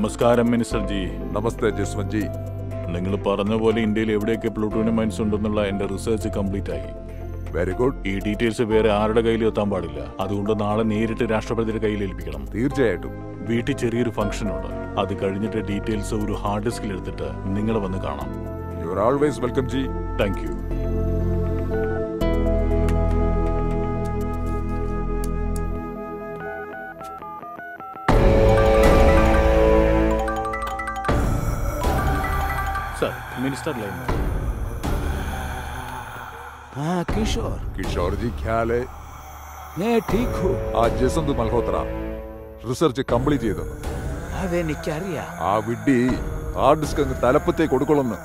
നമസ്കാരം മിനിസ്റ്റർ ജി നമസ്തേ ജസ്വന്ത് ജി നിങ്ങൾ പറഞ്ഞ പോലെ ഇന്ത്യയിൽ എവിടെയൊക്കെ പ്ലൂട്ടോണിയം മൈൻസ് ഉണ്ടെന്നുള്ള എന്റെ റിസർച്ച് കംപ്ലീറ്റ് ആയി വെരി ഗുഡ് ഈ ഡീറ്റെയിൽസ് വേറെ ആരുടെ കയ്യിലും എത്താൻ പാടില്ല അതുകൊണ്ട് നാളെ നേരിട്ട് രാഷ്ട്രപതിയുടെ കയ്യിൽ ഏൽപ്പിക്കണം തീർച്ചയായിട്ടും വീട്ടിൽ ചെറിയൊരു ഫംഗ്ഷൻ ഉണ്ട് അത് കഴിഞ്ഞിട്ട് ഡീറ്റെയിൽസ് ഒരു ഹാർഡ് ഡിസ്കിൽ എടുത്തിട്ട് നിങ്ങളെ വന്ന് കാണാം you are always welcome ji thank you sir minister line हाँ किशोर കിഷോർ ജി ഖ്യാൽ ഹെ मैं ठीक हूँ ആ ജസന്ത് മൽഹോത്ര റിസർച്ച് കംപ്ലീറ്റ് ചെയ്തെന്ന് അതെനിക്കറിയാം ആ വിഡ്ഢി ഹാർഡ് ഡിസ്ക് അങ്ങ് തലപ്പത്തേക്ക് കൊടുക്കൊള്ളുന്നു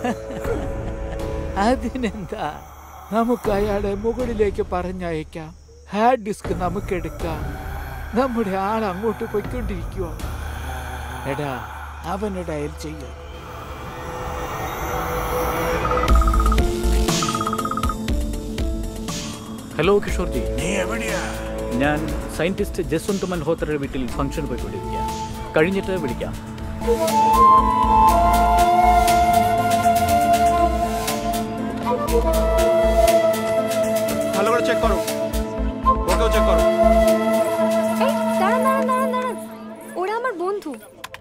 അതിനെന്താ നമുക്ക് അയാളെ മുകളിലേക്ക് പറഞ്ഞയക്കാം ഹാർഡ് ഡിസ്ക് നമുക്ക് എടുക്കാം നമ്മുടെ ആൾ അങ്ങോട്ട് പോയിക്കൊണ്ടിരിക്കുക എടാ അവന് ഡയൽ ചെയ്യും ഹലോ കിഷോർ ജി ഞാൻ സയന്റിസ്റ്റ് ജസ്വന്ത് മൽഹോത്രയുടെ വീട്ടിൽ ഫംഗ്ഷൻ പോയിക്കൊണ്ടിരിക്കുക കഴിഞ്ഞിട്ട് വിളിക്കാം ভালো করে চেক করো ওকেও চেক করো এই দাঁড়ান দাঁড়ান দাঁড়ান দাঁড়ান ওরা আমার বন্ধু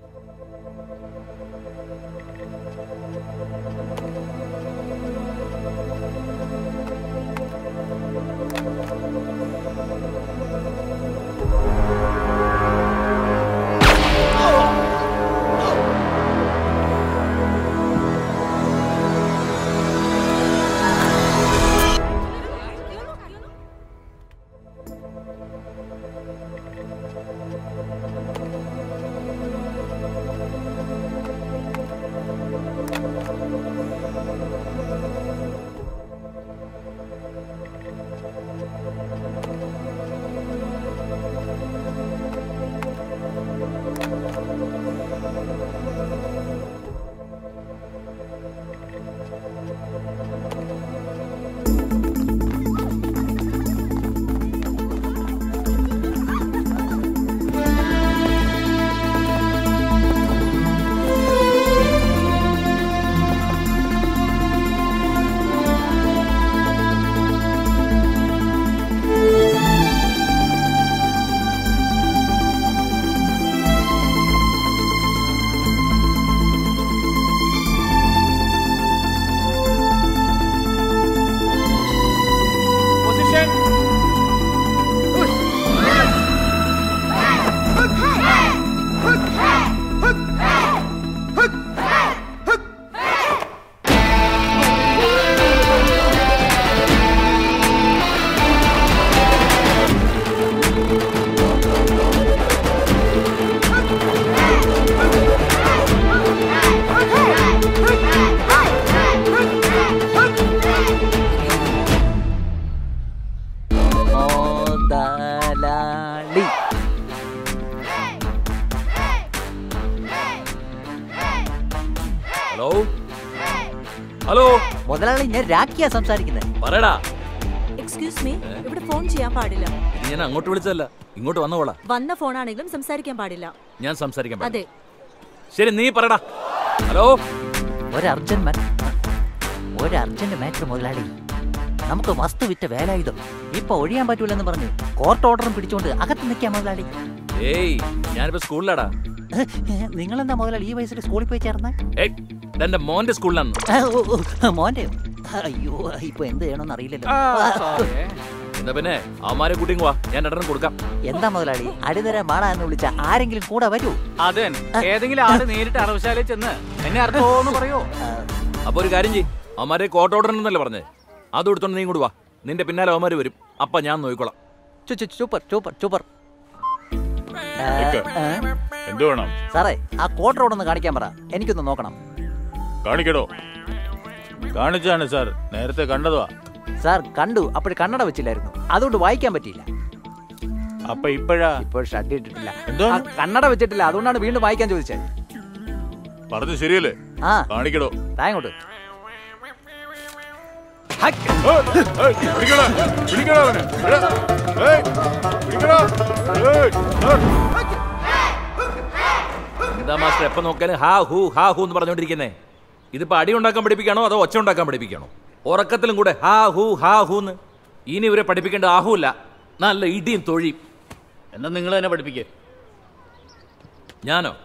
পজিশন മുതലാളി ഹലോ ഹലോ മുതലാളി ഞാൻ രാഖിയാ സംസാരിക്കുന്നത് പറയടാ എക്സ്ക്യൂസ് മീ ഇവിടെ ഫോൺ ചെയ്യാൻ പാടില്ല ഇത് ഞാൻ അങ്ങോട്ട് വിളിച്ചതല്ല ഇങ്ങോട്ട് വന്നോളാ വന്ന ഫോണാണെങ്കിലും സംസാരിക്കാൻ പാടില്ല ഞാൻ സംസാരിക്കാൻ പാടില്ല. അതെ ശരി നീ പറയടാ ഹലോ ഒരു അർജന്റ് മാ- ഒരു അർജന്റ് മാറ്റർ മുതലാളി നമുക്ക് വസ്തു വിറ്റ വേലായുധം ഇപ്പൊ ഒഴിയാൻ പറ്റൂലെന്ന് പറഞ്ഞു കോർട്ട് ഓർഡറും പിടിച്ചോണ്ട് അകത്ത് നിൽക്കാം മുതലാളി ഏയ് ഞാനിപ്പോ സ്കൂളിലാടാ നിങ്ങളെന്താ മുതലാളി ഈ വയസ്സിൽ സ്കൂളിൽ പോയി ചേർന്ന് ഏയ് ഇതെന്റെ മോന്റെ സ്കൂളിലാണ് മോന്റെ അയ്യോ ഇപ്പൊ എന്ത് ചെയ്യണമെന്ന് അറിയില്ലല്ലോ എന്നാ പിന്നെ അവന്മാരെ കൂട്ടിങ് വാ ഞാൻ രണ്ടെണ്ണം കൊടുക്കാം എന്താ മുതലാളി അടിതര മാണ എന്ന് വിളിച്ച ആരെങ്കിലും കൂടെ വരൂ അതെ ഏതെങ്കിലും ആള് നേരിട്ട് അറവശാലയിൽ ചെന്ന് എന്നെ അർത്ഥമോന്ന് പറയോ അപ്പൊ ഒരു കാര്യം ചെയ് അവന്മാരെ കോർട്ട് ഓർഡർ ഉണ്ടെന്നല്ലേ പറഞ്ഞേ അത് എടുത്തോണ്ട് നീ കൂടി വാ നിന്റെ പിന്നാലെ അവന്മാര് വരും അപ്പൊ ഞാൻ നോക്കിക്കോളാം സൂപ്പർ സൂപ്പർ സൂപ്പർ നിക്ക്. എന്ത് വേണം സാറേ ആ കോർട്ട് റോഡ് ഒന്ന് കാണിക്കാൻ പറ എനിക്കൊന്ന് നോക്കണം കാണിക്കടോ കാണിച്ചാണ് സാർ നേരത്തെ കണ്ടതാ സാർ കണ്ടു അപ്പോൾ കണ്ണട വെച്ചില്ലായിരുന്നു അതുകൊണ്ട് വായിക്കാൻ പറ്റിയില്ല അപ്പൊ ഇപ്പോഴാ ഇപ്പോൾ ഷഡ് ഇട്ടിട്ടില്ല എന്തോ ആ, കണ്ണട വെച്ചിട്ടില്ല അതുകൊണ്ടാണ് വീണ്ടും വായിക്കാൻ ചോദിച്ചത് പറഞ്ഞു ശരിയല്ലേ ആ കാണിക്കടോ താങ്ങോട്ട് ഏയ്, ഏയ്, പിടിക്കടാ, പിടിക്കടാ അവനെ. എടാ, ഏയ്, പിടിക്കടാ. ഏയ്, സാർ. എന്താ മാസ്റ്റർ എപ്പോ നോക്കിയാലും ഹാ ഹൂ ഹാ ഹൂ എന്ന് പറഞ്ഞുകൊണ്ടിരിക്കുന്നേ ഇതിപ്പോ അടി ഉണ്ടാക്കാൻ പഠിപ്പിക്കണോ അതോ ഒച്ച ഉണ്ടാക്കാൻ പഠിപ്പിക്കണോ ഉറക്കത്തിലും കൂടെ ഹാ ഹൂ ഹാ ഹൂന്ന് ഇനി ഇവരെ പഠിപ്പിക്കേണ്ട ആഹൂല്ല നല്ല ഇടിയും തൊഴിയും എന്നാ നിങ്ങൾ തന്നെ പഠിപ്പിക്കേ ഞാനോ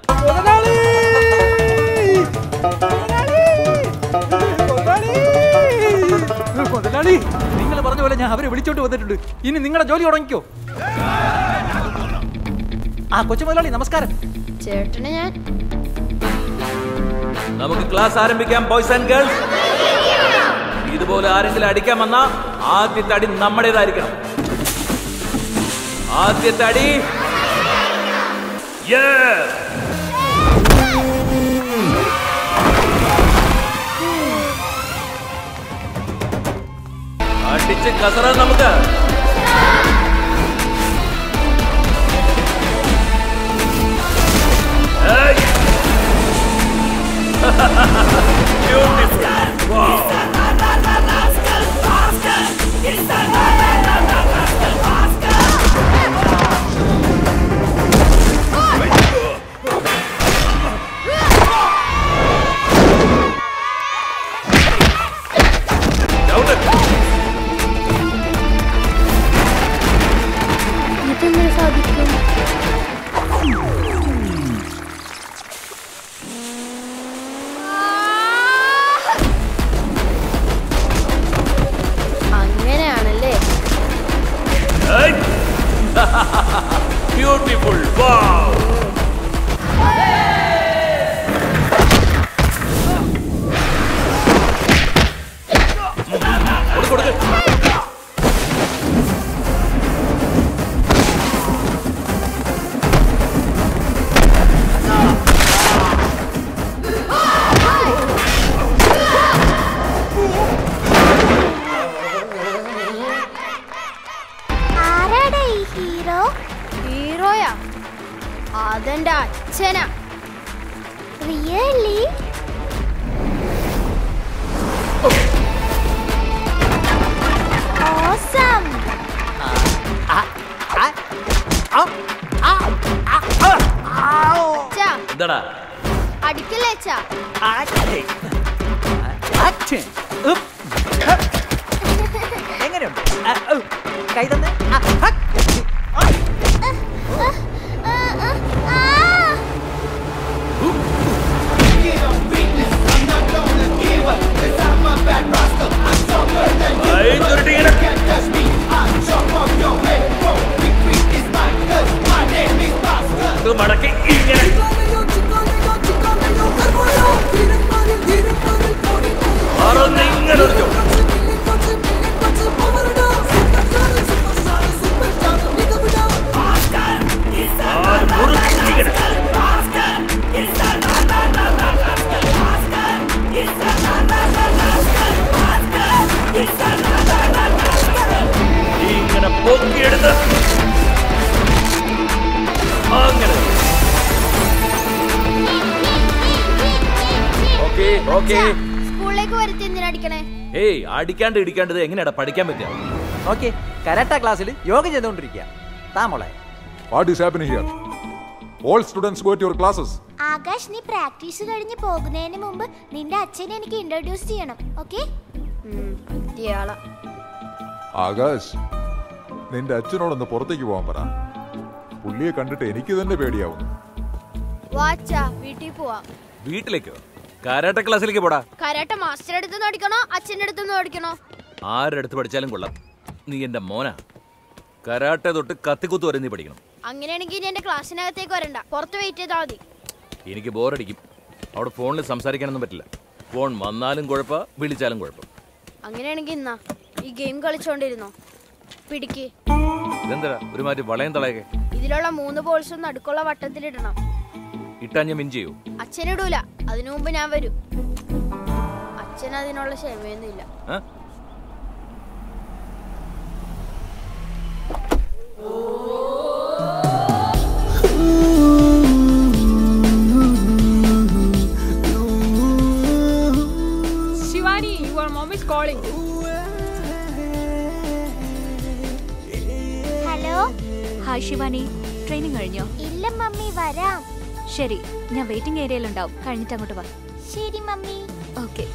മുതലാളി നിങ്ങൾ പറഞ്ഞ പോലെ ഞാൻ അവരെ വിളിച്ചോണ്ട് വന്നിട്ടുണ്ട് ഇനി നിങ്ങളുടെ ജോലി തുടങ്ങിക്കോ ആ കൊച്ചു മുതലാളി നമസ്കാരം ചേട്ടനെ ഞാൻ നമുക്ക് ക്ലാസ് ആരംഭിക്കാം ബോയ്സ് ആൻഡ് ഗേൾസ് ഇതുപോലെ ആരെങ്കിലും അടിക്കാൻ വന്നാ ആദ്യത്തെ അടി നമ്മുടേതായിരിക്കണം ആദ്യത്തെ അടി Yes! അടിച്ച് കസറ നമുക്ക് ഏയ്! Beautiful. Wow. Down it. ഇതെങ്ങനെ സാധിക്കും അങ്ങനെയാണല്ലേ Hey! Beautiful. Wow. കൊടുക്ക്, കൊടുക്ക്. ആരാടാ ഈ ഹീറോ ഹീറോയാ അതെന്റെ അച്ഛനാ റിയലി ഓസം എന്താടാ അടിക്കല്ലേ അച്ഛാ എങ്ങനെയുണ്ട് ആ, ഔ, കൈ തന്നെ ആ, ഹ. Ay, ചുരുട്ടിങ്ങനെ. ഇത് മടക്കി ഇങ്ങനെ മറന്ന് ഇങ്ങനെ ഒടിച്ചോ. ആ, മുറുക്കിങ്ങനെ. ഇങ്ങനെ പൊക്കിയെടുത്ത് അങ്ങനെ ഓക്കെ ഓക്കെ സ്കൂളിലേക്ക് വരുത്തി എന്തിനാ അടിക്കണേ ഏയ് അടിക്കാണ്ട് ഇടിക്കാണ്ടത് എങ്ങനെയാടാ പഠിക്കാൻ പറ്റുക ഓക്കെ കരാട്ട ക്ലാസ്സിൽ യോഗ ചെയ്തുകൊണ്ടിരിക്കുക താ മോളെ what is happening here all students go to your classes Akash നീ പ്രാക്ടീസ് കഴിഞ്ഞ് പോകുന്നതിന് മുമ്പ് നിന്റെ അച്ഛനെ എനിക്ക് ഇൻട്രൊഡ്യൂസ് ചെയ്യണം ഓക്കെ ആകാശ് നിന്റെ അച്ഛനോടൊന്ന് പുറത്തേക്ക് പോകാൻ പറ പുള്ളിയെ കണ്ടിട്ട് എനിക്ക് തന്നെ പേടിയാവുന്നു വാച്ചാ വീട്ടിൽ പോവാം വീട്ടിലേക്കോ കാരാട്ട ക്ലാസ്സിലേക്ക് പോടാ കരാട്ട മാസ്റ്റർ അടുത്തുനിന്ന് അടിക്കണോ അച്ഛൻ്റെ അടുത്തുനിന്ന് അടിക്കണോ ആരുടെ അടുത്ത് പഠിച്ചാലും കൊള്ളാം നീ എന്റെ മോനാ കരാട്ടെ തൊട്ട് കത്തിക്കുത്ത് വരെ നീ പഠിക്കണം അങ്ങനെയാണെങ്കിൽ ഇനി എന്റെ ക്ലാസ്സിനകത്തേക്ക് വരണ്ട പുറത്ത് വെയിറ്റ് ചെയ്താൽ മതി എനിക്ക് ബോറടിക്കും അവിടെ ഫോണിൽ സംസാരിക്കാനൊന്നും പറ്റില്ല ഫോൺ വന്നാലും കുഴപ്പ വിളിച്ചാലും കുഴപ്പം അങ്ങനെയാണെങ്കിൽ ഇന്നാ ഈ ഗെയിം കളിച്ചോണ്ടിരുന്നോ പിടിക്ക് ഇതെന്താ ഒരുമാതിരി വളയം തളയൊക്കെ ഇതിലുള്ള മൂന്ന് ബോൾസും നടുക്കുള്ള വട്ടത്തിലിടണം ഇട്ടാൻ ഞാൻ മിൻ ചെയ്യൂ അച്ഛനിടൂല അതിനു മുമ്പ് ഞാൻ വരും അച്ഛൻ അതിനുള്ള ക്ഷമയൊന്നുമില്ല ആ? Shivani, your mom is calling. Hello hi Shivani training കഴിഞ്ഞോ ഇല്ല മമ്മി വരാം ശരി ഞാൻ വെയിറ്റിംഗ് ഏരിയയിലുണ്ടാവും കഴിഞ്ഞിട്ട് അങ്ങോട്ട് വാ ശരി മമ്മി ഓക്കെ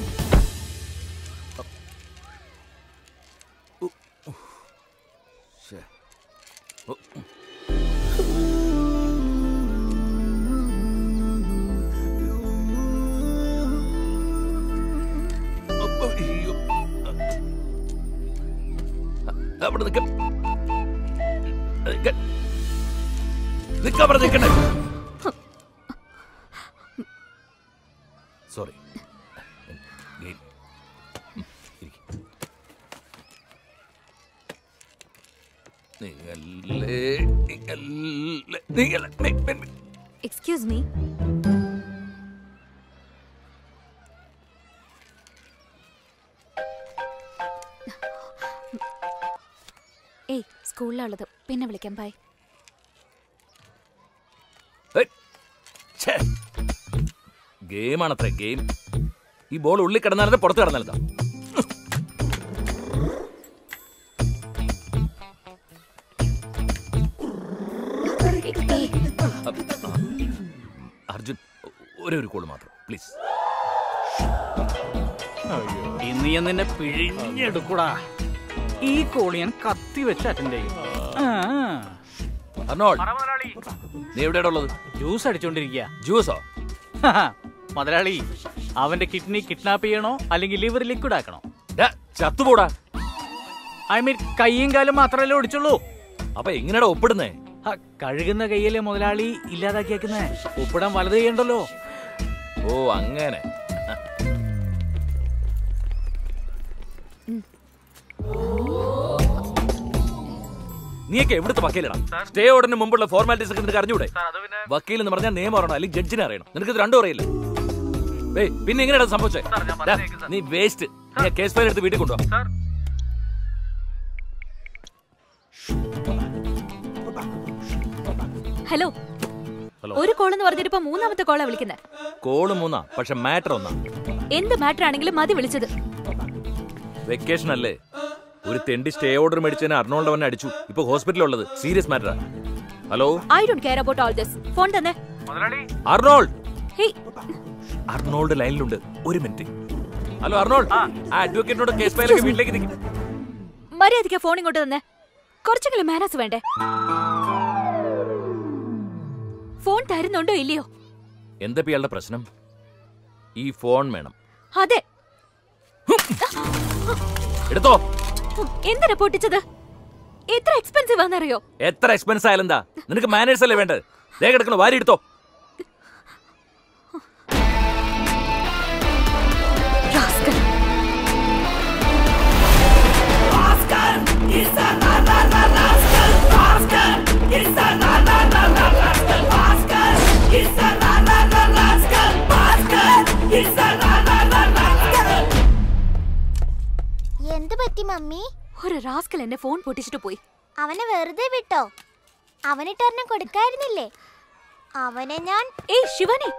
അവിടെ നിൽക്ക നിൽക്ക. നിൽക്കാൻ പറഞ്ഞ് നിൽക്കണ്ടേ സോറി നിങ്ങളെ നിങ്ങളെ നിങ്ങളെ നി- നി- നി- എക്സ്ക്യൂസ് മീ ഏയ് സ്കൂളിലുള്ളത് പിന്നെ വിളിക്കാം ബൈ ഛേ. ഗെയിമാണത്രേ ഗെയിം ഈ ബോൾ ഉള്ളിൽ കിടന്നാലും പുറത്ത് കിടന്നാലും അർജുൻ ഒരേ ഒരു കോള് മാത്രം പ്ലീസ് ഇന്ന് ഞാൻ നിന്നെ പിഴിഞ്ഞെടുക്കൂടാ ഈ കോളി ഞാൻ കത്തി വെച്ച് അറ്റൻഡ് ചെയ്യും ആ. അർണോൾ നീ എവിടെയാണ് ഉള്ളത് ജ്യൂസ് അടിച്ചോണ്ടിരിക്കുക ജ്യൂസോ മുതലാളി അവന്റെ കിഡ്നി കിഡ്നാപ്പ് ചെയ്യണോ അല്ലെങ്കിൽ ലിവർ ലിക്വിഡ് ആക്കണോ ചത്തുപോടാ ഐ മീൻ കൈയും കാലും മാത്രമല്ലേ ഒടിച്ചുള്ളൂ അപ്പൊ എങ്ങനെയാടാ ഒപ്പിടുന്നേ ആ, കഴുകുന്ന കൈയിലെ മുതലാളി ഇല്ലാതാക്കിയേക്കുന്നേ ഒപ്പിടാൻ വലത് ചെയ്യണ്ടല്ലോ ഓ അങ്ങനെ നീയൊക്കെ എവിടുത്തെ വക്കീലടാ സ്റ്റേ ഓർഡറിന് മുമ്പുള്ള ഫോർമാലിറ്റീസ് ഒക്കെ നിനക്ക് അറിഞ്ഞൂടെ വക്കീൽ എന്ന് പറഞ്ഞാൽ നിയമം അറിയണം അല്ലെങ്കിൽ ജഡ്ജിനെ അറിയണം നിനക്ക് ഇത് രണ്ടും അറിയില്ല ഏയ് പിന്നെ എങ്ങനെയാ സംഭവിച്ചേ ദാ, നീ വേസ്റ്റ് നീ കേസ് ഫയൽ എടുത്ത് വീട്ടിൽ കൊണ്ടുപോവാ ഹലോ ഹലോ ഒരു കോൾ എന്ന് പറഞ്ഞിട്ട് ഇപ്പൊ മൂന്നാമത്തെ കോളാ വിളിക്കുന്നത് കോള് മൂന്നാ പക്ഷെ മാറ്റർ ഒന്നാ എന്ത് മാറ്റർ ആണെങ്കിലും മതി വിളിച്ചത് വെക്കേഷൻ അല്ലേ ഒരു തെണ്ടി സ്റ്റേ ഓർഡർ മേടിച്ചതിന് അർണോൾഡ് അവനെ അടിച്ചു ഇപ്പൊ ഹോസ്പിറ്റലിൽ ഉള്ളത് സീരിയസ് മാറ്ററാ hello I don't care about all this phone തന്നെ അർണോൾഡ് ഹേയ് അർണോൾഡ് ലൈനിലുണ്ട് ഒരു മിനിറ്റ് ഹലോ അർണോൾഡ് ആ അഡ്വക്കേറ്റിനോട് കേസ് ഫയലൊക്കെ വീട്ടിലേക്ക് നിൽക്കും മര്യാദയ്ക്ക് ഫോൺ ഇങ്ങോട്ട് തന്നെ കുറച്ചെങ്കിലും മാനസ് വേണ്ടേ ഫോൺ തരുന്നുണ്ടോ ഇല്ലയോ എന്താ ഇപ്പൊ ഇയാളുടെ പ്രശ്നം ഈ ഫോൺ വേണം അതെ എടുത്തോ എന്തിനാ പൊട്ടിച്ചത് എത്ര എക്സ്പെൻസീവ് ആണെന്നറിയോ എത്ര എക്സ്പെൻസ് ആയാലും എന്താ നിനക്ക് മാനേഴ്സ് അല്ലേ വേണ്ടത് ദേ കിടക്കണ വാരി എടുത്തോ എന്ത് പറ്റി മമ്മി ഒരു റാസ്കൽ എന്റെ ഫോൺ പൊട്ടിച്ചിട്ട് പോയി അവനെ വെറുതെ വിട്ടോ അവനിട്ടൊരെണ്ണം കൊടുക്കായിരുന്നില്ലേ അവനെ ഞാൻ ഏയ് ശിവനി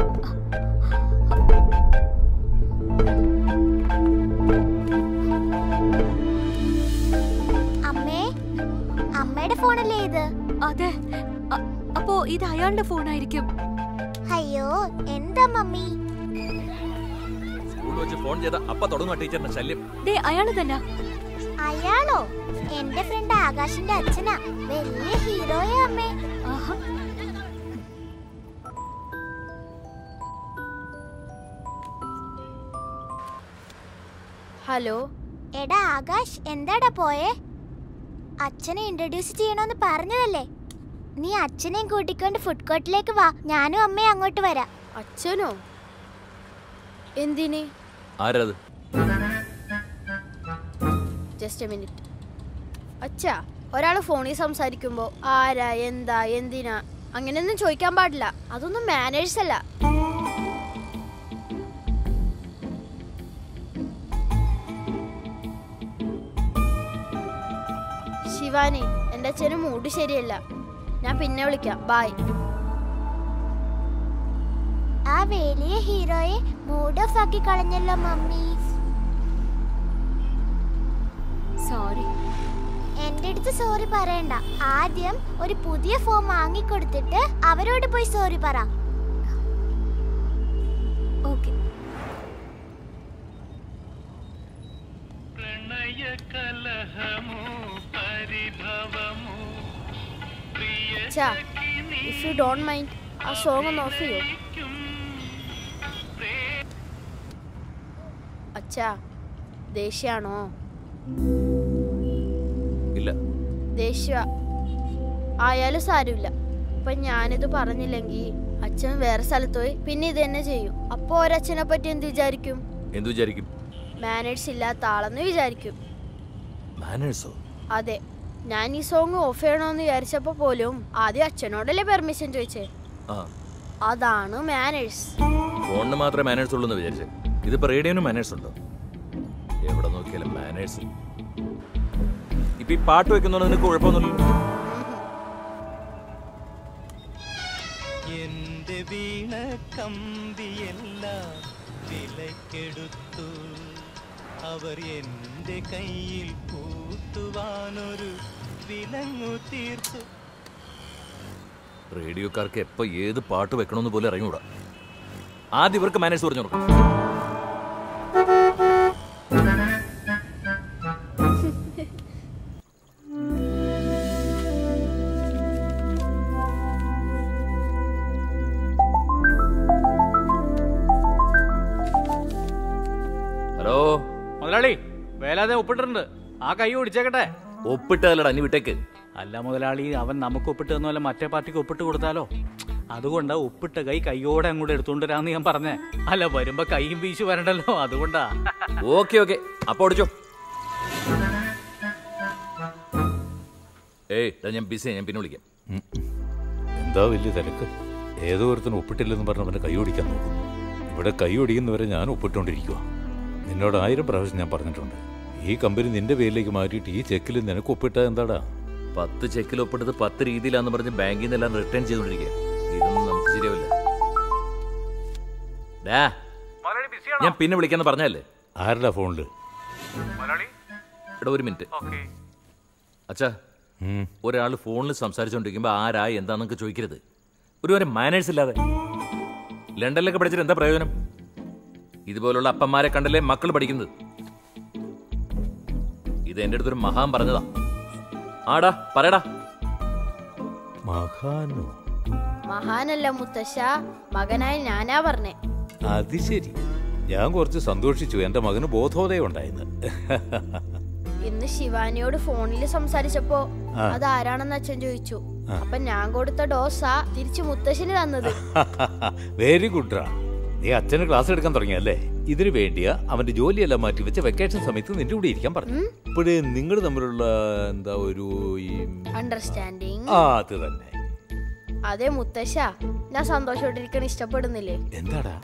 അമ്മേ അമ്മയുടെ ഫോണല്ലേ ഇത് അതെ അ- അപ്പോ ഇത് അയാളുടെ ഫോണായിരിക്കും അയ്യോ എന്താ മമ്മി സ്കൂളിൽ വെച്ച് ഫോൺ ചെയ്ത അപ്പ തുടങ്ങുക ടീച്ചറിന്റെ ശല്യം ദേ അയാള് തന്നെ അയാളോ എന്റെ ഫ്രണ്ട് ആകാശിന്റെ അച്ഛനാ വലിയ ഹീറോയാ അമ്മേ ഹലോ എടാ ആകാശ് എന്താടാ പോയേ അച്ഛനെ ഇൻട്രൊഡ്യൂസ് ചെയ്യണമെന്ന് പറഞ്ഞതല്ലേ നീ അച്ഛനെയും കൂട്ടിക്കൊണ്ട് ഫുഡ് കോർട്ടിലേക്ക് വാ ഞാനും അമ്മയും അങ്ങോട്ട് വരാം അച്ഛനോ എന്തിന് ആരത് ജസ്റ്റ് എ മിനിറ്റ് അച്ഛാ ഒരാൾ ഫോണിൽ സംസാരിക്കുമ്പോൾ ആരാ എന്താ എന്തിനാ അങ്ങനെയൊന്നും ചോദിക്കാൻ പാടില്ല അതൊന്നും മാനേഴ്സ് അല്ല ശിവാനി എൻ്റെ അച്ഛന് മൂഡ് ശരിയല്ല ഞാൻ പിന്നെ വിളിക്കാം ബായ് ആ വലിയ ഹീറോയെ മൂഡ് ഓഫ് ആക്കി കളഞ്ഞല്ലോ മമ്മി സോറി എന്റെ അടുത്ത് സോറി പറയണ്ട ആദ്യം ഒരു പുതിയ ഫോം വാങ്ങിക്കൊടുത്തിട്ട് അവരോട് പോയി സോറി പറ ഓക്കെ അച്ഛാ ഇഫ് യു ഡോണ്ട് മൈൻഡ് ആ സോങ് ഒന്ന് ഓഫ് ചെയ്യോ അച്ഛാ ദേഷ്യാണോ ഇല്ല ദേഷ്യ ആയാലും സാരമില്ല ഇപ്പൊ ഞാനിത് പറഞ്ഞില്ലെങ്കിൽ അച്ഛൻ വേറെ സ്ഥലത്ത് പോയി പിന്നെ ഇത് തന്നെ ചെയ്യും അപ്പൊ ഒരച്ഛനെ പറ്റി എന്ത് വിചാരിക്കും എന്തു വിചാരിക്കും മാനേഴ്സ് ഇല്ലാത്ത ആളെന്ന് വിചാരിക്കും മാനേഴ്സോ അതെ ഞാൻ ഈ സോങ് ഓഫ് ചെയ്യണമെന്ന് വിചാരിച്ചപ്പോ പോലും ആദ്യം അച്ഛനോടല്ലേ പെർമിഷൻ ചോദിച്ചേ ആ അതാണ് മാനേഴ്സ് ഫോണിന് മാത്രമേ മാനേഴ്സ് ഉള്ളൂ എന്ന് വിചാരിച്ചേ ഇതിപ്പോ റേഡിയോനും മാനേഴ്സ് ഉണ്ടോ എവിടെ നോക്കിയാലും മാനേഴ്സ് ഇപ്പൊ ഈ പാട്ട് വെക്കുന്നതുകൊണ്ട് നിനക്ക് കുഴപ്പമൊന്നുമില്ല എന്റെ വീണ കമ്പിയെല്ലാം വിലക്കെടുത്തു അവർ എന്റെ കയ്യിൽ പൂത്തുവാനൊരു വിലങ്ങു തീർത്തു റേഡിയോക്കാർക്ക് എപ്പോ ഏത് പാട്ട് വെക്കണമെന്ന് പോലും അറിഞ്ഞൂടാ ആദ്യം ഇവർക്ക് മാനേഴ്സ് പറഞ്ഞു കൊടുക്കണം ഹലോ മുതലാളി വേലാതെ ഒപ്പിട്ടിട്ടുണ്ട് ആ കൈ ഓടിച്ചേക്കട്ടെ ഒപ്പിട്ടല്ലടാ അനി വിട്ടേക്ക് അല്ല മുതലാളി അവൻ നമുക്ക് ഒപ്പിട്ട് തന്നല്ല മറ്റേ പാർട്ടിക്ക് ഒപ്പിട്ട് കൊടുത്താലോ അതുകൊണ്ടാ ഒപ്പിട്ട കൈ കൈയോടെ അങ്ങോട്ട് എടുത്തുകൊണ്ട് വരാന്ന് ഞാൻ പറഞ്ഞേ അല്ല വരുമ്പോ കൈയും വീശു വരണ്ടല്ലോ അതുകൊണ്ടാ ഓക്കെ ഓക്കെ അപ്പൊ ഓടിച്ചോ ഏയ് ദാ ഞാൻ ബിസി ഞാൻ പിന്നെ വിളിക്കാം എന്താ വലിയ തിരക്ക് ഏതോ ഒരുത്തന് ഒപ്പിട്ടില്ലെന്ന് പറഞ്ഞ് അവൻ്റെ കൈ ഓടിക്കാൻ നോക്കും ഇവിടെ കൈ ഒടിയുന്നവരെ ഞാൻ ഒപ്പിട്ടുകൊണ്ടിരിക്കുക നിന്നോട് ആയിരം പ്രാവശ്യം ഞാൻ പറഞ്ഞിട്ടുണ്ട് ഈ കമ്പനി നിന്റെ പേരിലേക്ക് മാറ്റിയിട്ട് ഈ ചെക്കിൽ നിനക്ക് ഒപ്പിട്ട എന്താടാ പത്ത് ചെക്കിൽ ഒപ്പിട്ടത് പത്ത് രീതിയിലാന്ന് പറഞ്ഞ് ബാങ്കിൽ നിന്നെല്ലാം റിട്ടേൺ ചെയ്തോണ്ടിരിക്കുക ഇതൊന്നും നമുക്ക് ശരിയാവില്ല ഡാ ഞാൻ പിന്നെ വിളിക്കാന്ന് പറഞ്ഞല്ലേ ആരുടെ ഫോണില് എടാ ഒരു മിനിറ്റ് അച്ഛാ ഒരാൾ ഫോണിൽ സംസാരിച്ചുകൊണ്ടിരിക്കുമ്പോൾ ആരാ എന്താന്നൊക്കെ ചോദിക്കരുത് ഒരു വരെ മാനേഴ്സ് ഇല്ലാതെ ലണ്ടനിലൊക്കെ പഠിച്ചിട്ട് എന്താ പ്രയോജനം ഇതുപോലുള്ള അപ്പന്മാരെ കണ്ടല്ലേ മക്കൾ പഠിക്കുന്നത് ഇത് എൻ്റെ അടുത്തൊരു മഹാൻ പറഞ്ഞതാ ആടാ പറയടാ മഹാനോ മഹാനല്ല മുത്തശ്ശ മകനായി ഞാനാ പറഞ്ഞേ അത് ശരി ഞാൻ കുറച്ച് സന്തോഷിച്ചു എന്റെ മകന് ബോധോദയം ഉണ്ടായിരുന്നു ഇന്ന് ശിവാനിയോട് ഫോണിൽ സംസാരിച്ചപ്പോ ആ. അതാരാണെന്ന് അച്ഛൻ ചോദിച്ചു ആ. അപ്പൊ ഞാൻ കൊടുത്ത ഡോസാ തിരിച്ചു മുത്തശ്ശന് തന്നത് വെരി ഗുഡ്രാ നീ അച്ഛന് ക്ലാസ് എടുക്കാൻ തുടങ്ങിയല്ലേ ഇതിനു വേണ്ടിയാ അവന്റെ ജോലിയെല്ലാം മാറ്റി വെച്ച് വെക്കേഷൻ സമയത്ത് നിന്റെ കൂടെ ഇരിക്കാൻ പറഞ്ഞു ഇപ്പോഴേ നിങ്ങൾ തമ്മിലുള്ള എന്താ ഒരു ഈ അണ്ടർസ്റ്റാൻഡിങ് ആ അത് തന്നെ അതെ മുത്തശ്ശ ഞാൻ സന്തോഷമായിട്ടിരിക്കാൻ ഇഷ്ടപ്പെടുന്നില്ലേ എന്താടാ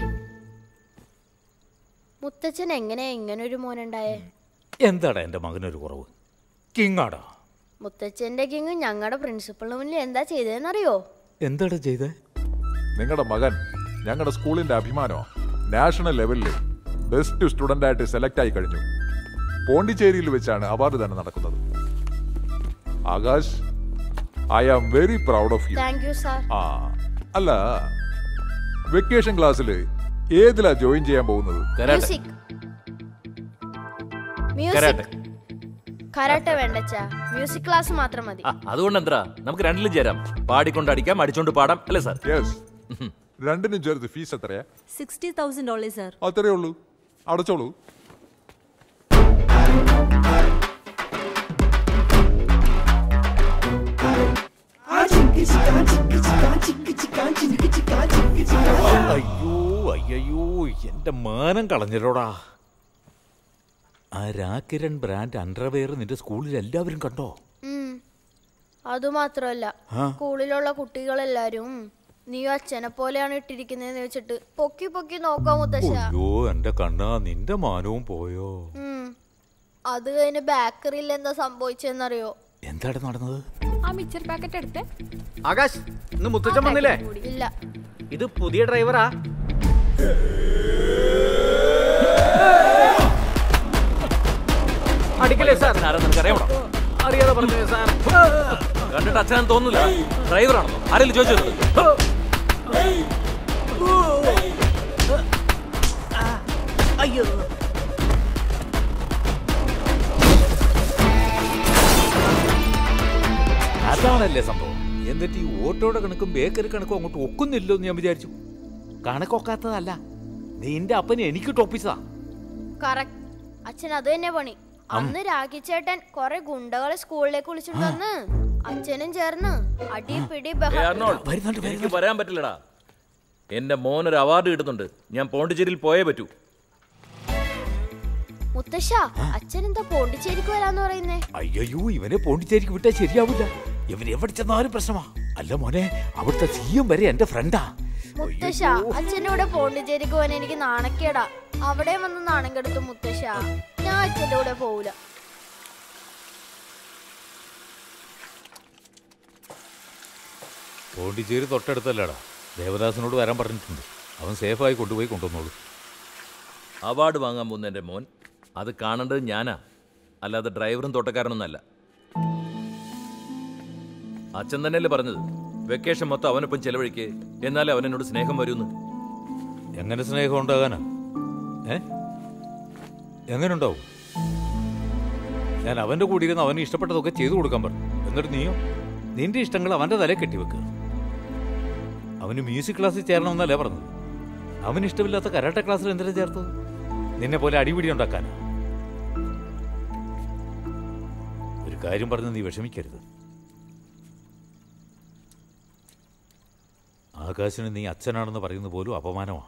മുത്തച്ഛൻ എങ്ങനെയാ ഇങ്ങനെ ഒരു മോനുണ്ടായേ എന്താടാ എന്റെ മകനൊരു കുറവ് കിങ്ങാടാ മുത്തച്ഛന്റെ കിങ് ഞങ്ങളുടെ പ്രിൻസിപ്പളിന് മുന്നിൽ എന്താ ചെയ്തതെന്നറിയോ എന്താടാ ചെയ്തേ നിങ്ങളുടെ മകൻ ഞങ്ങളുടെ സ്കൂളിന്റെ അഭിമാനമോ നാഷണൽ ലെവലിൽ ബെസ്റ്റ് സ്റ്റുഡന്റ് ആയിട്ട് സെലക്ട് ആയി കഴിഞ്ഞു പോണ്ടിച്ചേരിയിൽ വെച്ചാണ് അവാർഡ് തന്നെ നടക്കുന്നത് Akash I am very proud of you thank you sir ആ അല്ല വെക്കേഷൻ ക്ലാസ്സിൽ ഏതിലാ ജോയിൻ ചെയ്യാൻ പോകുന്നത് മ്യൂസിക് മ്യൂസിക് കരാട്ടെ വേണ്ടച്ചാ മ്യൂസിക് ക്ലാസ് മാത്രം മതി ആ, അതുകൊണ്ട് എന്താ നമുക്ക് രണ്ടിലും ചേരാം പാടിക്കൊണ്ട് അടിക്കാം അടിച്ചോണ്ട് പാടാം അല്ലേ സാർ യെസ് രണ്ടിനും ചേർത്ത് ഫീസ് എത്രയാ സിക്സ്റ്റി തൗസൻഡ് ഓൺലി സർ അത്രേ ഉള്ളൂ അടച്ചോളൂ അയ്യോ അയ്യോ എന്റെ മാനം കളഞ്ഞല്ലോടാ ആ രാക്കിരൺ ബ്രാൻഡ് അണ്ടർവെയർ നിന്റെ സ്കൂളിൽ എല്ലാവരും കണ്ടോ ഉം. അതുമാത്രമല്ല ആ? സ്കൂളിലുള്ള കുട്ടികളെല്ലാരും നീ അച്ഛനെ പോലെയാണ് ഇട്ടിരിക്കുന്നതെന്ന് വെച്ചിട്ട് പൊക്കി പൊക്കി നോക്കാം മുത്തശ്ശ അയ്യോ എന്റെ കണ്ണാ നിന്റെ മാനവും പോയോ ഉം. അത് കഴിഞ്ഞ് ബാക്കറിയിൽ എന്താ സംഭവിച്ചെന്നറിയോ എന്താണ് നടന്നത് ആ മിച്ചർ പാക്കറ്റ് എടുത്ത് ആകാശ് ഇന്ന് മുത്തച്ഛൻ വന്നില്ലേ ഇല്ല ഇത് പുതിയ ഡ്രൈവറാ അടിക്കല്ലേ സാർ നിനക്കറിയാമോ അറിയാതെ പറഞ്ഞു സാർ കണ്ടിട്ട് അച്ഛൻ തോന്നുന്നില്ല ഡ്രൈവറാണോ ആരെങ്കിലും ചോദിച്ചത് അയ്യോ അതാണല്ലേ സംഭവം എന്നിട്ട് ഈ ഓട്ടോയുടെ കണക്കും ബേക്കറി കണക്കും അങ്ങോട്ട് ഒക്കുന്നില്ലോ എന്ന് ഞാൻ വിചാരിച്ചു കണക്കൊക്കാത്തതല്ല നിന്റെ അപ്പനെ എനിക്ക് ടോപ്പിച്ചതാ കറക്റ്റ് അച്ഛൻ അത് തന്നെ പണി അന്ന് രാഖിച്ചേട്ടൻ കൊറേ ഗുണ്ടകളെ സ്കൂളിലേക്ക് വിളിച്ചിട്ട് വന്ന് അച്ഛനും ചേർന്ന് അടി പിടി ഏ, ബഹളം അർണോൾഡ്, എനിക്ക് വരാൻ പറ്റില്ലടാ എന്റെ മോൻ ഒരു അവാർഡ് കിട്ടുന്നുണ്ട് ഞാൻ പോണ്ടിച്ചേരിയിൽ പോയേ പറ്റൂ മുത്തശ്ശ അച്ഛൻ എന്താ പോണ്ടിച്ചേരിക്ക് വരാന്ന് പറയുന്നേ അയ്യോ ഇവനെ പോണ്ടിച്ചേരിക്ക് വിട്ടാൽ ശരിയാവില്ല ഇവൻ എവിടെ ചെന്നാലും പ്രശ്നമാ അല്ല മോനെ അവിടുത്തെ സിയം വരെ എന്റെ ഫ്രണ്ടാ മുത്തശ്ശ അച്ഛൻ്റെ കൂടെ പോണ്ടിച്ചേരിക്ക് പോകാൻ എനിക്ക് നാണക്കേടാ അവിടെ വന്ന് നാണം കെടുത്തു മുത്തശ്ശ ഞാൻ അച്ഛൻ്റെ കൂടെ പോവില്ല പോണ്ടിച്ചേരി തൊട്ടടുത്തല്ലടാ ദേവദാസിനോട് വരാൻ പറഞ്ഞിട്ടുണ്ട് അവൻ സേഫായി കൊണ്ടുപോയി കൊണ്ടുവന്നോളൂ അവാർഡ് വാങ്ങാൻ പോകുന്ന എൻ്റെ മോൻ അത് കാണേണ്ടത് ഞാനാ അല്ലാതെ ഡ്രൈവറും തോട്ടക്കാരനൊന്നല്ല അച്ഛൻ തന്നെയല്ലേ പറഞ്ഞത് വെക്കേഷൻ മൊത്തം അവനൊപ്പം ചെലവഴിക്ക് എന്നാലേ അവൻ എന്നോട് സ്നേഹം വരൂന്ന് എങ്ങനെ സ്നേഹം ഉണ്ടാകാനാ ഏ എങ്ങനെ ഉണ്ടാവും ഞാൻ അവന്റെ കൂടെ ഇരുന്ന് അവന് ഇഷ്ടപ്പെട്ടതൊക്കെ ചെയ്തു കൊടുക്കാൻ പറഞ്ഞു എന്നിട്ട് നീയോ നിന്റെ ഇഷ്ടങ്ങൾ അവന്റെ തലയിൽ കെട്ടിവെക്കുക അവന് മ്യൂസിക് ക്ലാസ്സിൽ ചേരണമെന്നല്ലേ പറഞ്ഞത് അവന് ഇഷ്ടമില്ലാത്ത കരാട്ട ക്ലാസ്സിൽ എന്തിനാ ചേർത്തത് നിന്നെ പോലെ അടിപിടി ഉണ്ടാക്കാനാ ഒരു കാര്യം പറഞ്ഞ് നീ വിഷമിക്കരുത് ആകാശിന് നീ അച്ഛനാണെന്ന് പറയുന്നത് പോലും അപമാനമാണ്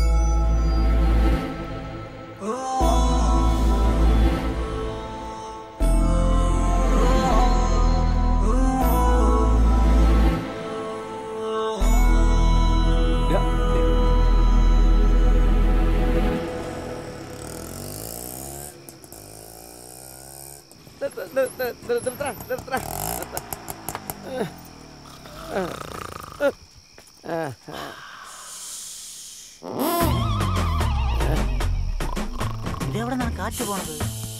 ഇതെവിടെ നിന്നാണ് കാറ്റ് പോണത്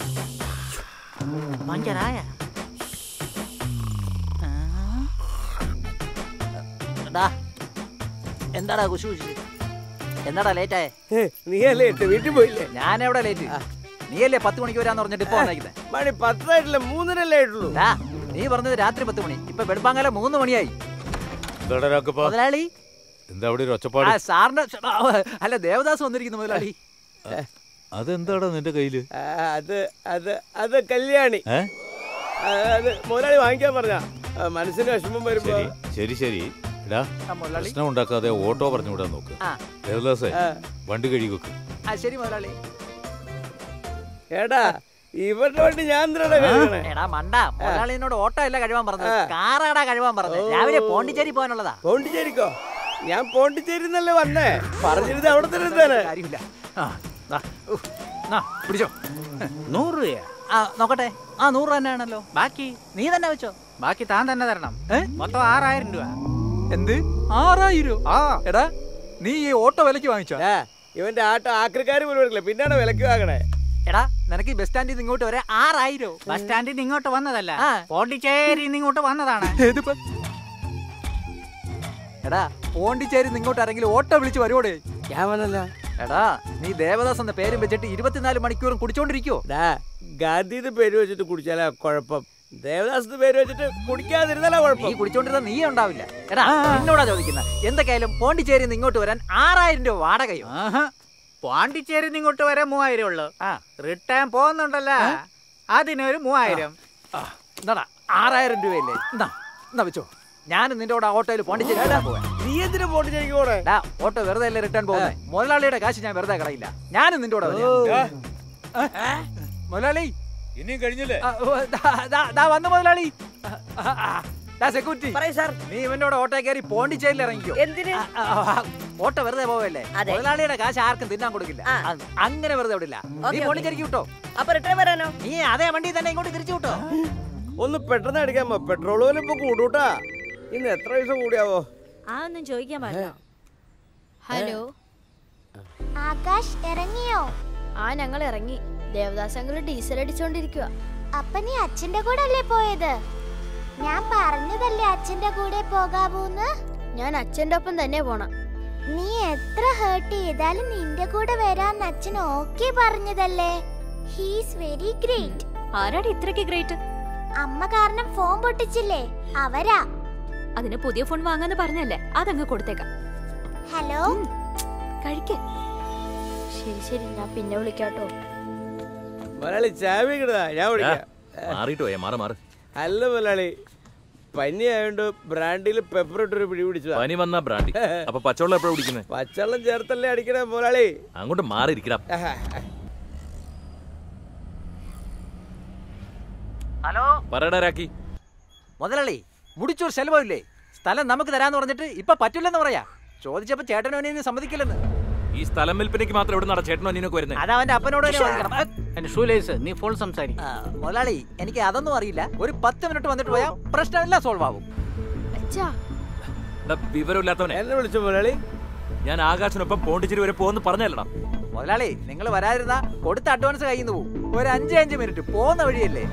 പഞ്ചറായ എന്താടാ കുശു കുശു എന്താടാ ലേറ്റായേ നീയല്ലേ എട്ട് വീട്ടിൽ പോയില്ലേ ഞാൻ എവിടെ ലേറ്റ് നീയല്ലേ പത്ത് മണിക്ക് വരാന്ന് പറഞ്ഞിട്ട് ഇപ്പൊ വന്നേക്കുന്നത് മണി പത്തായിട്ടില്ല മൂന്നിനല്ലേ ആയിട്ടുള്ളൂ നീ പറഞ്ഞത് രാത്രി പത്ത് മണി ഇപ്പൊ വെളുപ്പാങ്കാലം മൂന്ന് മണിയായി എന്താടാ രാഘപ്പ മുതലാളി എന്താ അവിടെ ഒരു ആ ഒച്ചപ്പാട് സാറിന്റെ അല്ല ദേവദാസ് വന്നിരിക്കുന്നു മുതലാളി അതെന്താടാ നിന്റെ കയ്യില് ആ, അത് അത് അത് കല്യാണി ഏ ആ, അത് മുതലാളി വാങ്ങിക്കാൻ പറഞ്ഞ മനസ്സിന് വിഷമം വരുമ്പോ ശരി ശരി ശരി എടാ ആ, മുതലാളി. പ്രശ്നം ഉണ്ടാക്കാതെ ഓട്ടോ പറഞ്ഞു വിടാൻ നോക്ക് ആ. ദേവദാസേ ആ. വണ്ടി കഴുകി വെക്ക് ആ ശരി മുതലാളി ഏടാ ഇവരുടെ വണ്ടി ഞാൻ എന്തിനാടാ കഴുകണേ എടാ മണ്ട മുതലാളിനോട് ഓട്ടോ അല്ല കഴിവാൻ പറഞ്ഞത് ആ. കാറാടാ കഴിവാൻ പറഞ്ഞത് ഓ. രാവിലെ പോണ്ടിച്ചേരി പോകാനുള്ളതാ പോണ്ടിച്ചേരിക്കോ ഞാൻ പോണ്ടിച്ചേരി എന്നല്ലേ വന്നേ പറഞ്ഞിരുന്നത് അവിടെ തന്നെ ഇരുന്നേനെ. കാര്യമില്ല ആ, ദാ, ഉഫ്, നാ, പിടിച്ചോ നൂറ് രൂപയാ ആ നോക്കട്ടെ ആ നൂറ് രൂപ തന്നെയാണല്ലോ ബാക്കി നീ തന്നെ വെച്ചോ ബാക്കി താൻ തന്നെ തരണം മൊത്തം ആറായിരം രൂപ എന്ത് ആറായിരം ആ എടാ നീ ഈ ഓട്ടോ വിലക്ക് വാങ്ങിച്ചോ ഏ, ഇവന്റെ ആട്ടം ആക്രിക്കാര് പോലും എടുക്കില്ല പിന്നാണ് വിലക്ക് വാങ്ങണേ എടാ നിനക്ക് ഈ ബസ് സ്റ്റാൻഡിൽ നിന്ന് ഇങ്ങോട്ട് വരെ ആറായിരോ ബസ് സ്റ്റാൻഡിൽ നിന്ന് ഇങ്ങോട്ട് വന്നതല്ല പോണ്ടിച്ചേരി നിന്ന് ഇങ്ങോട്ട് വന്നതാണ് ഏതിപ്പോ എടാ പോണ്ടിച്ചേരി നിന്ന് ഇങ്ങോട്ട് ആരെങ്കിലും ഓട്ടോ വിളിച്ച് വരുവോടെ ഞാൻ വന്നല്ല എടാ നീ ദേവദാസ് എന്ന പേരും വെച്ചിട്ട് ഇരുപത്തിനാല് മണിക്കൂറും കുടിച്ചോണ്ടിരിക്കോ ഡാ ഗാന്ധിന്ന് പേര് വെച്ചിട്ട് കുടിച്ചാലാ കുഴപ്പം ദേവദാസിന്റെ പേര് വെച്ചിട്ട് കുടിക്കാതിരുന്നാലാ നീ കുഴപ്പം കുടിച്ചോണ്ടിരുന്ന നീ ഉണ്ടാവില്ല എടാ എന്നോടാ ചോദിക്കുന്ന എന്തൊക്കെയായാലും പോണ്ടിച്ചേരി നിന്ന് ഇങ്ങോട്ട് വരാൻ ആറായിരം രൂപ വാടകയോ പോണ്ടിച്ചേരി നിന്ന് ഇങ്ങോട്ട് വരെ മൂവായിരം ഉള്ളു റിട്ടേൺ പോകുന്നുണ്ടല്ലോ അതിനൊരു മൂവായിരം എന്താടാ ആറായിരം രൂപയല്ലേ എന്നാ എന്നാ വെച്ചോ ഞാനും നിന്റെ കൂടെ ഓട്ടോയിൽ പോണ്ടിച്ചേരി വരാൻ പോവാ നീ എന്തിനാ പോണ്ടിച്ചേരിക്ക് പോണേ ഡാ ഓട്ടോ വെറുതെ അല്ലേ റിട്ടേൺ പോകുന്നത് മുതലാളിയുടെ കാശ് ഞാൻ വെറുതെ കളയില്ല ഞാനും നിന്റെ കൂടെ വരാം. ഏ? മുതലാളി ഇനിയും കഴിഞ്ഞില്ലേ ആ, ഓ, ദാ- ദാ- ദാ വന്നു മുതലാളി സെക്യൂരിറ്റി നീ ഇവന്റെ കൂടെ ഓട്ടോ കയറി പോണ്ടിച്ചേരിയിൽ ഇറങ്ങിക്കോ എന്തിന് ആ, ആ, ആ, ഓട്ടോ വെറുതെ പോവല്ലേ അതെ. മുതലാളിയുടെ കാശ് ആർക്കും തിന്നാൻ കൊടുക്കില്ല ആ. അ- അങ്ങനെ വെറുതെ വിടില്ല ഓക്കേ, നീ ഓക്കേ. പോണ്ടിച്ചേരിക്ക് വിട്ടോ അപ്പൊ റിട്ടേൺ വരാനോ നീ അതേ വണ്ടി തന്നെ ഇങ്ങോട്ട് തിരിച്ചു വിട്ടോ ഒന്ന് പെട്ടെന്ന് അടിക്കാമോ പെട്രോൾ പോലും ഇപ്പൊ കൂടൂട്ടാ ഇന്ന് എത്ര പൈസ കൂടിയാവോ ആ ഒന്നും ചോദിക്കാൻ പാടില്ല ഹലോ ആകാശ് ഇറങ്ങിയോ ആ ഞങ്ങൾ ഇറങ്ങി ദേവദാസ് അങ്കിൾ ഡീസൽ അടിച്ചോണ്ടിരിക്കുക അപ്പൊ നീ അച്ഛന്റെ കൂടെ അല്ലേ പോയത് ഞാൻ പറഞ്ഞതല്ലേ അച്ഛന്റെ കൂടെ പോകാവൂന്ന് ഞാൻ അച്ഛന്റെ ഒപ്പം തന്നെ പോണം നീ എത്ര ഹേർട്ട് ചെയ്താലും നിന്റെ കൂടെ വരാൻ അച്ഛൻ ഓക്കെ പറഞ്ഞതല്ലേ ഹീസ് വെരി ഗ്രേറ്റ് ആരാടി ഇത്രയ്ക്ക് ഗ്രേറ്റ് അമ്മ കാരണം ഫോൺ പൊട്ടിച്ചില്ലേ അവരാ അതിന് പുതിയ ഫോൺ വാങ്ങാന്ന് പറഞ്ഞല്ലേ അതങ്ങ് കൊടുത്തേക്കാം ഹലോ കഴിക്ക് ശരി ശരി ഞാൻ പിന്നെ വിളിക്കാട്ടോ മുതലാളി ചാവി കിടതാ ഞാൻ വിളിക്കാം മാറിയിട്ട് പോയാ മാറി മാറി അല്ല മുതലാളി പനി ആയതുകൊണ്ട് ബ്രാൻഡിൽ പെപ്പർ ഇട്ടൊരു പിടി പിടിച്ചതാ പനി വന്നാ ബ്രാൻഡി അപ്പൊ പച്ചവെള്ളം എപ്പോഴാ കുടിക്കുന്നത് പച്ചവെള്ളം ചേർത്തല്ലേ അടിക്കണേ മുതലാളി അങ്ങോട്ട് മാറിയിരിക്കണം ഹലോ പറയടാ രാക്കി മുതലാളി മുടിച്ചൂർ ശെലവില്ലേ സ്ഥലം നമുക്ക് തരാന്ന് പറഞ്ഞിട്ട് ഇപ്പൊ പറ്റില്ലെന്ന് പറയാ ചോദിച്ചപ്പോ ചേട്ടനോ അനിയനും സമ്മതിക്കില്ലെന്ന് ഈ സ്ഥലം വിൽപ്പനയ്ക്ക് മാത്രം എവിടെ നട ചേട്ടനോ അനിയനൊക്കെ വരുന്നത് അത് അവന്റെ അപ്പനോട് തന്നെ ചോദിക്കണം. എന്റെ ഷൂലേസ് നീ ഫോൺ സംസാരിക്കും ആ, മുതലാളി എനിക്ക് അതൊന്നും അറിയില്ല ഒരു പത്ത് മിനിറ്റ് വന്നിട്ട് പോയാ പ്രശ്നമെല്ലാം സോൾവ് ആവും അച്ഛാ എടാ, വിവരമില്ലാത്തവനെ എന്നെ വിളിച്ചു മുതലാളി ഞാൻ ആകാശിനൊപ്പം പോണ്ടിച്ചേരി വരെ പോകുന്നു പറഞ്ഞല്ലടാ മുതലാളി നിങ്ങൾ വരാതിരുന്ന കൊടുത്ത അഡ്വാൻസ് കയ്യിൽ നിന്ന് പോകും ഒരു അഞ്ച് അഞ്ച് മിനിറ്റ് പോകുന്ന വഴിയല്ലേ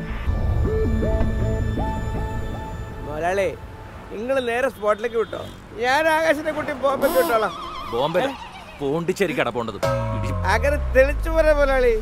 മുതലാളി നിങ്ങൾ നേരെ സ്പോട്ടിലേക്ക് വിട്ടോ ഞാൻ ആകാശത്തെ കുട്ടി പോകാൻ പറ്റി വിട്ടോളാം ബോംബെ പോണ്ടിച്ചേരി കട പോണ്ടത് അങ്ങനെ തെളിച്ചു പോരാ മുതലാളി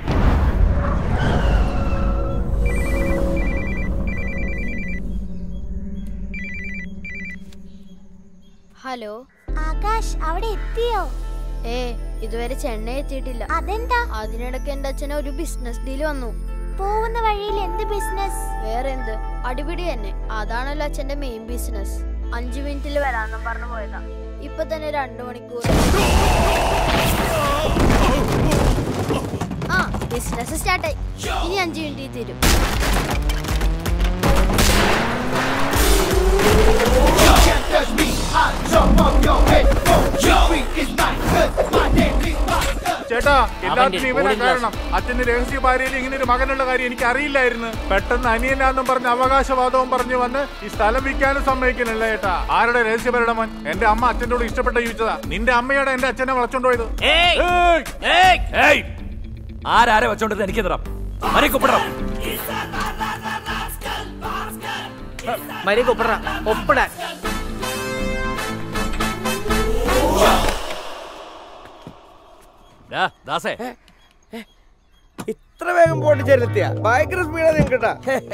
ഹലോ ആകാശ് അവിടെ എത്തിയോ ഏ ഇതുവരെ ചെന്നൈ എത്തിയിട്ടില്ല അതെന്താ അതിനിടയ്ക്ക് എന്റെ അച്ഛന് ഒരു ബിസിനസ് ഡീൽ വന്നു പോകുന്ന വഴിയിൽ എന്ത് ബിസിനസ് വേറെ എന്ത് അടിപിടി തന്നെ അതാണല്ലോ അച്ഛന്റെ മെയിൻ ബിസിനസ് അഞ്ചു മിനിറ്റിൽ വരാന്നും പറഞ്ഞു പോയതാ ഇപ്പൊ തന്നെ രണ്ടു മണിക്കൂർ ആ ബിസിനസ് സ്റ്റാർട്ടായി ഇനി അഞ്ചു മിനിറ്റിൽ തീരും ചേട്ടാ എല്ലാത്തിനും അവന്റെ ഇവനാ boarding കാരണം അച്ഛന്റെ രഹസ്യ ഭാര്യയിൽ ഇങ്ങനെ ഒരു മകനുള്ള കാര്യം എനിക്ക് അറിയില്ലായിരുന്നു പെട്ടെന്ന് അനിയനാന്നും പറഞ്ഞ് അവകാശവാദവും പറഞ്ഞു വന്ന് ഈ സ്ഥലം വിൽക്കാനും സമ്മതിക്കുന്നില്ല ചേട്ടാ ആരുടെ രഹസ്യപരയുടെ മോൻ എന്റെ അമ്മ അച്ഛൻ്റെ കൂടെ ഇഷ്ടപ്പെട്ട ചോദിച്ചതാ നിന്റെ അമ്മയോടെ എന്റെ അച്ഛനെ വളച്ചോണ്ട് പോയത് ഏയ് ആരാരെ വെച്ചോണ്ടിരുന്ന എനിക്ക് തരാം മറിക്കൊപ്പിടാം മരിയൊക്കെ ഒപ്പിടാ ഒപ്പിടാൻ ഡാ, ദാസേ ഇത്ര വേഗം പോണ്ടിച്ചേരിലെത്തിയ ഭയങ്കര സ്പീഡാ നിങ്ങൾക്കിട്ടാ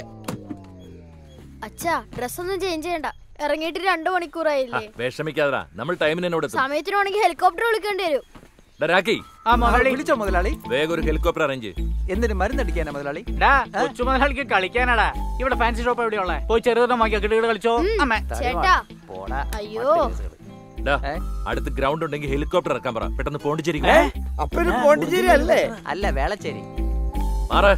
അച്ഛാ ഡ്രസ് ഒന്നും ചേഞ്ച് ചെയ്യണ്ട ഇറങ്ങിയിട്ട് രണ്ടു ആ, മണിക്കൂറായില്ലേ വിഷമിക്കാതടാ നമ്മൾ ടൈമിന് എന്നോട് എത്തും സമയത്തിനാണെങ്കിൽ ഹെലികോപ്റ്റർ വിളിക്കേണ്ടി വരും ഡാ, രാക്കി ആ മുതലാളി വിളിച്ചോ മുതലാളി വേഗം ഒരു ഹെലികോപ്റ്റർ അറേഞ്ച് എന്തിന് മരുന്നടിക്കാനാ മുതലാളി ഡാ കൊച്ചു മുതലാളിക്ക് കളിക്കാനാടാ ഇവിടെ ഫാൻസി ഷോപ്പ് എവിടെയുള്ളേ പോയി ചെറുതരം വാങ്ങിയോ കിട്ടുകിട്ട് കളിച്ചോ അമ്മേ ചേട്ടാ പോടാ അയ്യോ ഡാ, അടുത്ത് ഗ്രൗണ്ട് ഉണ്ടെങ്കിൽ ഹെലികോപ്റ്റർ ഇറക്കാൻ പറ പെട്ടെന്ന് പോണ്ടിച്ചേരി അപ്പൊ ഇത് പോണ്ടിച്ചേരി അല്ലേ അല്ല വേളച്ചേരി മാറ്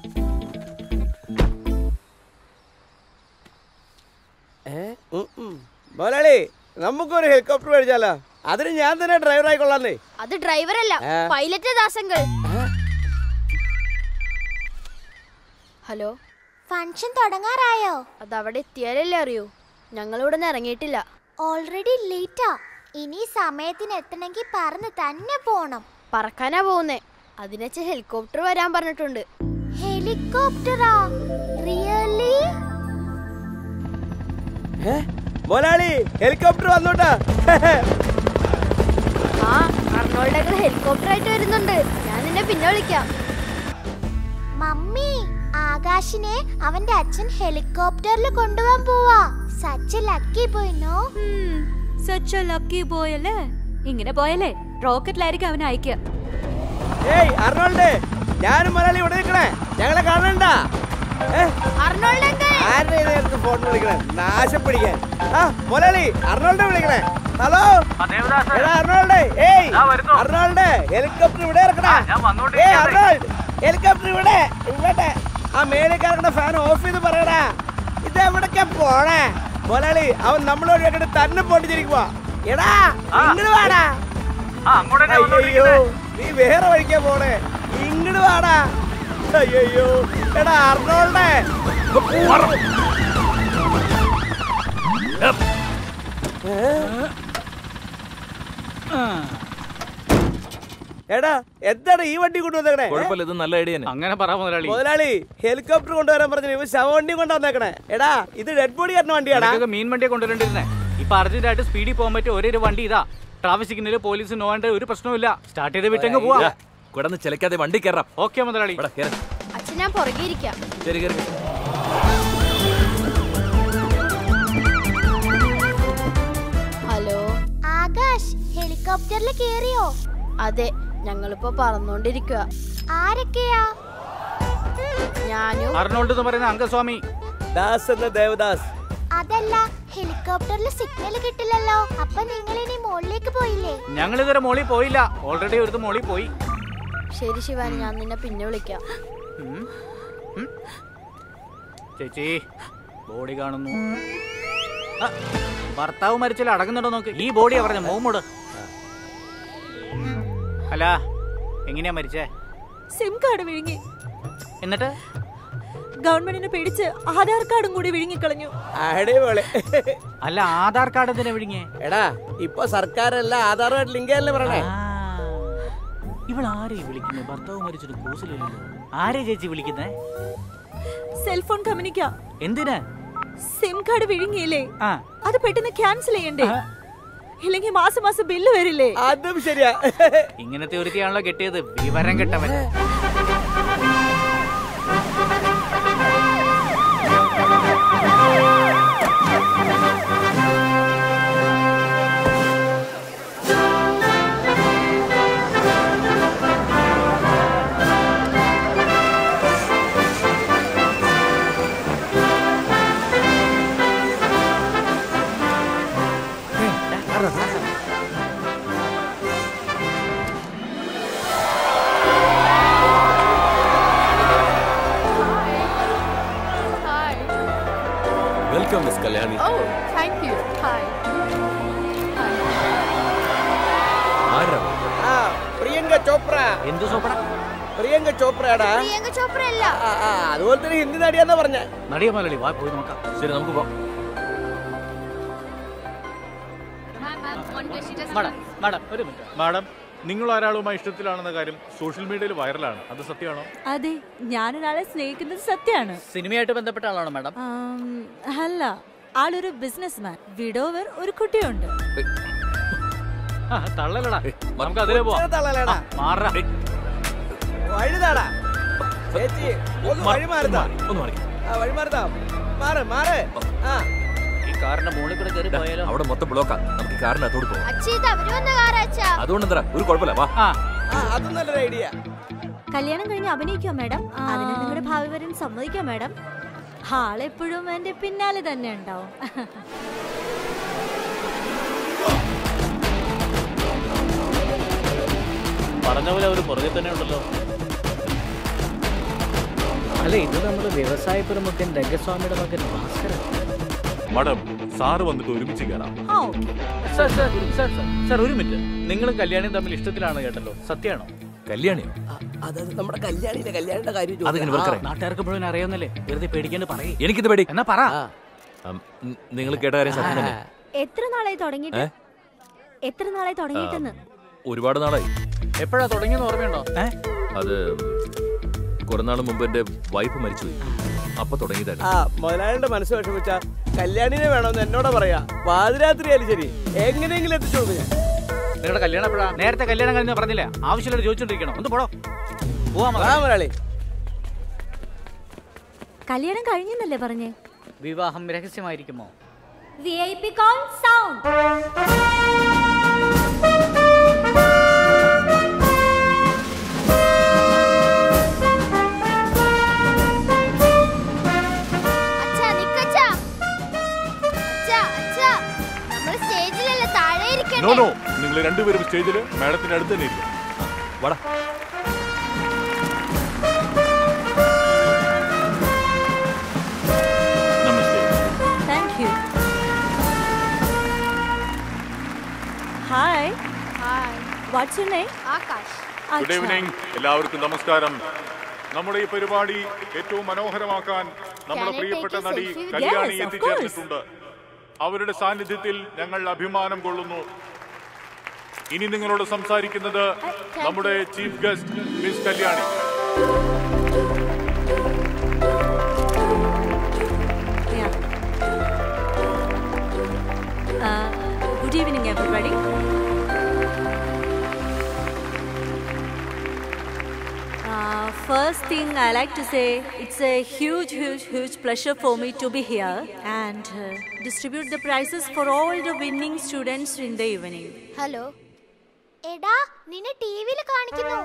മുതലാളി നമുക്കൊരു ഹെലികോപ്റ്റർ മേടിച്ചാലോ അതിന് ഞാൻ തന്നെ ഡ്രൈവർ ആയിക്കൊള്ളാന്നേ അത് ഡ്രൈവർ അല്ല ഏ? പൈലറ്റ് ദാസങ്കൾ ഹലോ ഫംഗ്ഷൻ തുടങ്ങാറായോ അത് അവിടെ എത്തിയാലല്ലേ അറിയൂ ഞങ്ങൾ ഇവിടെ നിന്ന് ഇറങ്ങിയിട്ടില്ല ഓൾറെഡി ലേറ്റാ ഇനി സമയത്തിന് എത്തണമെങ്കിൽ പറന്ന് തന്നെ പോണം പറക്കാനാ പോകുന്നേ അതിനച്ച ഹെലികോപ്റ്റർ വരാൻ പറഞ്ഞിട്ടുണ്ട് ഹെലികോപ്റ്ററാ റിയലി മുതലാളി ഹെലികോപ്റ്റർ വന്നോട്ടാ ആ അർണോൾഡ് ഹെലികോപ്റ്റർ ആയിട്ട് വരുന്നുണ്ട് ഞാൻ നിന്നെ പിന്നെ വിളിക്കാം മമ്മി ആകാശിനെ അവന്റെ അച്ഛൻ ഹെലികോപ്റ്ററിൽ കൊണ്ടുപോകാൻ പോവാ സച്ച് ലക്കി പോയിനോ സച്ച് ലക്കി പോയല്ലേ ഇങ്ങനെ പോയല്ലേ റോക്കറ്റിലായിരിക്കും അവനെ അയക്കുക ഏയ് അർണോൾഡ് ഞാനും മുതലാളി ഇവിടെ നിൽക്കണേ ഞങ്ങളെ കാണണ്ട ആരുടെ ഈ നേരത്ത് ഫോൺ വിളിക്കണേ നാശം പിടിക്കാൻ ആ മുതലാളി അർണോൾഡ് വിളിക്കണേ ഹലോ എടാ അർണോൾഡ് ഏയ് അർണോൾഡ് ഹെലികോപ്റ്റർ ഇവിടെ ഇറക്കണേ ഏയ് അർണോൾഡ് ഹെലികോപ്റ്റർ ഇവിടെ ഇവിടെ ആ മേളിൽ കിടക്കുന്ന ഫാൻ ഓഫ് ചെയ്ത് പറയടാ ഇത് എവിടൊക്കെ പോണേ മുതലാളി അവൻ നമ്മളോട് കേട്ടിട്ട് തന്നെ പോണ്ടിച്ചിരിക്കുവാ എടാ ഇങ്ങോട്ട് വാടാ അയ്യോ നീ വേറെ വഴിക്കാ പോണേ ഇങ്ങോട്ട് വാടാ അയ്യോ എടാ അർണോൾഡേ എടാ എന്താണ് ഈ വണ്ടി കൊണ്ടുവന്നേക്കണേ കുഴപ്പമില്ല ഇത് നല്ല ഐഡിയ അങ്ങനെ പറ മുതലാളി മുതലാളി ഹെലികോപ്റ്റർ കൊണ്ടുവരാൻ പറഞ്ഞു ഇവ ശവവണ്ടി കൊണ്ടുവന്നേക്കണേ എടാ ഇത് ഡെഡ് ബോഡി കയറുന്ന വണ്ടിയാടാ നിനക്കൊക്കെ മീൻ വണ്ടിയെ കൊണ്ടുവരണ്ടിരുന്നേ ഇപ്പൊ അർജന്റായിട്ട് സ്പീഡിൽ പോകാൻ പറ്റിയ ഒരേ ഒരു വണ്ടി ഇതാ ട്രാഫിക് സിഗ്നൽ പോലീസ് നോവേണ്ട ഒരു പ്രശ്നവുമില്ല സ്റ്റാർട്ട് ചെയ്ത് വിട്ടങ്ങ് പോവാ കിടന്ന് ചിലക്കാതെ വണ്ടി കയറാം ഓക്കെ മുതലാളി അച്ഛൻ ഞാൻ പുറകെ ഇരിക്കാം ശരി കയറി ഹലോ ആകാശ് ഹെലികോപ്റ്ററിൽ കേറിയോ അതെ ഞങ്ങളിപ്പോ പറന്നോണ്ടിരിക്കുക ആരൊക്കെയാ ഞാനും അർണോൾഡ് എന്ന് പറയുന്ന അംഗസ്വാമി ദാസ് എന്ന ദേവദാസ് അതല്ല ഹെലികോപ്റ്ററിൽ സിഗ്നൽ കിട്ടില്ലല്ലോ അപ്പൊ നിങ്ങൾ ഇനി മുകളിലേക്ക് പോയില്ലേ ഞങ്ങൾ ഇതുവരെ മോളിൽ പോയില്ല ഓൾറെഡി ഒരു മോളിൽ പോയി ശരി ശിവാനി ഞാൻ നിന്നെ പിന്നെ വിളിക്കാം ഉം. ഉം. ചേച്ചി ബോഡി കാണുന്നു ആ, ഭർത്താവ് മരിച്ചാൽ അടങ്ങുന്നുണ്ടോ നോക്ക് ഈ ബോഡിയാ പറഞ്ഞ മോമോട് അല്ല എങ്ങനെയാ മരിച്ചേ സിം കാർഡ് വിഴുങ്ങി എന്നിട്ട് ഗവൺമെന്റിനെ പേടിച്ച് ആധാർ കാർഡും കൂടി വിഴുങ്ങിക്കളഞ്ഞു അടിപൊളി അല്ല ആധാർ കാർഡ് എന്തിനാ വിഴുങ്ങിയേ എടാ ഇപ്പൊ സർക്കാരല്ല ആധാറുമായിട്ട് ലിങ്ക് അല്ലേ പറയണേ ഇവൾ ആരെയും വിളിക്കുന്നത് ഭർത്താവ് മരിച്ചൊരു കൂസിലില്ലല്ലോ ആരെ ചേച്ചി വിളിക്കുന്നേ സെൽഫോൺ കമ്പനിക്കാ എന്തിനാ സിം കാർഡ് വിഴുങ്ങിയില്ലേ ആ അത് പെട്ടെന്ന് ക്യാൻസൽ ചെയ്യണ്ടേ ഇല്ലെങ്കിൽ മാസം മാസം ബില്ല് വരില്ലേ അതും ശരിയാ ഇങ്ങനത്തെ ഒരുത്തിയാണല്ലോ കെട്ടിയത് വിവരം കെട്ടവൻ welcome miss Kalyani Oh, thank you. Hi. ആരാ ആ പ്രിയങ്ക ചോപ്ര എന്ത് സോപ്പട പ്രിയങ്ക ചോപ്രയാടാ പ്രിയങ്ക ചോപ്ര അല്ല ആ, ആ, അതുപോലെ തന്നെ ഹിന്ദി നടിയാന്നാ പറഞ്ഞ നടിയ മലയാളി വാ പോയി നോക്കാം ശരി നമുക്ക് പോവാം മാഡം മാഡം ഒരു മിനിറ്റ് മാഡം നിങ്ങൾ ഒരാളുമായി ഇഷ്ടത്തിലാണെന്ന കാര്യം സോഷ്യൽ മീഡിയയിൽ വൈറലാണ് അത് സത്യമാണോ അതെ ഞാനൊരാളെ സ്നേഹിക്കുന്നത് സത്യമാണ് സിനിമയായിട്ട് ബന്ധപ്പെട്ട ആളാണോ മാഡം ആം, അല്ല ആളൊരു ബിസിനസ്മാൻ വിഡോവർ ഒരു കുട്ടിയുണ്ട് ആ, തള്ളലടാ നമുക്ക് അതിലേ പോവാം തള്ളലടാ. മാറാ വഴുതാടാ ചേച്ചി ഒന്ന് വഴി മാറുതാ ഒന്ന് മാറി ആ വഴി മാറുതാ മാറ് മാറ് ആ ഈ കാറിന്റെ മുകളിൽ കൂടെ കയറി പോയാലോ അവിടെ മൊത്തം ബ്ലോക്കാ നമുക്ക് ഈ കാറിനകത്തോട് പോവാം അച്ഛ ഇത് അവര് വന്ന കാർ അച്ഛാ അതുകൊണ്ട് എന്താ ഒരു കുഴപ്പമില്ല വാ ആ ആ അത് നല്ലൊരു ഐഡിയ കല്യാണം കഴിഞ്ഞ് അഭിനയിക്കോ മാഡം അതിന് നിങ്ങളുടെ ഭാവി വരും സമ്മതിക്കോ മാഡം ആളെപ്പോഴും എന്റെ പിന്നാലെ തന്നെ ഉണ്ടാവും പറഞ്ഞ പോലെ അവർ പുറകെ തന്നെ ഉണ്ടല്ലോ അല്ല ഇത് നമ്മുടെ വ്യവസായ പ്രമുഖൻ രംഗസ്വാമിയുടെ മകൻ ഭാസ്കരൻ മാഡം സാറ് വന്നിട്ട് ഒരുമിച്ച് കയറാം ആ okay sir sir sir sir sir ഒരു മിനിറ്റ് നിങ്ങളും കല്യാണിയും തമ്മിൽ ഇഷ്ടത്തിലാണ് കേട്ടല്ലോ സത്യമാണോ കല്യാണിയോ അതായത് നമ്മുടെ കല്യാണിന്റെ കല്യാണിന്റെ കാര്യം അതിങ്ങനെ ചോദിച്ചതാ. ഇവർക്കറിയാം നാട്ടുകാർക്ക് മുഴുവൻ അറിയാവുന്നല്ലേ വെറുതെ പേടിക്കാണ്ട് പറയേ എനിക്കിത് പേടി എന്നാ പറ നിങ്ങൾ കേട്ട കാര്യം സത്യം തന്നെ എത്ര നാളായി തുടങ്ങിയിട്ട് ഏ? എത്ര നാളായി തുടങ്ങിയിട്ടെന്ന് ഒരുപാട് നാളായി എപ്പോഴാ തുടങ്ങിയെന്ന് ഓർമ്മയുണ്ടോ ഏ അത് കുറെ നാൾ മുമ്പ് എന്റെ വൈഫ് മരിച്ചുപോയി അപ്പൊ തുടങ്ങിയതായിരുന്നു ആ മുതലാളിയുടെ മനസ്സ് വിഷമിച്ച കല്യാണിനെ വേണമെന്ന് എന്നോടാ പറയാ പാതിരാത്രി ആയാലും ശരി എങ്ങനെയെങ്കിലും എത്തിച്ചു കൊടുക്കും ഞാൻ നിങ്ങളുടെ കല്യാണം എപ്പോഴാ നേരത്തെ കല്യാണം കഴിഞ്ഞ പറഞ്ഞില്ലേ ആവശ്യമില്ലാതെ ചോദിച്ചോണ്ടിരിക്കണം ഒന്ന് പോടോ പോവാ ആ മുതലാളി കല്യാണം കഴിഞ്ഞെന്നല്ലേ പറഞ്ഞേ വിവാഹം രഹസ്യമായിരിക്കുമോ V I P call sound അച്ഛാ നിക്കച്ചാ അച്ഛാ അച്ഛാ നമ്മള് സ്റ്റേജിലല്ല താഴെ നോ ഇരിക്കണ്ടേ നോ നിങ്ങൾ രണ്ടുപേരും സ്റ്റേജിൽ മാഡത്തിന്റെ അടുത്ത് തന്നെ ഇരിക്കും വാടാ നമസ്തേ thank you hi hi what's your name Akash good evening എല്ലാവർക്കും നമസ്കാരം നമ്മുടെ ഈ പരിപാടി ഏറ്റവും മനോഹരമാക്കാൻ നമ്മുടെ Can I പ്രിയപ്പെട്ട take a നടി selfie with you? Kalyani Yes, of എത്തിച്ചേർന്നിട്ടുണ്ട് അവരുടെ സാന്നിധ്യത്തിൽ ഞങ്ങൾ അഭിമാനം കൊള്ളുന്നു ഇനി നിങ്ങളോട് സംസാരിക്കുന്നത് നമ്മുടെ chief guest miss Kalyani Uh, good evening, everybody. Uh, first thing I like to say, it's a huge, huge, huge pleasure for me to be here and uh, distribute the prizes for all the winning students in the evening. Hello എടാ നിന്നെ ടിവിയിൽ കാണിക്കുന്നു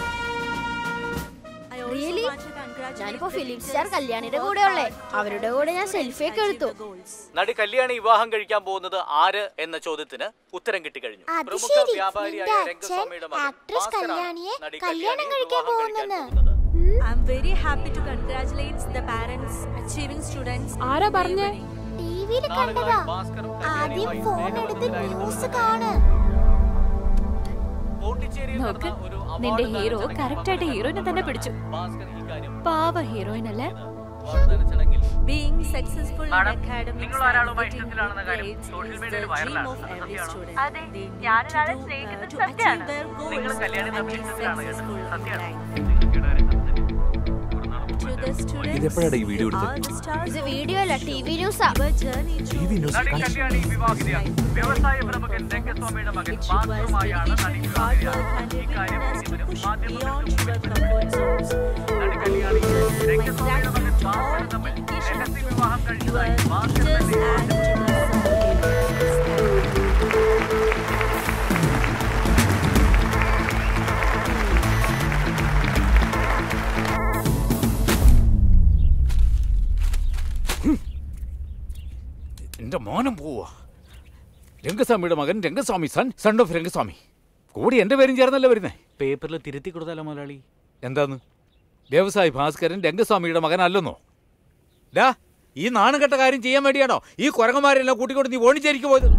really ഞാനിപ്പോ film star കല്യാണിയുടെ കൂടെ ഉള്ളേ അവരുടെ കൂടെ ഞാൻ സെൽഫി ഒക്കെ എടുത്തു നടി കല്യാണി വിവാഹം കഴിക്കാൻ പോകുന്നത് ആര് എന്ന ചോദ്യത്തിന് ഉത്തരം കിട്ടിക്കഴിഞ്ഞു അത് പ്രമുഖ ശരി വ്യാപാരിയായ നിന്റെ അച്ഛൻ രംഗസ്വാമിയുടെ മകൻ ആക്ട്രസ് ഭാസ്കറാണ് കല്യാണിയെ നടി കല്യാണം കല്യാണി കഴിക്കാൻ വിവാഹം കഴിക്കാൻ പോകുന്നെന്ന് I'm very happy to congratulate the parents, achieving students. ആരാ പറഞ്ഞേ ടിവിയിൽ കണ്ടതാ ആദ്യം ഫോൺ എടുത്ത് ന്യൂസ് കാണ് നോക്ക് നിന്റെ ഹീറോ കറക്റ്റ് ആയിട്ട് ഹീറോയിനെ തന്നെ പിടിച്ചു പാവ ഹീറോയിൻ അല്ലേ Being successful in Madam, academics നിങ്ങൾ and ഒരാളുമായി getting ഇഷ്ടത്തിലാണെന്ന കാര്യം grades social is media the ൽ dream വൈറലാണ്. of every സത്യമാണോ? student. അതെ, They need ഞാനൊരാളെ to do, uh, സ്നേഹിക്കുന്നത് to സത്യാണ്. achieve their goals നിങ്ങൾ കല്യാണി and തമ്മിൽ be ഇഷ്ടത്തിലാണ് കേട്ടോ. successful in സത്യമാണ്. life. To the students, ഇതെപ്പോഴാണ് ഈ വീഡിയോ all എടുത്തത് the stars ഇത് വീഡിയോ അല്ല ടി വി ന്യൂസാ Your journey through നടി കല്യാണി വിവാഹിതയാണ് വ്യവസായ പ്രമുഖൻ രംഗസ്വാമിയുടെ മകൻ ഭാസ്കറുമായാണ് നടി വിവാഹിതയാണ് ഇക്കാര്യം ഇരുവരും മാധ്യമങ്ങൾക്ക് നടി കല്യാണി രംഗസ്വാമിയുടെ മകൻ ഭാസ്കരൻ തമ്മിൽ രഹസ്യ വിവാഹം കഴിച്ചതായി ഭാസ്കരൻ തന്നെ എന്റെ മോനം പോവാ രംഗസ്വാമിയുടെ മകൻ Rangaswamy son son of Rangaswamy കൂടി എന്റെ പേരും ചേർന്നല്ലേ വരുന്നേ പേപ്പറിൽ തിരുത്തി കൊടുത്താലോ മുതലാളി എന്താന്ന് വ്യവസായി ഭാസ്കരൻ രംഗസ്വാമിയുടെ മകനല്ലെന്നോ ഡാ ഈ നാണുകെട്ട കാര്യം ചെയ്യാൻ വേണ്ടിയാണോ ഈ കുരങ്ങന്മാരെല്ലാം കൂട്ടിക്കൊണ്ട് നീ ഓണിച്ചേരിക്ക് പോയത്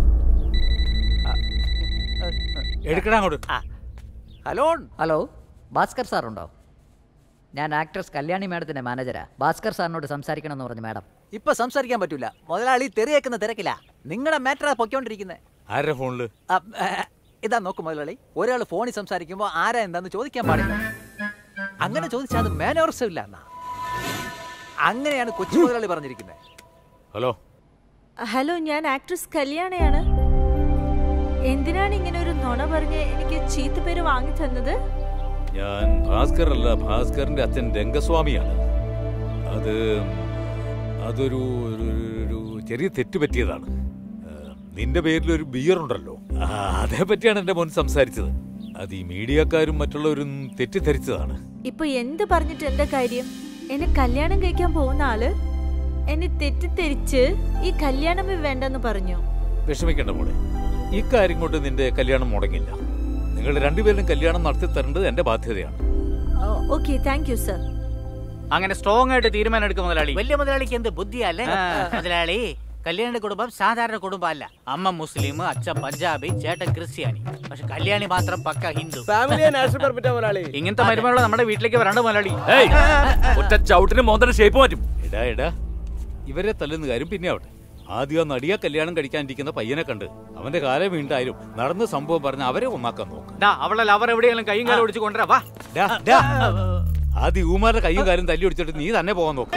എടുക്കടാ അങ്ങോട്ട് ഹലോ ഹലോ ഭാസ്കർ സാറുണ്ടോ ഞാൻ ആക്ട്രസ് കല്യാണി മാഡത്തിന്റെ മാനേജരാ ഭാസ്കർ സാറിനോട് സംസാരിക്കണം എന്ന് പറഞ്ഞു മാഡം ഇപ്പൊ സംസാരിക്കാൻ പറ്റൂല മുതലാളി തെറിയേക്കുന്ന തിരക്കില്ല നിങ്ങളുടെ മാറ്ററാ പൊയ്ക്കൊണ്ടിരിക്കുന്നത് ആരുടെ ഫോണില് ഇതാ നോക്ക് മുതലാളി ഒരാൾ ഫോണിൽ സംസാരിക്കുമ്പോൾ ആരാ എന്താന്ന് ചോദിക്കാൻ പാടില്ല അങ്ങനെ ചോദിച്ചാൽ അത് മാനോർസം ഇല്ല എന്നാ അങ്ങനെയാണ് കൊച്ചു മുതലാളി പറഞ്ഞിരിക്കുന്നത് ഹലോ ഹലോ ഞാൻ ആക്ട്രസ് കല്യാണയാണ് എന്തിനാണ് ഇങ്ങനെ ഒരു നുണ പറഞ്ഞ് എനിക്ക് ചീത്ത പേര് വാങ്ങി തന്നത് ഞാൻ ഭാസ്കർ അല്ല ഭാസ്കറിന്റെ അച്ഛൻ രംഗസ്വാമിയാണ് അത് അതൊരു ഒരു- ഒരു ചെറിയ തെറ്റ് പറ്റിയതാണ് ആ, നിന്റെ പേരിൽ ഒരു ബിയർ ഉണ്ടല്ലോ ആ, അതേ പറ്റിയാണ് എന്റെ മോൻ സംസാരിച്ചത് അത് ഈ മീഡിയക്കാരും മറ്റുള്ളവരും തെറ്റിദ്ധരിച്ചതാണ് ഇപ്പൊ എന്ത് പറഞ്ഞിട്ട് എന്താ കാര്യം എന്നെ കല്യാണം കഴിക്കാൻ പോകുന്ന ആള് എന്നെ തെറ്റിദ്ധരിച്ച് ഈ കല്യാണമേ വേണ്ടെന്ന് പറഞ്ഞു വിഷമിക്കേണ്ട മോളെ ഇക്കാര്യം കൊണ്ട് നിന്റെ കല്യാണം മുടങ്ങില്ല നിങ്ങൾ രണ്ടുപേരും കല്യാണം നടത്തി തരേണ്ടത് എന്റെ ബാധ്യതയാണ് ഓക്കെ താങ്ക് യു സർ അങ്ങനെ സ്ട്രോങ് ആയിട്ട് തീരുമാനം എടുക്കും മുതലാളി വലിയ മുതലാളിക്ക് എന്ത് ബുദ്ധിയല്ലേ ആ. മുതലാളി കല്യാണ കുടുംബം സാധാരണ കുടുംബമല്ല അമ്മ മുസ്ലിം അച്ഛൻ പഞ്ചാബി ചേട്ടൻ ക്രിസ്ത്യാനി പക്ഷെ കല്യാണി മാത്രം പക്ക ഹിന്ദു ഫാമിലിയെ നാഷണൽ പെർമിറ്റാ മുതലാളി ഇങ്ങനത്തെ മരുമകളെ നമ്മുടെ വീട്ടിലേക്ക് വരണ്ട മുതലാളി ഏയ്, ഒറ്റ ചവിട്ടിന് മോന്തര ഷേപ്പ് മാറ്റും എടാ എടാ ഇവരെ തല്ലുന്ന കാര്യം പിന്നെ ആവട്ടെ ആദ്യം ആ നടിയ കല്യാണം കഴിക്കാനിരിക്കുന്ന പയ്യനെ കണ്ട് അവന്റെ കാലം വീണ്ടായാലും നടന്ന സംഭവം പറഞ്ഞ് അവരെ ഒന്നാക്കാൻ നോക്ക് ഡാ അവളെ ലവർ എവിടെയെങ്കിലും കൈയും കാലം ഒടിച്ച് കൊണ്ടുവരാ വാ ഡാ, ഡാ. ആദ്യം ഊമാരുടെ കയ്യും കാലും തല്ലി ഒടിച്ചിട്ട് നീ തന്നെ പോകാൻ നോക്ക്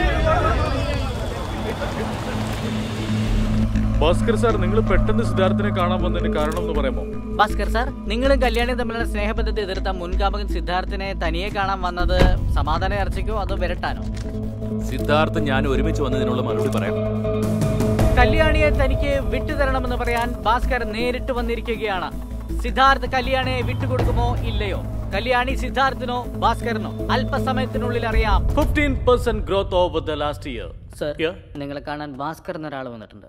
ഭാസ്കർ സാർ നിങ്ങൾ പെട്ടെന്ന് സിദ്ധാർത്ഥിനെ കാണാൻ വന്നതിന് കാരണം എന്ന് പറയാമോ ഭാസ്കർ സാർ നിങ്ങളും കല്യാണിയും തമ്മിലുള്ള സ്നേഹബന്ധത്തെ എതിർത്ത മുൻകാമകൻ സിദ്ധാർത്ഥിനെ തനിയെ കാണാൻ വന്നത് സമാധാന ചർച്ചയ്ക്കോ അതോ വിരട്ടാനോ സിദ്ധാർത്ഥ് ഞാൻ ഒരുമിച്ച് വന്നതിനുള്ള മറുപടി പറയാം കല്യാണിയെ തനിക്ക് വിട്ടുതരണമെന്ന് പറയാൻ ഭാസ്കർ നേരിട്ട് വന്നിരിക്കുകയാണ് സിദ്ധാർത്ഥ് കല്യാണിയെ വിട്ടുകൊടുക്കുമോ ഇല്ലയോ കല്യാണി സിദ്ധാർത്ഥിനോ ഭാസ്കറിനോ അല്പസമയത്തിനുള്ളിൽ അറിയാം fifteen percent growth over the last year sir നിങ്ങളെ കാണാൻ ഭാസ്കർ എന്നൊരാൾ വന്നിട്ടുണ്ട്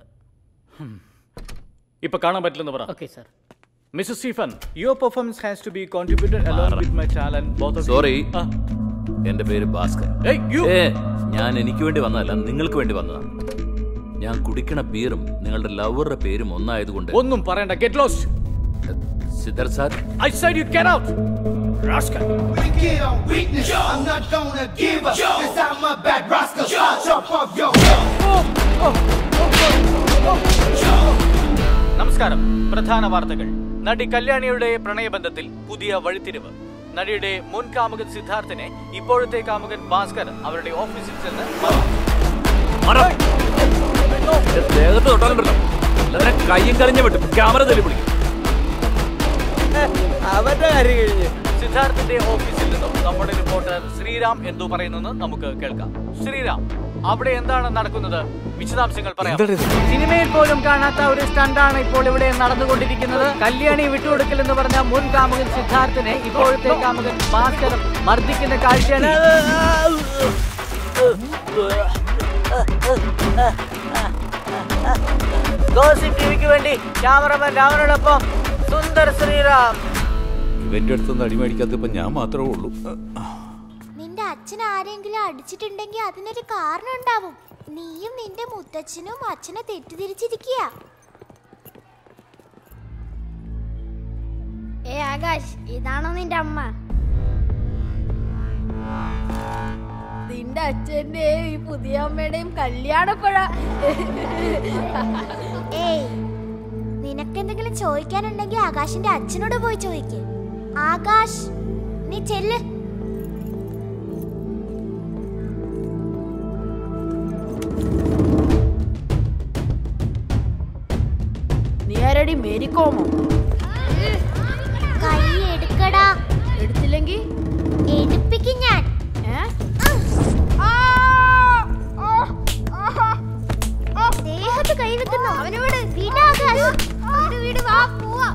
ഇപ്പൊ കാണാൻ പറ്റില്ലെന്ന് പറ okay sir mister Stephen your performance has to be contributed along with my talent sorry എന്റെ പേര് ഭാസ്കർ ഏ ഞാൻ എനിക്ക് വേണ്ടി വന്നതല്ല നിങ്ങൾക്ക് വേണ്ടി വന്നതാണ് ഞാൻ കുടിക്കണ ബീറും നിങ്ങളുടെ ലവറുടെ പേരും ഒന്നായതുകൊണ്ട് ഒന്നും പറയണ്ട get lost Siddharth sir I side you get out rascal Get on weakness, I'm not gonna give up. Cause I'm a bad rascal. I'll chop off your നമസ്കാരം പ്രധാന വാർത്തകൾ നടി കല്യാണിയുടെ പ്രണയബന്ധത്തിൽ പുതിയ വഴിത്തിരിവ് നടിയുടെ മുൻ കാമുകൻ സിദ്ധാർത്ഥിനെ ഇപ്പോഴത്തെ കാമുകൻ ഭാസ്കർ അവരുടെ ഓഫീസിൽ ചെന്ന് എന്റെ ദേഹത്ത് തൊട്ടാലും പറ്റില്ല അല്ലാതെ കയ്യും കറിഞ്ഞ വിട്ടു ക്യാമറ തല്ലി പിടിക്കും അവന്റെ കാര്യം കഴിഞ്ഞ് സിദ്ധാർത്ഥിന്റെ ഓഫീസിൽ നിന്നും നമ്മുടെ റിപ്പോർട്ടർ ശ്രീറാം എന്തു പറയുന്നെന്ന് നമുക്ക് കേൾക്കാം ശ്രീറാം അവിടെ എന്താണ് നടക്കുന്നത് വിശദാംശങ്ങൾ പറയാം സിനിമയിൽ പോലും കാണാത്ത ഒരു സ്റ്റണ്ടാണ് ഇപ്പോൾ ഇവിടെ നടന്നുകൊണ്ടിരിക്കുന്നത് കല്യാണി വിട്ടുകൊടുക്കൽ എന്ന് പറഞ്ഞ മുൻ കാമുകൻ സിദ്ധാർത്ഥിനെ ഇപ്പോഴത്തെ കാമുകൻ ഭാസ്കരൻ മർദ്ദിക്കുന്ന കാഴ്ചയാണ് ഗോസിപ്പ് ടിവിക്ക് വേണ്ടി ക്യാമറമാൻ രാമനോടൊപ്പം സുന്ദർ ശ്രീറാം ഇവന്റെ അടുത്തൊന്നും അടിമേടിക്കാത്തപ്പോ ഞാൻ മാത്രമേ ഉള്ളൂ നിന്റെ അച്ഛൻ ആരെങ്കിലും അടിച്ചിട്ടുണ്ടെങ്കിൽ അതിനൊരു കാരണം ഉണ്ടാവും നീയും നിന്റെ മുത്തച്ഛനും അച്ഛനെ തെറ്റിദ്ധരിച്ചിരിക്കുക ഏ ആകാശ് ഇതാണോ നിന്റെ അമ്മ നിന്റെ അച്ഛന്റെയും ഈ പുതിയ അമ്മയുടെയും കല്യാണപ്പഴ ഏയ് നിനക്കെന്തെങ്കിലും ചോദിക്കാനുണ്ടെങ്കിൽ ആകാശിന്റെ അച്ഛനോട് പോയി ചോദിക്ക് ആകാശ് നീ ചെല്ല് നീ ആരടി മേരിക്കോമോ കൈ എടുക്കടാ എടുത്തില്ലെങ്കിൽ എടുപ്പിക്കും ഞാൻ ദേഹത്ത് കൈ വെക്കുന്നു അവനോട് വീട് ആകാശ് വീട് വീട് വാ പോവാ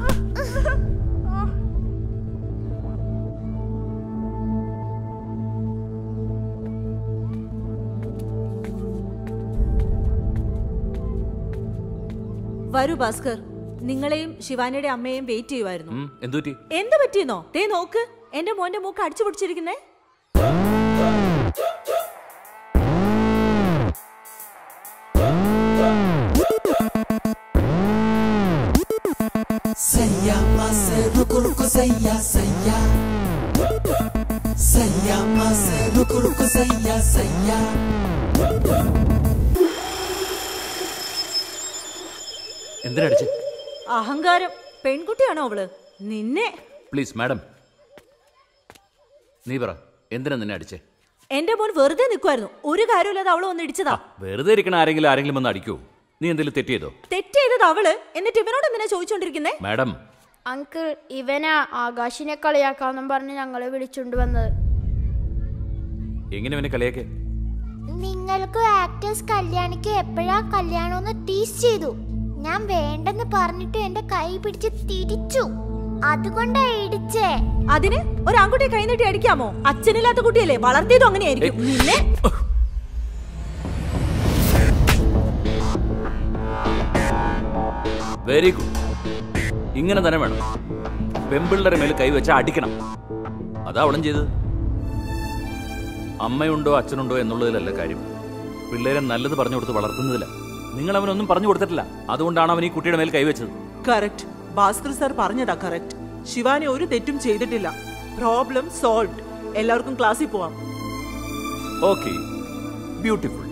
വരൂ ഭാസ്കർ നിങ്ങളെയും ശിവാനിയുടെ അമ്മയെയും വെയിറ്റ് ചെയ്യുമായിരുന്നു ഉം, എന്തുപറ്റി എന്ത് പറ്റിയെന്നോ ദേ നോക്ക് എന്റെ മോന്റെ മൂക്ക് അടിച്ചു പിടിച്ചിരിക്കുന്നേ सैया माँ से रुक रुक सैया सैया सैया माँ से रुक रुक सैया सैया എന്തിനടിച്ച് അഹങ്കാരം പെൺകുട്ടിയാണോ അവള് നിന്നെ പ്ലീസ് മാഡം നീ പറ എന്തിനാ നിന്നെ അടിച്ചേ എന്റെ മോൻ വെറുതെ നിൽക്കുമായിരുന്നു ഒരു കാര്യമില്ലാതെ അവള് വന്ന് ഇടിച്ചതാ വെറുതെ ഇരിക്കണ ആരെങ്കിലും ആരെങ്കിലും വന്ന് അടിക്കോ നീ എന്തെങ്കിലും തെറ്റ് ചെയ്തോ തെറ്റ് ചെയ്തത് അവള് എന്നിട്ട് ഇവനോട് എന്തിനാ ചോദിച്ചോണ്ടിരിക്കുന്നേ മാഡം അങ്കിൾ ഇവനാ ആകാശിനെ കളിയാക്കാന്നും പറഞ്ഞ് ഞങ്ങളെ വിളിച്ചുകൊണ്ട് വന്നത് എങ്ങനെ ഇവനെ കളിയാക്കേ നിങ്ങൾക്ക് ആക്ടേഴ്സ് കല്യാണിക്ക് എപ്പോഴാ കല്യാണമെന്ന് ടീസ് ചെയ്തു ഞാൻ വേണ്ടെന്ന് പറഞ്ഞിട്ട് എന്റെ കൈ പിടിച്ച് തിരിച്ചു അതുകൊണ്ടാ ഇടിച്ചേ അതിന് ഒരു ആൺകുട്ടിയെ കൈ നീട്ടി അടിക്കാമോ അച്ഛനില്ലാത്ത കുട്ടിയല്ലേ വളർത്തിയതും അങ്ങനെയായിരിക്കും നിന്നെ വെരി ഗുഡ് ഇങ്ങനെ തന്നെ വേണം പെമ്പിള്ളേരെ മേൽ കൈവച്ച അടിക്കണം അതാ അവളും ചെയ്തത് അമ്മയുണ്ടോ അച്ഛനുണ്ടോ എന്നുള്ളതിലല്ല കാര്യം പിള്ളേരെ നല്ലത് പറഞ്ഞു കൊടുത്ത് വളർത്തുന്നതില്ല നിങ്ങൾ അവനൊന്നും പറഞ്ഞു കൊടുത്തിട്ടില്ല അതുകൊണ്ടാണ് അവൻ ഈ കുട്ടിയുടെ മേൽ കൈവച്ചത് കറക്റ്റ് ഭാസ്കർ സാർ പറഞ്ഞതാ കറക്റ്റ് ശിവാനി ഒരു തെറ്റും ചെയ്തിട്ടില്ല പ്രോബ്ലം സോൾവ് എല്ലാവർക്കും ക്ലാസ്സിൽ പോവാം ഓക്കെ ബ്യൂട്ടിഫുൾ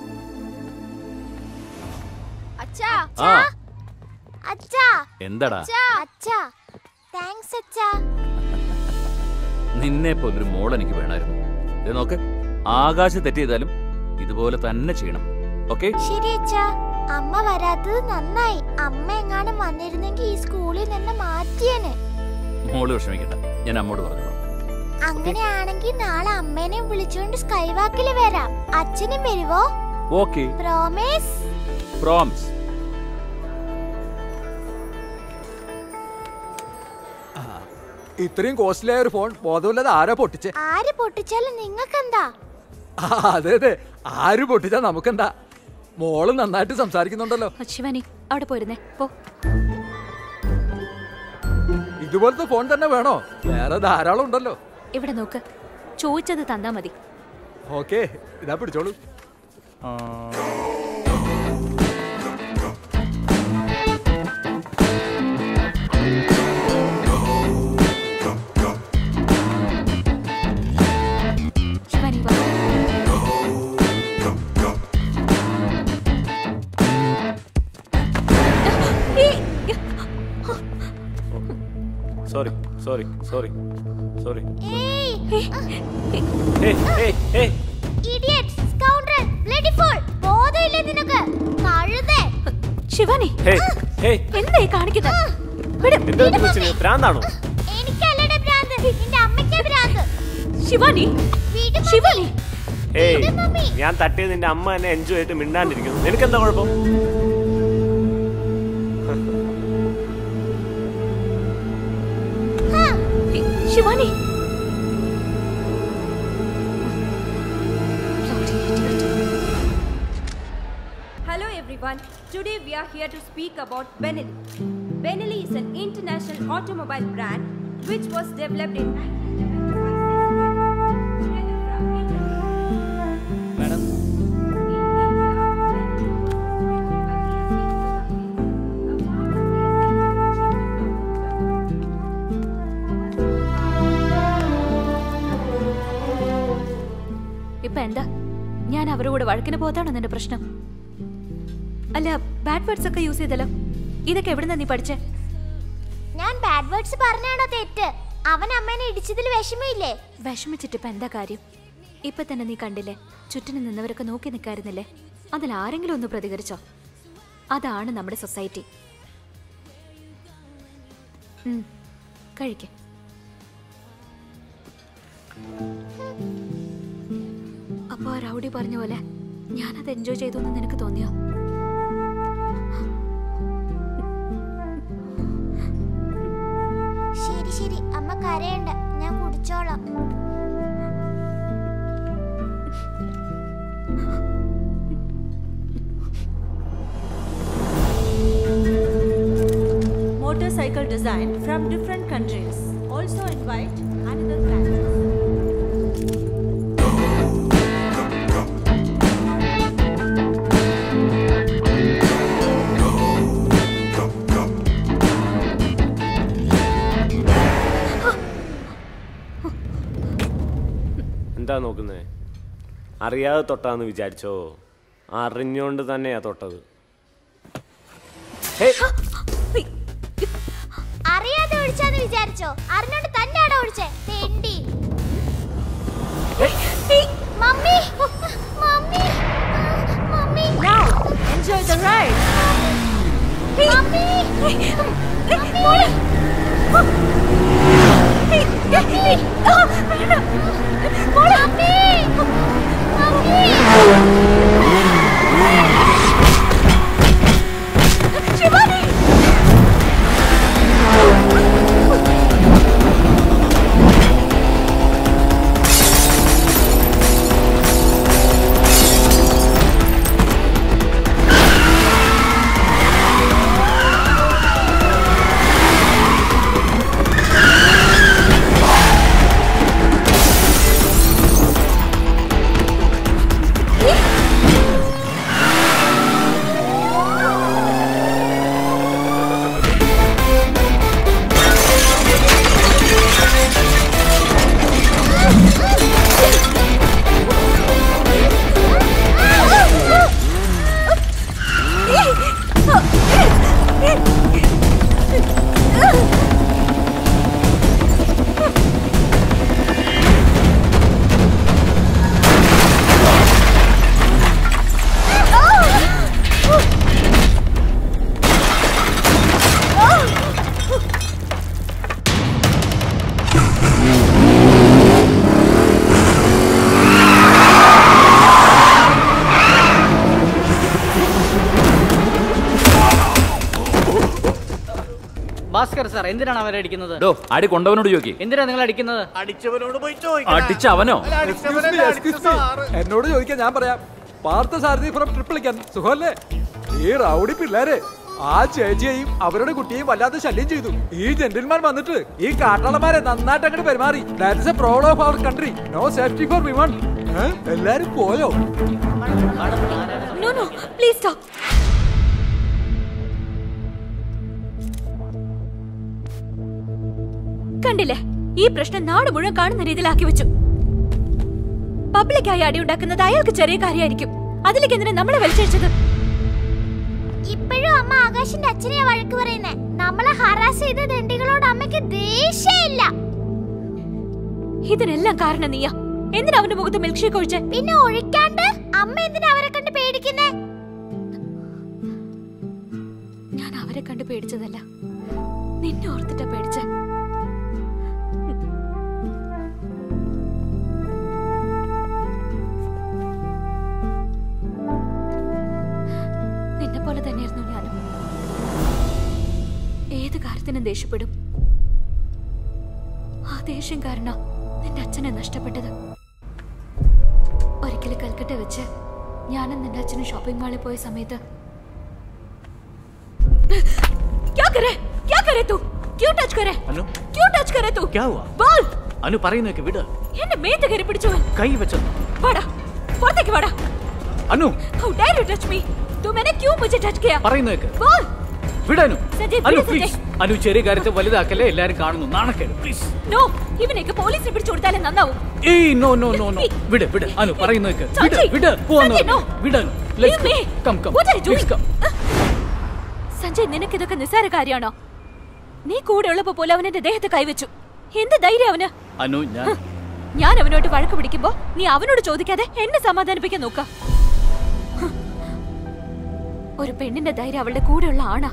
അച്ഛാ ആ അച്ഛാ എന്താടാ അച്ഛാ അച്ഛാ താങ്ക്സ് അച്ഛാ നിന്നെ പോലൊരു മോൾ എനിക്ക് വേണമായിരുന്നു ദേ നോക്ക് ആകാശം തെറ്റ് ചെയ്താലും ഇതുപോലെ തന്നെ ചെയ്യണം ഓക്കെ ശരി അച്ഛാ അമ്മ വരാത്തത് നന്നായി അമ്മ എങ്ങാനും വന്നിരുന്നെങ്കിൽ ഈ സ്കൂളിൽ നിന്ന് മാറ്റിയേനെ മോള് വിഷമിക്കണ്ട ഞാൻ അമ്മോട് പറഞ്ഞു അങ്ങനെയാണെങ്കിൽ നാളെ അമ്മേനെ വിളിച്ചുകൊണ്ട് സ്കൈവാക്കിൽ വരാം അച്ഛനും വരുവോ ഓക്കെ പ്രോമിസ് പ്രോമിസ് ഇത്രയും കോസ്റ്റ്ലി ആയ ഒരു ഫോൺ ബോധമില്ലാതെ ആരാ പൊട്ടിച്ചേ ആര് പൊട്ടിച്ചാലും നിങ്ങൾക്കെന്താ ആ, അതെ അതെ ആര് പൊട്ടിച്ചാ നമുക്കെന്താ മോള് നന്നായിട്ട് സംസാരിക്കുന്നുണ്ടല്ലോ ശിവാനി അവിടെ പോയിരുന്നേ പോ ഇതുപോലത്തെ ഫോൺ തന്നെ വേണോ വേറെ ധാരാളം ഉണ്ടല്ലോ ഇവിടെ നോക്ക് ചോദിച്ചത് തന്നാ മതി ഓക്കെ ഇതാ പിടിച്ചോളൂ ശിവാനി വാ ഈ sorry sorry sorry sorry idiot scoundrel bloody fool ബോധമില്ലേ നിനക്ക് കഴുതേ ശിവാനി എന്തായി കാണിക്കുന്നത് വിട്. എന്താ പറ്റി കൊച്ചിന് ഭ്രാന്താണോ എനിക്കല്ലടെ ഭ്രാന്ത് നിന്റെ അമ്മയ്ക്കാ ഭ്രാന്ത് ശിവാനി ശിവാനി ഏയ് ഞാൻ തട്ടിയത് നിന്റെ അമ്മ എന്നെ എൻജോയ് ആയിട്ട് മിണ്ടാണ്ടിരിക്കുന്നു നിനക്കെന്താ കുഴപ്പം Shivani Hello everyone. Today we are here to speak about Benelli. Benelli is an international automobile brand which was developed in madam ഇപ്പൊ എന്താ ഞാൻ അവരുടെ കൂടെ വഴക്കിന് പോകത്താണോ നിന്റെ പ്രശ്നം അല്ല ബാഡ് വേർഡ്സ് ഒക്കെ യൂസ് ചെയ്തല്ലോ ഇതൊക്കെ എവിടുന്നാ നീ പഠിച്ചേ ഞാൻ ബാഡ് വേർഡ്സ് പറഞ്ഞാണോ തെറ്റ് അവൻ അമ്മേനെ ഇടിച്ചതിൽ വിഷമമില്ലേ വിഷമിച്ചിട്ട് ഇപ്പൊ എന്താ കാര്യം ഇപ്പൊ തന്നെ നീ കണ്ടില്ലേ ചുറ്റിനും നിന്നവരൊക്കെ നോക്കി നിൽക്കായിരുന്നില്ലേ അതിൽ ആരെങ്കിലും ഒന്ന് പ്രതികരിച്ചോ അതാണ് നമ്മുടെ സൊസൈറ്റി ഉം, കഴിക്ക് അപ്പൊ ആ റൗഡി പറഞ്ഞ പോലെ ഞാനത് എൻജോയ് ചെയ്തു എന്ന് നിനക്ക് തോന്നിയോ ശരി ശരി അമ്മ കരയണ്ട ഞാൻ കുടിച്ചോളാം motorcycle design from different countries. Also invite another brand. എന്താ നോക്കുന്നേ അറിയാതെ തൊട്ടാന്ന് വിചാരിച്ചോ അറിഞ്ഞോണ്ട് തന്നെയാ തൊട്ടത് അറിയാതെ ഒഴിച്ചാന്ന് വിചാരിച്ചോ അറിഞ്ഞോണ്ട് തന്നെയാണോ ഒഴിച്ചേ തെണ്ടി mummy mummy mummy Enjoy the ride. Mummy mummy Bhaskar sir എന്തിനാണ് അവരെ അടിക്കുന്നത് ഡോ അടി കൊണ്ടവനോട് ചോദിക്കേ എന്തിനാ നിങ്ങൾ അടിക്കുന്നത് അടിച്ചവനോട് പോയി അടിച്ച അവനോ എന്നോട് ചോദിക്കാൻ ഞാൻ പറയാം പാർത്ഥ സാരഥി ഫ്രം ട്രിപ്പിളിക്കൻ സുഖമല്ലേ ഈ റൗഡി പിള്ളേര് ആ ചേച്ചിയെയും അവരുടെ കുട്ടിയെയും വല്ലാതെ ശല്യം ചെയ്തു ഈ ജെന്റിൽമാൻ വന്നിട്ട് ഈ കാട്ടാളന്മാരെ നന്നായിട്ട് അങ്ങോട്ട് പെരുമാറി that is a problem of our country no safety for women എല്ലാരും പോയോ No, no, please stop. കണ്ടില്ലേ ഈ പ്രശ്നം നാട് മുഴുവൻ കാണുന്ന രീതിയിലാക്കി വെച്ചു പബ്ലിക്കായി അടി ഉണ്ടാക്കുന്നത് അയാൾക്ക് ചെറിയ കാര്യമായിരിക്കും അതിലേക്ക് എന്തിനാ നമ്മളെ വലിച്ചഴിച്ചത് ഇപ്പോഴും അമ്മ ആകാശിന്റെ അച്ഛനെയാ വഴക്ക് പറയുന്നേ നമ്മളെ ഹറാസ് ചെയ്ത ദണ്ഡികളോട് അമ്മയ്ക്ക് ദേഷ്യം ഇതിനെല്ലാം കാരണം നീയാ എന്തിനാ അവന്റെ മുഖത്ത് മിൽക്ക് ഷേക്ക് ഒഴിച്ചേ പിന്നെ ഒഴിക്കാണ്ട് അമ്മ എന്തിനാ അവരെ കണ്ട് പേടിക്കുന്നേ ഞാൻ അവരെ കണ്ട് പേടിച്ചതല്ല നിന്നെ ഓർത്തിട്ടാ പേടിച്ച നിന്നെ പോലെ തന്നെയായിരുന്നു ഞാനും ഏത് കാര്യത്തിനും ദേഷ്യപ്പെടും ആ ദേഷ്യം കാരണ നിന്റെ അച്ഛനെ നഷ്ടപ്പെട്ടത് ഒരിക്കലും കൽക്കട്ട വെച്ച് ഞാനും നിന്റെ അച്ഛനും ഷോപ്പിംഗ് മാളിൽ പോയ സമയത്ത് क्या करे क्या करे तू क्यों टच करे അനു क्यों टच करे तू क्या हुआ बोल അനു പറയുന്നൊക്കെ വിട് എന്നെ മേത്ത് കയറി പിടിച്ചവൻ കൈ വെച്ചത് വാടാ പുറത്തേക്ക് വാടാ Anu How dare you touch me? तू मैंने क्यों मुझे टच किया? പറയുന്നൊക്കെ बोल വിട് അനു സഞ്ജയ്, അനു വിട് സഞ്ജയ്. പ്ലീസ് അനു ചെറിയ കാര്യത്തെ വലുതാക്കല്ലേ എല്ലാരും കാണുന്നു നാണക്കേട് പ്ലീസ് നോ ഇവനെയൊക്കെ പോലീസിനെ പിടിച്ചു കൊടുത്താലേ നന്നാവും ഏയ് നോ നോ നോ നോ വിട് വിട് അനു പറയുന്നൊക്കെ വിട് സഞ്ജയ്, വിട് പോവാന്ന് സഞ്ജയ്, no. വിട് Anu Leave let's me. Come come What are you doing? Please come Sanjay നിനക്ക് ഇതൊക്കെ നിസ്സാര കാര്യമാണോ നീ കൂടെ ഉള്ളപ്പോ പോലെ അവൻ എന്റെ ദേഹത്ത് കൈവച്ചു എന്ത് ധൈര്യം അവന് അനു ഞാൻ ഞാൻ അവനോട്ട് വഴക്ക് പിടിക്കുമ്പോ നീ അവനോട് ചോദിക്കാതെ എന്നെ സമാധാനിപ്പിക്കാൻ നോക്ക ഒരു പെണ്ണിന്റെ ധൈര്യം അവളുടെ കൂടെയുള്ള ആണാ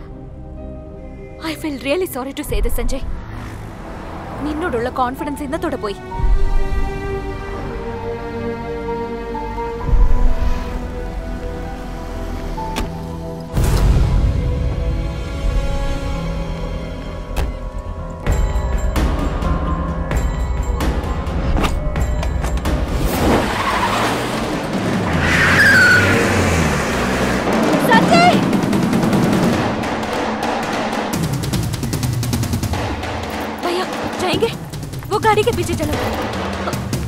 I feel really sorry to say this Sanjay നിന്നോടുള്ള കോൺഫിഡൻസ് ഇന്നത്തോടെ പോയി सच्ची भैया जाएंगे वो गाड़ी के पीछे चलो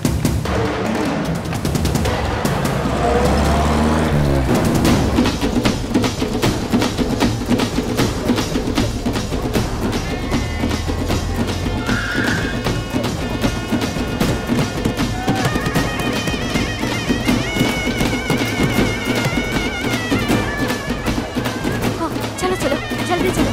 हाँ, चलो चलो जल्दी चलो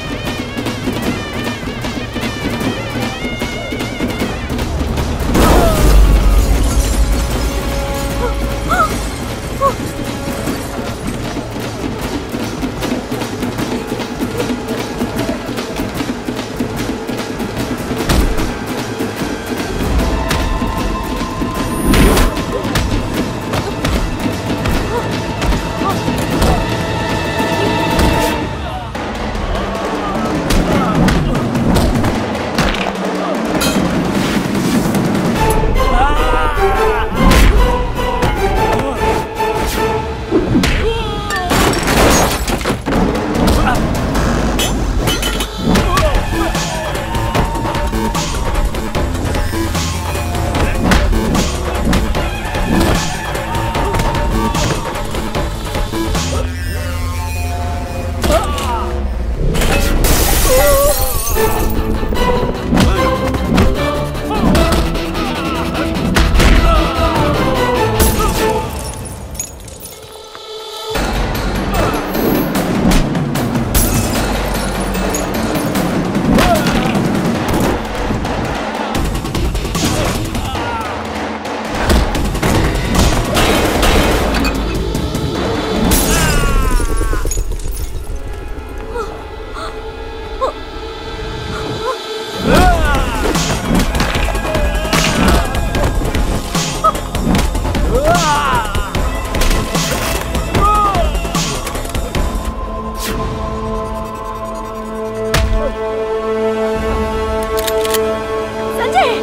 Sanjay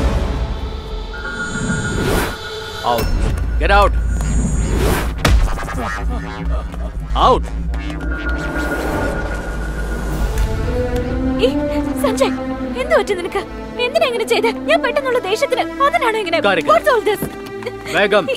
out get out out ഈ, സഞ്ജയ് എന്ത് പറ്റി നിനക്ക് എന്തിനാ ഇങ്ങനെ ചെയ്ത് ഞാൻ പെട്ടെന്നുള്ള ദേഷ്യത്തിന് അതിനാണോ ഇങ്ങനെ കാര്യം. What's all this? വേഗം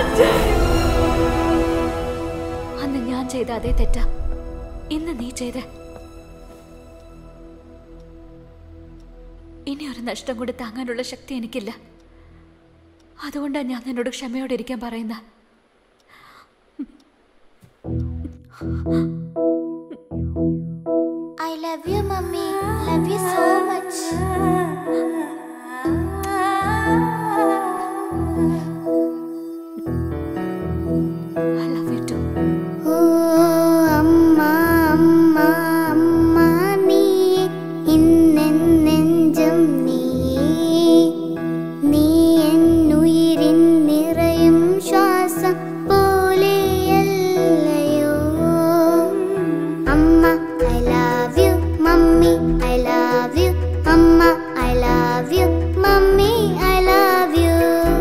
അന്ന് ഞാൻ ചെയ്ത അതേ തെറ്റാ ഇന്ന് നീ ചെയ്ത ഇനി ഒരു നഷ്ടം കൂടി താങ്ങാനുള്ള ശക്തി എനിക്കില്ല അതുകൊണ്ടാണ് ഞാൻ നിന്നോട് ക്ഷമയോടെ ഇരിക്കാൻ പറയുന്ന I love you, mommy. Love you so much. I love you too. ഓ അമ്മ അമ്മ അമ്മ നീ ഇന്നെന്നെഞ്ചും നീ നീ എന്നുയിരിൻ നിറയും ശ്വാസം പോലെയല്ലയോ അമ്മ I love you mummy I love you അമ്മ I love you mummy I love you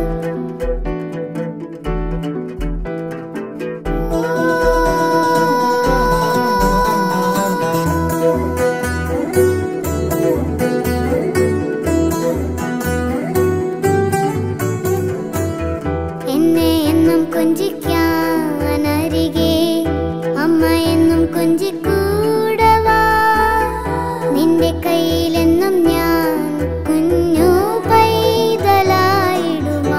എന്നെ എന്നും കൊഞ്ചിക്കാൻ അരികെ അമ്മ എന്നും കൊഞ്ചിക്കൂടവാ നിന്റെ കയ്യിലെന്നും ഞാൻ കുഞ്ഞു പൈതലായിടുമാ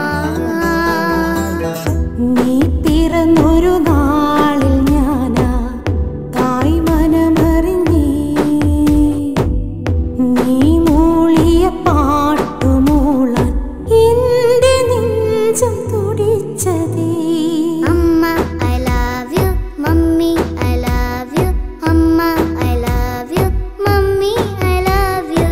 നീ പിറന്നൊരു നാളിൽ ഞാനാ തായ് മനമറിഞ്ഞേ നീ മൂളിയ പാട്ടുമൂളാൻ എന്റെ നെഞ്ചം തുടിച്ചതേ അമ്മ I love you mummy I love you അമ്മ I love you mummy I love you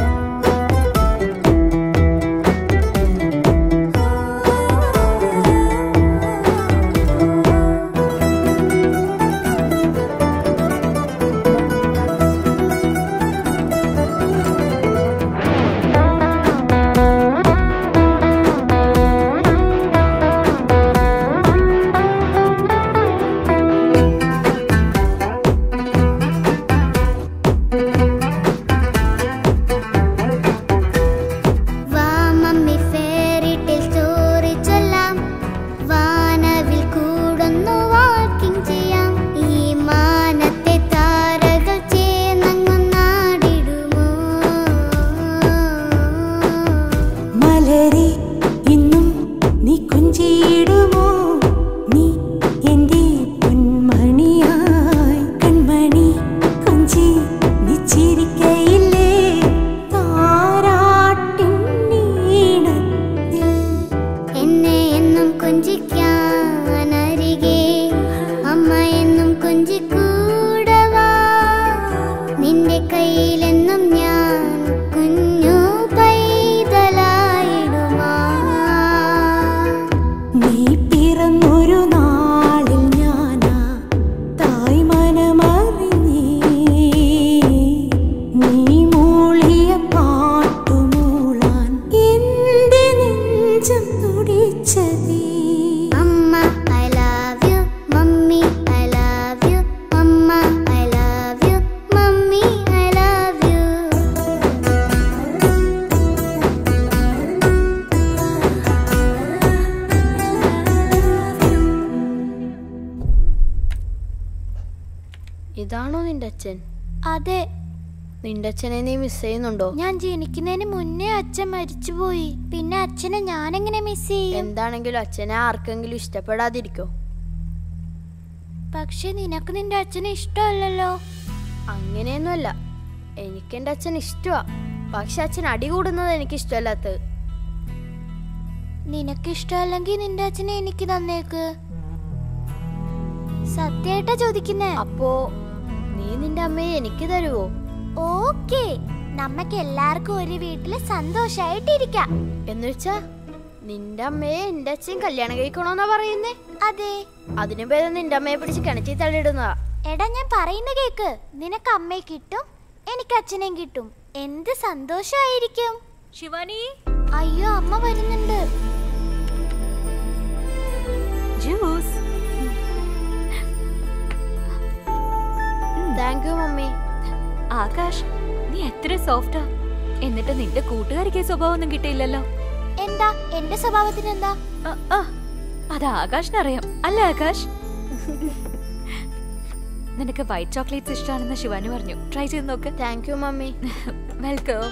വാ മമ്മി ഫെയറി ടെൽ സ്റ്റോറി ചൊല്ലാം വാനവിൽ കൂടൊന്നു വാക്കിംഗ് ചെയ്യാം ഈ മാനത്തെ താരകൾ ചേർന്നങ്ങു നാടിടുമോ മലരെ ഇന്നും നീ കൊഞ്ചിയിടുമോ നീ എന്റെ പൊന്മണിയായി കൺമണി കൊഞ്ചി നീ ചിരിക്കയില്ലേ താരാട്ടിൻ നീണത്തിൽ എന്നെ എന്നും കൊഞ്ചിക്കാൻ അരികെ അമ്മ എന്നും കൊഞ്ചിക്കൂടവാ നിന്റെ കയ്യിലെന്നും ഞാൻ കുഞ്ഞു പൈതലായിടുമാ നീ പിറന്നൊരു നാളിൽ ഞാനാ തായ് മനമറിഞ്ഞേ നീ മൂളിയ പാട്ടുമൂളാൻ എന്റെ നെഞ്ചം തുടിച്ചതേ അമ്മ I love you mummy I love you അമ്മ I love you mummy I love you ഇതാണോ നിന്റെ അച്ഛൻ അതെ നിന്റെ അച്ഛനെ നീ മിസ് ചെയ്യുന്നുണ്ടോ ഞാൻ ജനിക്കുന്നതിന് മുന്നേ അച്ഛൻ മരിച്ചുപോയി പിന്നെ അച്ഛനെ ഞാനെങ്ങനെ മിസ് ചെയ്യും എന്താണെങ്കിലും അച്ഛനെ ആർക്കെങ്കിലും ഇഷ്ടപ്പെടാതിരിക്കോ പക്ഷെ നിനക്ക് നിന്റെ അച്ഛനെ ഇഷ്ടമല്ലല്ലോ അങ്ങനെയൊന്നുമല്ല എനിക്ക് എൻ്റെ അച്ഛൻ ഇഷ്ടമാ പക്ഷെ അച്ഛൻ അടി കൂടുന്നത് എനിക്ക് ഇഷ്ടമല്ലാത്തത് നിനക്ക് ഇഷ്ടമല്ലെങ്കിൽ നിന്റെ അച്ഛനെ എനിക്ക് തന്നേക്ക് സത്യായിട്ടാ ചോദിക്കുന്നേ അപ്പോ നീ നിന്റെ അമ്മയെ എനിക്ക് തരുവോ ഓക്കേ നമ്മക്ക് എല്ലാവർക്കും ഒരു വീട്ടില് സന്തോഷായിട്ടിരിക്കാം എന്ന് വെച്ചാ നിന്റെ അമ്മയെ എന്റെ അച്ഛൻ കല്യാണം കഴിക്കണോന്നാ പറയുന്നേ അതെ അതിനു ഭേദം നിന്റെ അമ്മയെ പിടിച്ച് കിണറ്റി തള്ളിയിടുന്നതാ എടാ ഞാൻ പറയുന്ന കേക്ക് നിനക്ക് അമ്മയെ കിട്ടും എനിക്ക് അച്ഛനെയും കിട്ടും എന്ത് സന്തോഷായിരിക്കും ശിവാനി അയ്യോ അമ്മ വരുന്നുണ്ട് juice thank you mummy Akash നീ എത്ര സോഫ്റ്റാ എന്നിട്ട് നിന്റെ കൂട്ടുകാരിക്ക് ഈ സ്വഭാവമൊന്നും കിട്ടിയില്ലല്ലോ എന്താ എന്റെ സ്വഭാവത്തിന് എന്താ അത് ആകാശിനറിയാം അല്ല ആകാശ് നിനക്ക് വൈറ്റ് ചോക്ലേറ്റ്സ് ഇഷ്ടമാണെന്ന് ശിവാനി പറഞ്ഞു ട്രൈ ചെയ്ത് നോക്ക് താങ്ക് യു മമ്മി വെൽക്കം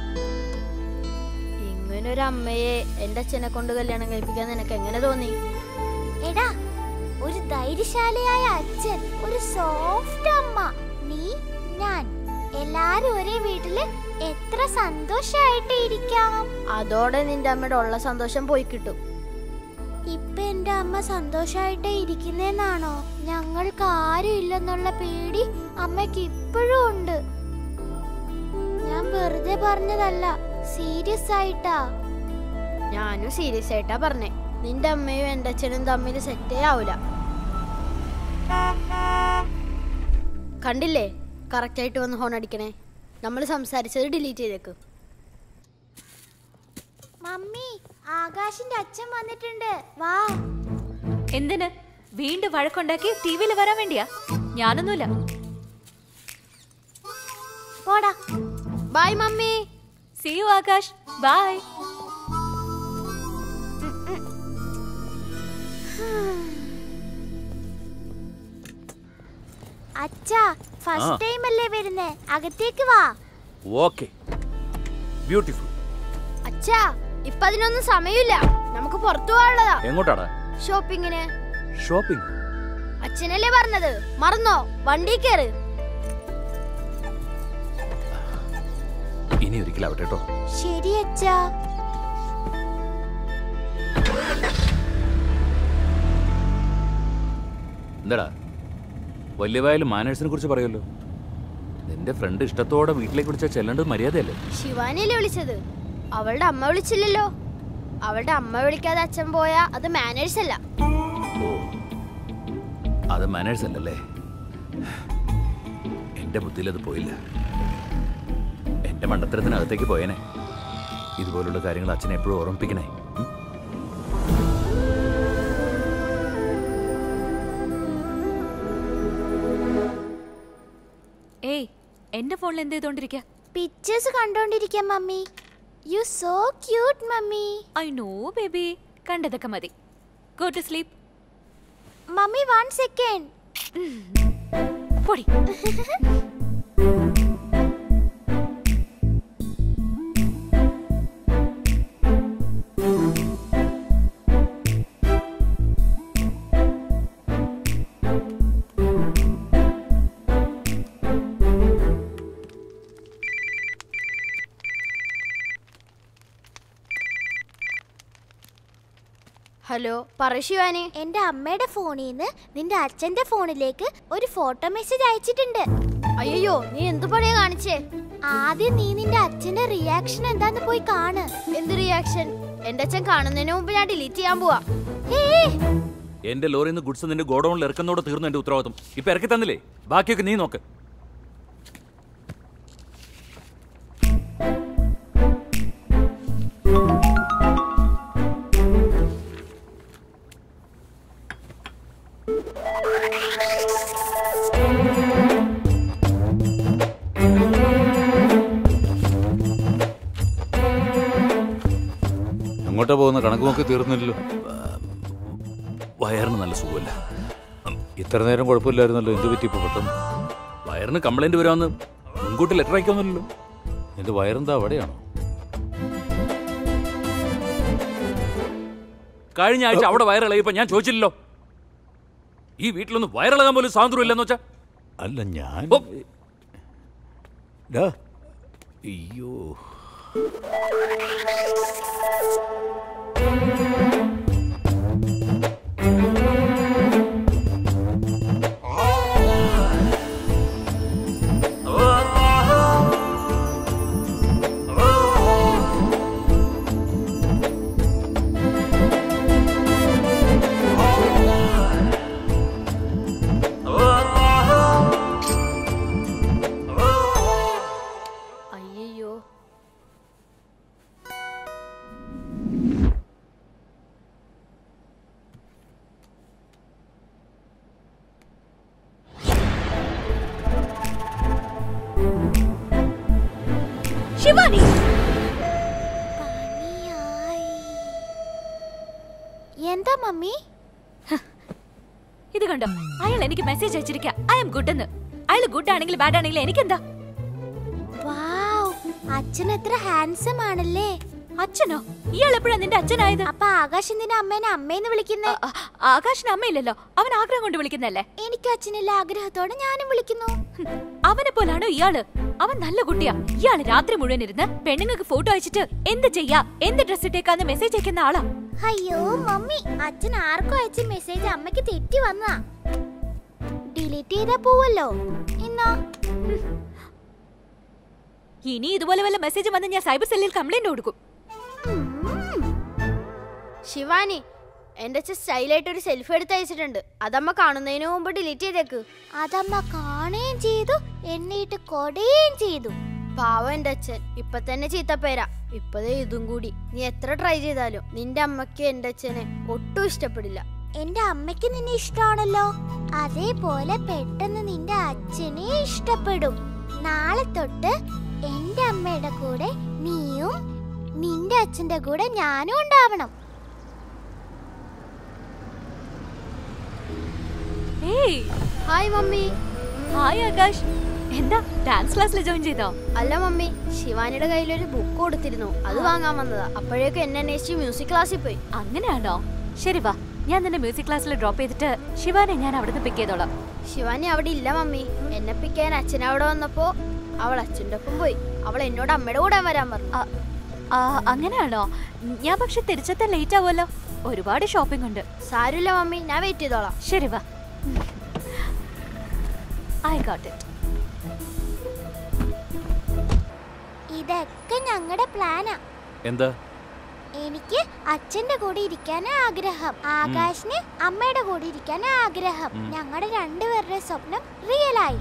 ഇങ്ങനൊരു അമ്മയെ എന്റെ അച്ഛനെ കൊണ്ട് കല്യാണം കഴിപ്പിക്കാൻ നിനക്ക് എങ്ങനെ തോന്നി എടാ ഒരു ധൈര്യശാലിയായ അച്ഛൻ ഒരു സോഫ്റ്റ് അമ്മ നീ ഞാൻ എല്ലാരും ഒരേ വീട്ടില് എത്ര സന്തോഷായിട്ട് ഇരിക്കാം അതോടെ നിന്റെ അമ്മയുടെ ഉള്ള സന്തോഷം പോയി കിട്ടും ഇപ്പൊ എന്റെ അമ്മ സന്തോഷായിട്ട് ഇരിക്കുന്നെന്നാണോ ഞങ്ങൾക്ക് ആരും ഇല്ലെന്നുള്ള പേടി അമ്മയ്ക്ക് ഇപ്പോഴും ഉണ്ട് ഞാൻ വെറുതെ പറഞ്ഞതല്ല സീരിയസ് ആയിട്ടാ ഞാനും സീരിയസ് ആയിട്ടാ പറഞ്ഞേ നിന്റെ അമ്മയും എന്റെ അച്ഛനും തമ്മിൽ സെറ്റേ ആവൂല കണ്ടില്ലേ കറക്റ്റ് ആയിട്ട് വന്ന് ഹോൺ അടിക്കണേ നമ്മൾ സംസാരിച്ചത് ഡിലീറ്റ് ചെയ്തേക്ക് മമ്മി ആകാശിന്റെ അച്ഛൻ വന്നിട്ടുണ്ട് വാ എന്തിന് വീണ്ടും വഴക്കുണ്ടാക്കി ടി വിയിൽ വരാൻ വേണ്ടിയാ ഞാനൊന്നുമില്ല പോടാ bye mummy see you Akash bye അച്ഛാ ഫസ്റ്റ് ആ. ടൈം അല്ലേ വരുന്നേ അകത്തേക്ക് വാ ഓക്കെ ബ്യൂട്ടിഫുൾ അച്ഛാ ഇപ്പൊ അതിനൊന്നും സമയമില്ല നമുക്ക് പുറത്തു പോകാനുള്ളതാ എങ്ങോട്ടാടാ ഷോപ്പിങ്ങിന് ഷോപ്പിംഗ് അച്ഛനല്ലേ പറഞ്ഞത് മറന്നോ വണ്ടി കയറ് ഇനി ഒരിക്കലാവട്ടെ കേട്ടോ ശരി അച്ഛാ എന്താടാ വലിയവായാലും മാനേഴ്സിനെ കുറിച്ച് പറയുമല്ലോ നിന്റെ ഫ്രണ്ട് ഇഷ്ടത്തോടെ വീട്ടിലേക്ക് വിളിച്ചാൽ ചെല്ലേണ്ടത് മര്യാദയല്ലേ ശിവാനിയല്ലേ വിളിച്ചത് അവളുടെ അമ്മ വിളിച്ചില്ലല്ലോ അവളുടെ അമ്മ വിളിക്കാതെ അച്ഛൻ പോയാ അത് മാനേഴ്സ് അല്ല അത് മാനേഴ്സ് അല്ലല്ലേ എന്റെ ബുദ്ധിയിൽ അത് പോയില്ല എന്റെ മണ്ടത്തരത്തിനകത്തേക്ക് പോയേനെ ഇതുപോലുള്ള കാര്യങ്ങൾ അച്ഛനെ എപ്പോഴും ഓർമ്മിപ്പിക്കണേ ഉം? ഏയ് എന്റെ ഫോണിൽ എന്ത് ചെയ്തോണ്ടിരിക്ക പിക്ചേഴ്സ് കണ്ടോണ്ടിരിക്കാം mummy you so cute mummy I know baby കണ്ടതൊക്കെ മതി go to sleep mummy one second പൊടി ഹലോ പറ ശിവാനി എന്റെ അമ്മയുടെ ഫോണിൽ നിന്ന് നിന്റെ അച്ഛന്റെ ഫോണിലേക്ക് ഒരു ഫോട്ടോ മെസ്സേജ് അയച്ചിട്ടുണ്ട് അയ്യോ നീ എന്ത് പണിയാ കാണിച്ചേ ആദ്യം നീ നിന്റെ അച്ഛന്റെ റിയാക്ഷൻ എന്താന്ന് പോയി കാണ് എന്ത് റിയാക്ഷൻ എന്റെ അച്ഛൻ കാണുന്നതിന് മുമ്പ് ഞാൻ ഡിലീറ്റ് ചെയ്യാൻ പോവാ എന്റെ ലോറിയിൽ നിന്ന് ഗുഡ്സ് നിന്റെ ഗോഡൌണിൽ ഇറക്കുന്നതോടെ തീർന്നു എന്റെ ഉത്തരവാദിത്വം ഇപ്പൊ ഇറക്കി തന്നില്ലേ ബാക്കിയൊക്കെ നീ നോക്ക് എങ്ങോട്ടാ പോകുന്ന കണക്ക് നോക്കി തീർന്നില്ലല്ലോ വയറിന് നല്ല സുഖമില്ല ഇത്ര നേരം കുഴപ്പമില്ലായിരുന്നല്ലോ എന്ത് പറ്റി ഇപ്പൊ പെട്ടെന്ന് വയറിന് കംപ്ലൈന്റ് വരുവാന്ന് മുൻകൂട്ടി ലെറ്റർ അയക്കൊന്നുമില്ലല്ലോ എന്റെ വയറെന്താ അവിടെയാണോ കഴിഞ്ഞ ആഴ്ച അവിടെ വയറിളയപ്പോ ഞാൻ ചോദിച്ചില്ലല്ലോ ഈ വീട്ടിലൊന്നും വയറിളകാൻ പോലും സ്വാതന്ത്ര്യം ഇല്ലെന്ന് വെച്ചാ അല്ല ഞാൻ ഡാ, അയ്യോ അയ്യോ ശിവാനി എന്താ മമ്മി മമ്മി ഇത് കണ്ടോ അയാൾ എനിക്ക് മെസ്സേജ് അയച്ചിരിക്കുക ഐ എം ഗുഡ് എന്ന് അയാൾ ഗുഡ് ആണെങ്കിലും ബാഡ് ആണെങ്കിലും എനിക്കെന്താ വാവ് അച്ഛൻ എത്ര ഹാൻസം ആണല്ലേ അച്ഛനോ ഇയാൾ എപ്പോഴാ നിന്റെ അച്ഛനായത് അപ്പൊ ആകാശ് എന്തിനാ അമ്മേനെ അമ്മേന്ന് വിളിക്കുന്നേ ആകാശിന് അമ്മയില്ലല്ലോ അവൻ ആഗ്രഹം കൊണ്ട് വിളിക്കുന്നല്ലേ എനിക്ക് അച്ഛനില്ല ആഗ്രഹത്തോടെ ഞാനും വിളിക്കുന്നു അവനെ പോലാണോ ഇയാള് അവൻ നല്ല കുട്ടിയാ ഇയാള് രാത്രി മുഴുവൻ ഇരുന്ന് പെണ്ണുങ്ങൾക്ക് ഫോട്ടോ അയച്ചിട്ട് എന്ത് ചെയ്യാ എന്ത് ഡ്രസ് ഇട്ടേക്കാന്ന് മെസ്സേജ് അയക്കുന്ന ആളാ അയ്യോ മമ്മി അച്ഛൻ ആർക്കും അയച്ച മെസ്സേജ് അമ്മയ്ക്ക് തെറ്റി വന്നാ ഡിലീറ്റ് ചെയ്താ പോവല്ലോ എന്നാ ഇനി ഇതുപോലെ വല്ല മെസ്സേജ് വന്ന് ഞാൻ സൈബർ സെല്ലിൽ കംപ്ലൈന്റ് കൊടുക്കും ശിവാനി എന്റെ അച്ഛൻ സ്റ്റൈലായിട്ട് ഒരു സെൽഫി എടുത്ത് അയച്ചിട്ടുണ്ട് അതമ്മ കാണുന്നതിന് മുമ്പ് ഡിലീറ്റ് ചെയ്തേക്ക് അതമ്മ കാണുകയും ചെയ്തു എന്നിട്ട് കൊടയും ചെയ്തു പാവം എന്റെ അച്ഛൻ ഇപ്പൊ തന്നെ ചീത്തപ്പേരാ ഇപ്പതേ ഇതും കൂടി നീ എത്ര ട്രൈ ചെയ്താലും നിന്റെ അമ്മയ്ക്ക് എന്റെ അച്ഛനെ ഒട്ടും ഇഷ്ടപ്പെടില്ല എന്റെ അമ്മയ്ക്ക് നിന്നെ ഇഷ്ടമാണല്ലോ അതേപോലെ പെട്ടെന്ന് നിന്റെ അച്ഛനെ ഇഷ്ടപ്പെടും നാളെ തൊട്ട് എന്റെ അമ്മയുടെ കൂടെ നീയും നിന്റെ അച്ഛന്റെ കൂടെ ഞാനും ഉണ്ടാവണം ഏയ് ഹായ് മമ്മി ഹായ് ആകാശ് എന്താ ഡാൻസ് ക്ലാസ്സിൽ ജോയിൻ ചെയ്തോ അല്ല മമ്മി ശിവാനിയുടെ കയ്യിൽ ഒരു ബുക്ക് കൊടുത്തിരുന്നു അത് വാങ്ങാൻ വന്നതാ അപ്പോഴേക്കും എന്നെ അന്വേഷിച്ച് മ്യൂസിക് ക്ലാസ്സിൽ പോയി അങ്ങനെയാണോ ശരി വാ ഞാൻ നിന്നെ മ്യൂസിക് ക്ലാസ്സിൽ ഡ്രോപ്പ് ചെയ്തിട്ട് ശിവാനെ ഞാൻ അവിടുന്ന് പിക്ക് ചെയ്തോളാം ശിവാനി അവിടെ ഇല്ല മമ്മി എന്നെ പിക്കാൻ അച്ഛൻ അവിടെ വന്നപ്പോ അവൾ അച്ഛൻ്റെ ഒപ്പം പോയി അവൾ എന്നോട് അമ്മയുടെ കൂടെ വരാൻ പറഞ്ഞു ആ അങ്ങനെയാണോ ഞാൻ പക്ഷെ തിരിച്ചെത്താൻ ലേറ്റ് ആവുമല്ലോ ഒരുപാട് ഷോപ്പിംഗ് ഉണ്ട് സാരമില്ല മമ്മി ഞാൻ വെയിറ്റ് ചെയ്തോളാം ശരി വാ ഐ ഗോട്ട് ഇറ്റ് ഇതൊക്കെ ഞങ്ങളുടെ പ്ലാനാ എന്താ എനിക്ക് അച്ഛന്റെ കൂടെ ഇരിക്കാനാ ആഗ്രഹം ആകാശിന് അമ്മയുടെ കൂടെ ഇരിക്കാനാ ആഗ്രഹം ഉം. ഞങ്ങളുടെ രണ്ടുപേരുടെ സ്വപ്നം റിയലായി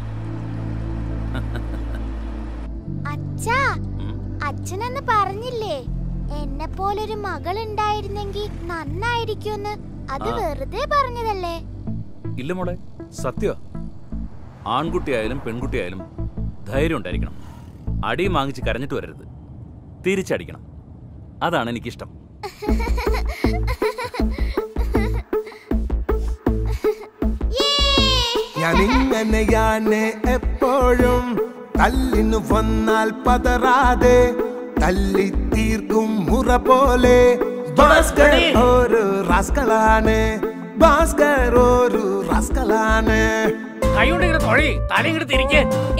അച്ഛാ അച്ഛനെന്ന് പറഞ്ഞില്ലേ എന്നെ പോലൊരു മകൾ ഉണ്ടായിരുന്നെങ്കിൽ നന്നായിരിക്കുമെന്ന് അത് ആ. വെറുതെ പറഞ്ഞതല്ലേ ഇല്ല മോളെ സത്യ ആൺകുട്ടിയായാലും പെൺകുട്ടിയായാലും ധൈര്യം ഉണ്ടായിരിക്കണം അടിയും വാങ്ങിച്ച് കരഞ്ഞിട്ട് വരരുത് തിരിച്ചടിക്കണം അതാണ് എനിക്കിഷ്ടം ഞാനിങ്ങനെയാണ് എപ്പോഴും തല്ലിനു വന്നാൽ പതറാതെ തല്ലി തീർക്കും മുറ പോലെ ഭാസ്കർ ഒരു റാസ്കളാണ് ഭാസ്കർ ഒരു റാസ്കളാണ് കൈകൊണ്ട് ഇങ്ങനെ തൊഴി തലയിങ്ങോട്ട് തിരിക്കേ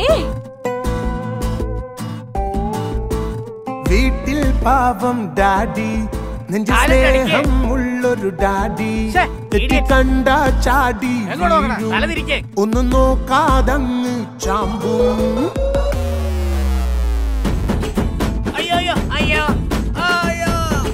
വീട്ടിൽ പാവം ഡാഡി നെഞ്ച സ്നേഹം ഉള്ളൊരു ഡാഡി തെറ്റി കണ്ട ചാടി എങ്ങോട്ട് നോക്കണെ? വീഴും. തല തിരിക്ക്. ഒന്നും നോക്കാതങ്ങ് ചാമ്പും അയ്യോ അയ്യോ അയ്യോ അയ്യോ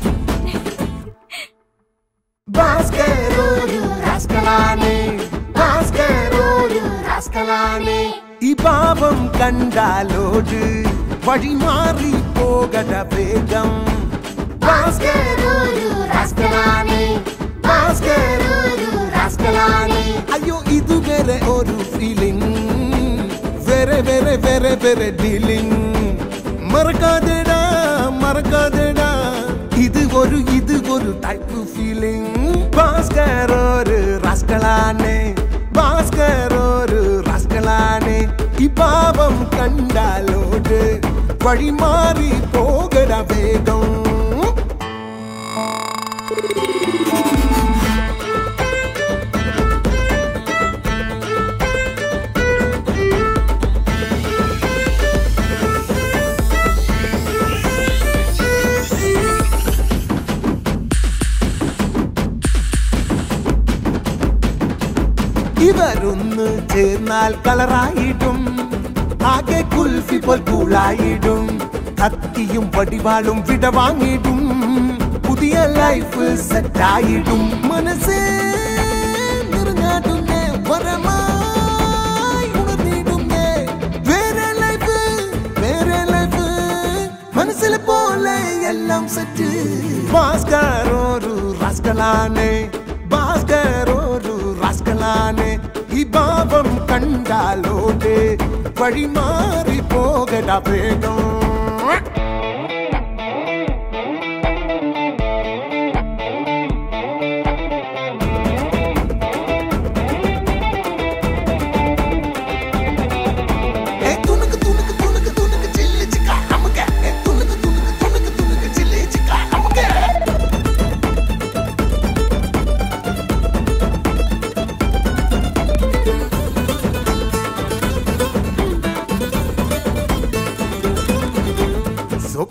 ഭാസ്കർ ഒരു റാസ്കളാണ് ഭാസ്കർ ഒരു റാസ്കളാണ് ഈ പാപം കണ്ടാലോട് വഴി മാറി പോകട വേഗം ഭാസ്കർ ഒരു റാസ്കളാണ് ഭാസ്കർ ഒരു റാസ്കളാണ് അയ്യോ ഇതുവരെ ഒരു ഫീലിംഗ് വേറെ വേറെ വേറെ വേറെ ഡീലിംഗ് മറക്കാതെടാ മറക്കാതെടാ ഇത് ഒരു ഇത് ഒരു ടൈപ്പ് ഫീലിംഗ് ഭാസ്കർ ഒരു റാസ്കളാണ് ഭാസ്കർ ഒരു റാസ്കളാണ് ഈ പാപം കണ്ടാലോട് വഴി മാറി പോകട വേഗം ഇവരൊന്ന് ചേർന്നാൽ കളറായിടും ആകെ കുൽഫി പോൽ കൂളായിടും കത്തിയും വടിവാളും വിട വാങ്ങിടും പുതിയ ലൈഫ് സെറ്റായിടും മനസ്സ് നിറഞ്ഞാടുന്നേ വരമായി ഉണർന്നിടുന്നേ വേറെ ലൈഫ് വേറെ ലൈഫ് മനസ്സിലെ പോലെ എല്ലാം സെറ്റ് ഭാസ്കർ ഒരു റാസ്കളാണ് ഭാസ്കർ ഒരു റാസ്കളാണ് ഈ ഭാവം കണ്ടാലോട് വഴി മാറി പോകട വേഗം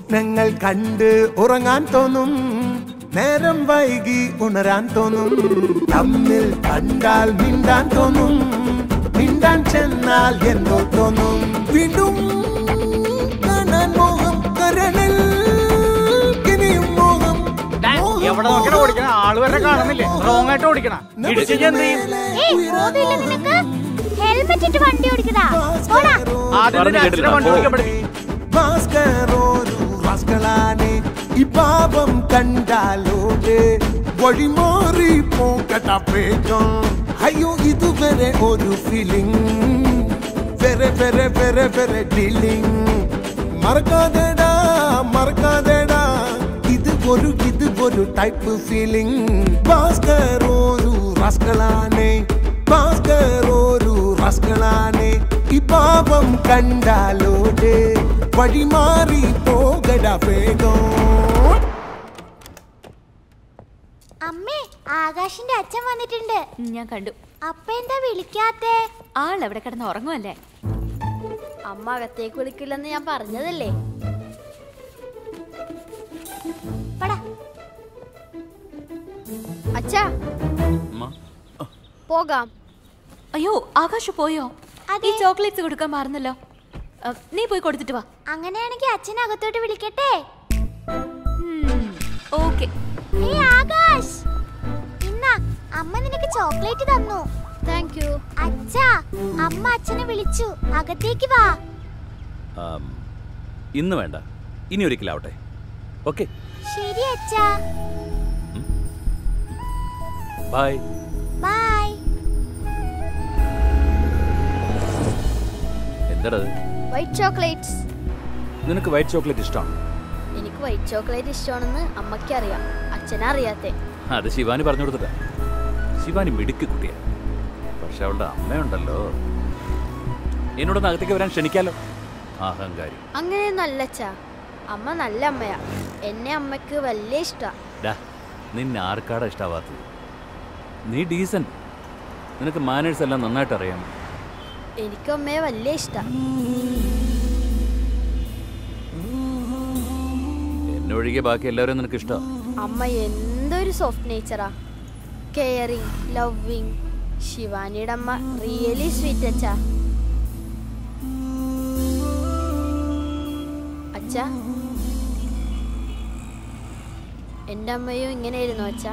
സ്വപ്നങ്ങൾ കണ്ട് ഉറങ്ങാൻ തോന്നും നേരം വൈകി ഉണരാൻ തോന്നും തമ്മിൽ കണ്ടാൽ മിണ്ടാൻ തോന്നും മിണ്ടാൻ ചെന്നാൽ എന്തോ തോന്നും വീണ്ടും കാണാൻ മോഹം കരളിൽ ഇനിയും മോഹം എവിടെ നോക്കിയാ ഓടിക്കണ ആള് വരെ കാണുന്നില്ലേ റോങ് ആയിട്ട് ഓടിക്കണ ഇടിച്ചു എന്ത് ചെയ്യും ഏയ് ബോധമില്ല നിനക്ക് ഹെൽമെറ്റ് ഇട്ട് വണ്ടി ഓടിക്കടാ പോടാ ആദ്യം നിന്റെ അച്ഛനെ വണ്ടി ഓടിക്കാൻ പഠിപ്പിക്കും ഭാസ്കരോരു റാസ്കളാണ് ഈ പാപം കണ്ടാലോട് വഴിമാറി പോകട്ട വേഗം അയ്യോ ഇതുവരെ ഒരു ഫീലിംഗ് വെറെ വെറെ വെറെ വെറെ ഡീലിംഗ് മറക്കാതെടാ മറക്കാതെടാ ഇത് ഒരു ഇത് ഒരു ടൈപ്പ് ഫീലിംഗ് ഭാസ്കർ ഒരു റാസ്കളാണ് ഭാസ്കർ ഒരു റാസ്കളാണ് ഈ പാപം കണ്ടാലോട് വഴിമാറി പോകട വേഗം അമ്മേ ആകാശിന്റെ അച്ഛൻ വന്നിട്ടുണ്ട് ഞാൻ കണ്ടു അപ്പ എന്താ വിളിക്കാത്തേ ആൾ എവിടെ കിടന്ന് ഉറങ്ങുമല്ലേ അമ്മ അകത്തേക്ക് വിളിക്കില്ലെന്ന് ഞാൻ പറഞ്ഞതല്ലേ പടാ അച്ഛാ പോകാം അയ്യോ ആകാശ് പോയോ ഈ ചോക്ലേറ്റ്സ് കൊടുക്കാൻ മാറുന്നല്ലോ അ, നീ പോയി കൊടുത്തിട്ട് വാ അങ്ങനെയാണെങ്കിൽ അച്ഛൻ അകത്തോട്ട് വിളിക്കട്ടെ ഓക്കെ ഏയ് ആകാശ് ഇന്നാ അമ്മ നിനക്ക് ചോക്ലേറ്റ് തന്നു താങ്ക് യു അച്ഛാ അമ്മ അച്ഛനെ വിളിച്ചു അകത്തേക്ക് വാ ആം, ഇന്ന് വേണ്ട ഇനി ഒരിക്കലാവട്ടെ ഓക്കെ ശരി അച്ഛാ ബൈ ബൈ എന്താടത് വൈറ്റ് ചോക്ലേറ്റ്സ് നിനക്ക് വൈറ്റ് ചോക്ലേറ്റ് ഇഷ്ടമാണ് എനിക്ക് വൈറ്റ് ചോക്ലേറ്റ് ഇഷ്ടമാണെന്ന് അമ്മയ്ക്ക് അറിയാം അച്ഛനറിയാത്തെ അത് ശിവാനി പറഞ്ഞു കൊടുത്തിട്ടാ ശിവാനി മിടുക്കി കുട്ടിയാ പക്ഷെ അവളുടെ അമ്മയുണ്ടല്ലോ എന്നോടൊന്ന് അകത്തേക്ക് വരാൻ ക്ഷണിക്കാലോ അഹങ്കാരി അങ്ങനെയൊന്നും അല്ല അച്ഛാ അമ്മ നല്ല അമ്മയാ എന്നെ അമ്മയ്ക്ക് വലിയ ഇഷ്ടാ ഡാ നിന്നെ ആർക്കാടാ ഇഷ്ടാവാത്തത് നീ ഡീസന്റ് നിനക്ക് മാനേഴ്സ് എല്ലാം നന്നായിട്ട് അറിയാം എനിക്കും അമ്മയെ വലിയ ഇഷ്ടാ എന്നെ ഒഴികെ ബാക്കി എല്ലാവരും നിനക്ക് ഇഷ്ടമാണ് അമ്മ എന്തൊരു സോഫ്റ്റ് നേച്ചറാ കെയറിങ് ലവിങ് ശിവാനിയുടെ അമ്മ റിയലി സ്വീറ്റ് അച്ഛാ അച്ഛാ എൻ്റെ അമ്മയും ഇങ്ങനെയായിരുന്നു അച്ഛാ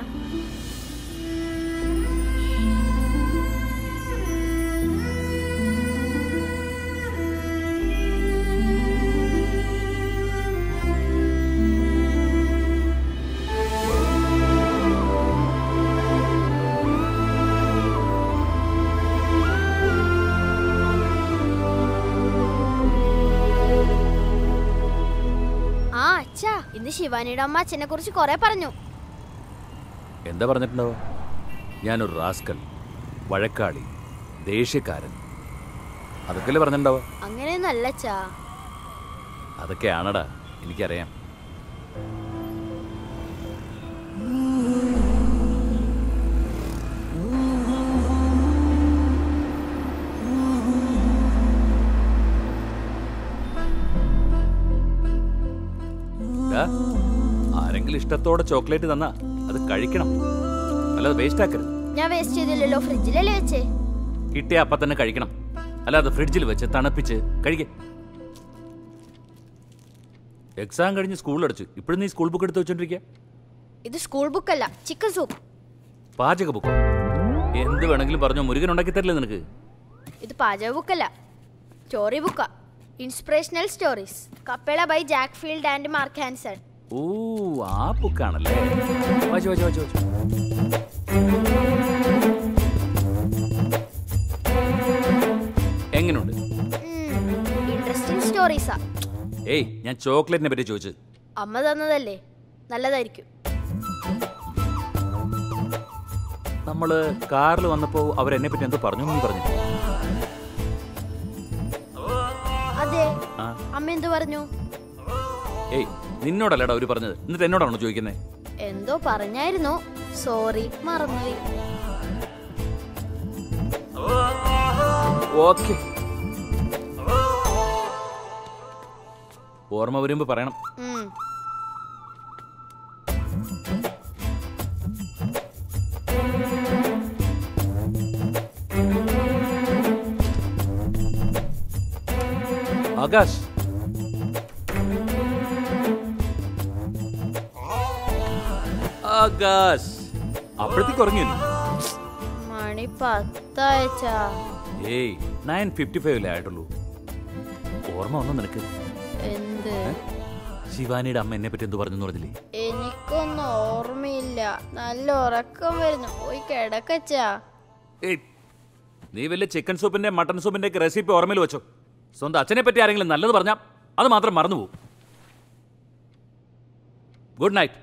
ആ അച്ഛാ ഇന്ന് ശിവാനിയുടെ അമ്മ അച്ഛനെ കുറിച്ച് കുറെ പറഞ്ഞു എന്താ പറഞ്ഞിട്ടുണ്ടാവുക ഞാനൊരു റാസ്കൽ വഴക്കാളി ദേഷ്യക്കാരൻ അതൊക്കെയല്ലേ പറഞ്ഞിട്ടുണ്ടാവുക അങ്ങനെയൊന്നും അല്ല അച്ഛാ അതൊക്കെയാണടാ എനിക്കറിയാം ഡാ, ആരെങ്കിലും ഇഷ്ടത്തോടെ ചോക്ലേറ്റ് തന്നാ അത് കഴിക്കണം അല്ലാതെ വേസ്റ്റ് ആക്കരുത് ഞാൻ വേസ്റ്റ് ചെയ്തില്ലല്ലോ ഫ്രിഡ്ജിലല്ലേ വെച്ചേ കിട്ടിയ അപ്പം തന്നെ കഴിക്കണം അല്ലാതെ ഫ്രിഡ്ജിൽ വെച്ച് തണുപ്പിച്ച് കഴിക്കേ എക്സാം കഴിഞ്ഞ് സ്കൂൾ അടച്ചു ഇപ്പോഴും നീ സ്കൂൾ ബുക്ക് എടുത്ത് വെച്ചോണ്ടിരിക്കുക ഇത് സ്കൂൾ ബുക്ക് അല്ല ചിക്കൻ സൂപ്പ് പാചക ബുക്കോ എന്ത് വേണമെങ്കിലും പറഞ്ഞോ മുരുകൻ ഉണ്ടാക്കി തരില്ലേ നിനക്ക് ഇത് പാചക ബുക്കല്ല സ്റ്റോറി ബുക്കാ ഇൻസ്പിറേഷണൽ സ്റ്റോറീസ് കപ്പേള by Jack field and Mark Hansen ഓ ആ ബുക്കാണല്ലേ വായിച്ചു വായിച്ചു വായിച്ചു വായിച്ചു എങ്ങനെയുണ്ട് ഇൻട്രസ്റ്റിംഗ് സ്റ്റോറീസാ ഏയ് ഞാൻ ചോക്ലേറ്റിനെ പറ്റി ചോദിച്ചു അമ്മ തന്നതല്ലേ നല്ലതായിരിക്കും നമ്മള് കാറിൽ വന്നപ്പോ അവരെന്നെ പറ്റി എന്തോ പറഞ്ഞു നീ പറഞ്ഞു അതെ ആ അമ്മ എന്തു പറഞ്ഞു ഏയ് നിന്നോടല്ലടാ അവര് പറഞ്ഞത് എന്നിട്ട് എന്നോടാണോ ചോദിക്കുന്നത് എന്തോ പറഞ്ഞായിരുന്നു സോറി മറന്നുപോയി ഓക്കെ ഓർമ്മ വരുമ്പോ പറയണം ഉം. ആകാശ് ആകാശ് അപ്പോഴത്തേക്ക് ഉറങ്ങിയല്ലോ മണി പത്തായച്ചാ ഏയ് നയൻ ഫിഫ്റ്റി ഫൈവിലേ ആയിട്ടുള്ളൂ ഓർമ്മ വന്നു നിനക്ക് എന്ത് ശിവാനിയുടെ അമ്മ എന്നെ പറ്റി എന്ത് പറഞ്ഞു പറഞ്ഞില്ലേ എനിക്കൊന്നും ഓർമ്മയില്ല നല്ല ഉറക്കം വരുന്നു പോയി കിടക്കച്ചാ ഏയ് നീ വല്ല ചിക്കൻ സൂപ്പിന്റെ മട്ടൺ സൂപ്പിന്റെ ഒക്കെ റെസിപ്പി ഓർമ്മയിൽ വെച്ചോ സ്വന്തം അച്ഛനെ പറ്റി ആരെങ്കിലും നല്ലത് പറഞ്ഞാൽ അത് മാത്രം മറന്നുപോകും ഗുഡ് നൈറ്റ്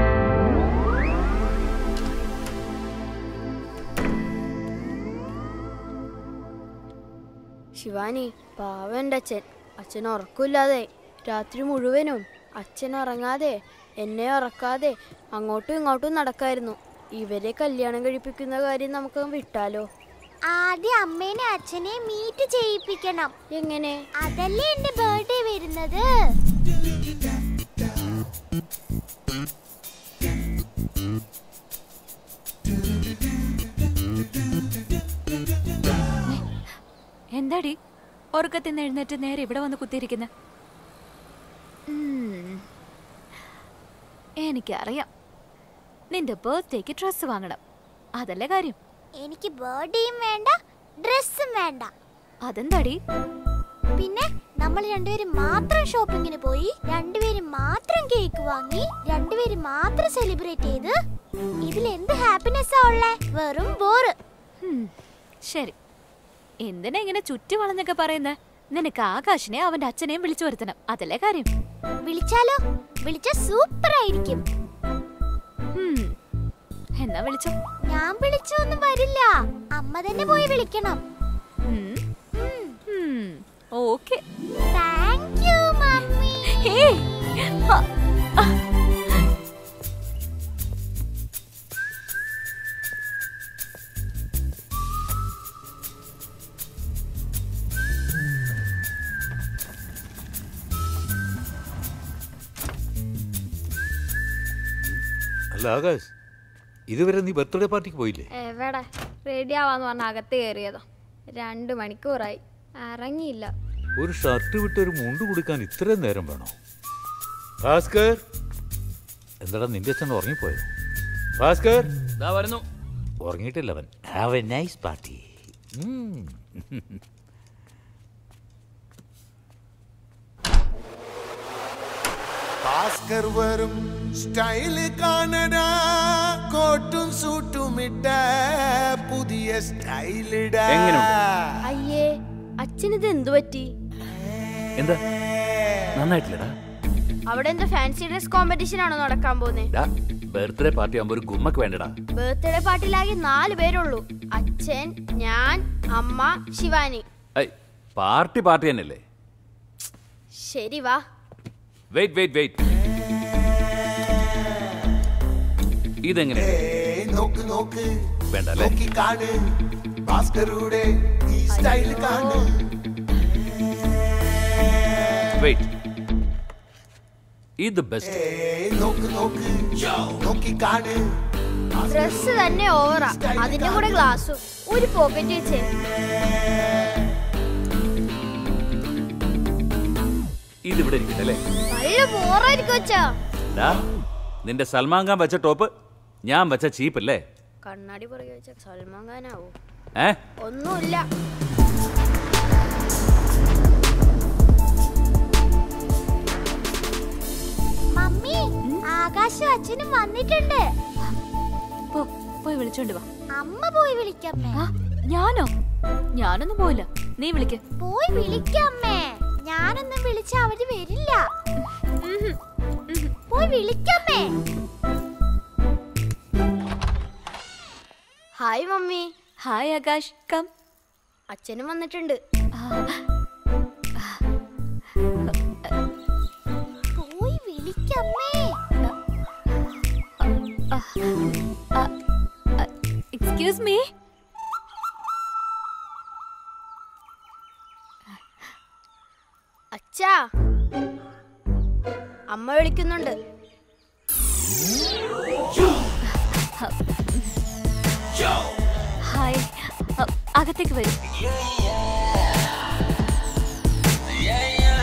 ശിവാനി പാവന്റെ അച്ഛൻ അച്ഛൻ ഉറക്കില്ലാതെ രാത്രി മുഴുവനും അച്ഛൻ ഉറങ്ങാതെ എന്നെ ഉറക്കാതെ അങ്ങോട്ടും ഇങ്ങോട്ടും നടക്കായിരുന്നു ഇവരെ കല്യാണം കഴിപ്പിക്കുന്ന കാര്യം നമുക്ക് വിട്ടാലോ ആദ്യം അമ്മേനെ അച്ഛനെ മീറ്റ് ചെയ്യിപ്പിക്കണം എങ്ങനെ അതല്ലേ എന്റെ ബർത്ത്ഡേ വരുന്നത് എന്താടി ഉറക്കത്തിൽ നിന്ന് എഴുന്നേറ്റ് നേരെ ഇവിടെ വന്ന് കുത്തിയിരിക്കുന്ന എനിക്കറിയാം നിന്റെ ബർത്ത്ഡേക്ക് ഡ്രസ്സ് വാങ്ങണം അതല്ലേ കാര്യം എനിക്ക് ബർത്ത്ഡേയും വേണ്ട ഡ്രസ്സും വേണ്ട അതെന്താടി പിന്നെ നമ്മൾ രണ്ടുപേരും മാത്രം ഷോപ്പിങ്ങിന് പോയി രണ്ടുപേരും മാത്രം കേക്ക് വാങ്ങി രണ്ടുപേരും മാത്രം സെലിബ്രേറ്റ് ചെയ്ത് ഇതിൽ എന്ത് ഹാപ്പിനെസ്സാ ഉള്ളേ വെറും ബോറ് ഹും, ശരി എന്തിനാ ഇങ്ങനെ ചുറ്റി വളഞ്ഞൊക്കെ പറയുന്നത് നിനക്ക് ആകാശിനെ അവന്റെ അച്ഛനെയും വിളിച്ചു വരുത്തണം അതല്ലേ കാര്യം വിളിച്ചാലോ വിളിച്ച സൂപ്പർ ആയിരിക്കും ഹും, എന്നാ വിളിച്ചോ ഞാൻ വിളിച്ചൊന്നും വരില്ല അമ്മ തന്നെ പോയി വിളിക്കണം ഓക്കെ താങ്ക് യു മമ്മി അല്ല ആകാശ് ഇതുവരെ നീ ബർത്ത്ഡേ പാർട്ടിക്ക് പോയില്ലേ എവിടെ റെഡി ആവാന്ന് പറഞ്ഞ അകത്ത് കയറിയതാ രണ്ട് മണിക്കൂറായി ഇറങ്ങിയില്ല ഒരു ഷർട്ട് വിട്ട് ഒരു മുണ്ട് കൊടുക്കാൻ ഇത്രയും നേരം വേണോ ഭാസ്കർ എന്താടാ നിന്റെ അച്ഛൻ ഉറങ്ങിപ്പോയോ ഭാസ്കർ ദാ വരുന്നു ഉറങ്ങിയിട്ടില്ല അവൻ have a nice party Bhaskar വരും സ്റ്റൈല് കാണടാ കോട്ടും സൂട്ടും ഇട്ട പുതിയ സ്റ്റൈലിടാ അയ്യേ അച്ഛനിത് എന്തു പറ്റി എന്താ നന്നായിട്ടില്ലടാ അവിടെ എന്താ ഫാൻസി ഡ്രസ് കോമ്പറ്റീഷൻ ആണോ നടക്കാൻ പോകുന്നത് ബർത്ത്ഡേ പാർട്ടി ആകുമ്പോ ഒരു ഗുമ്മക്ക് വേണ്ടടാ ബർത്ത്ഡേ പാർട്ടിയിലാകെ നാല് പേരുള്ളൂ അച്ഛൻ ഞാൻ അമ്മ ശിവാനി ഐ പാർട്ടി പാർട്ടി തന്നെയല്ലേ ശരി വാ വെയിറ്റ് വെയിറ്റ് വെയിറ്റ് ഇതെങ്ങനെ ഏയ് നോക്ക് നോക്ക് വേണ്ട അല്ലേ നോക്കി കാണ് ഭാസ്കറുടെ ഈ സ്റ്റൈല് കാണ് വെയിറ്റ് ഇത് ബെസ്റ്റ് ഏയ് നോക്ക് നോക്ക് നോക്കി കാണ് ഡ്രസ് തന്നെ ഓവറാ അതിന്റെ കൂടെ ഗ്ലാസും ഒരു പോക്കറ്റ് വെച്ചേ ഇത് ഇവിടെ ഇരിക്കട്ടെ അല്ലേ നല്ല ബോറായിരിക്കും അച്ഛാ ഡാ നിന്റെ സൽമാൻ ഖാൻ വെച്ച ടോപ്പ് ഞാൻ വെച്ച ചീപ്പ് അല്ലേ കണ്ണാടി പുറകെ വെച്ച സൽമാൻ ഖാനാവോ ഏ ഒന്നുമില്ല മമ്മി ആകാശം അച്ഛനും വന്നിട്ടുണ്ട് പോ പോയി വിളിച്ചോണ്ട് വാ അമ്മ പോയി വിളിക്കമ്മേ ഞാനോ ഞാനൊന്നും പോയില്ല നീ വിളിക്ക് പോയി വിളിക്കമ്മേ ഞാനൊന്നും വിളിച്ച അവര് വരില്ല പോയി വിളിക്കമ്മേ hi mummy hi Akash come അച്ഛനും വന്നിട്ടുണ്ട് പോയി വിളിക്കമ്മേ എക്സ്ക്യൂസ് മീ അച്ഛാ അമ്മ വിളിക്കുന്നുണ്ട് ഹായ് അ, അകത്തേക്ക് വരൂ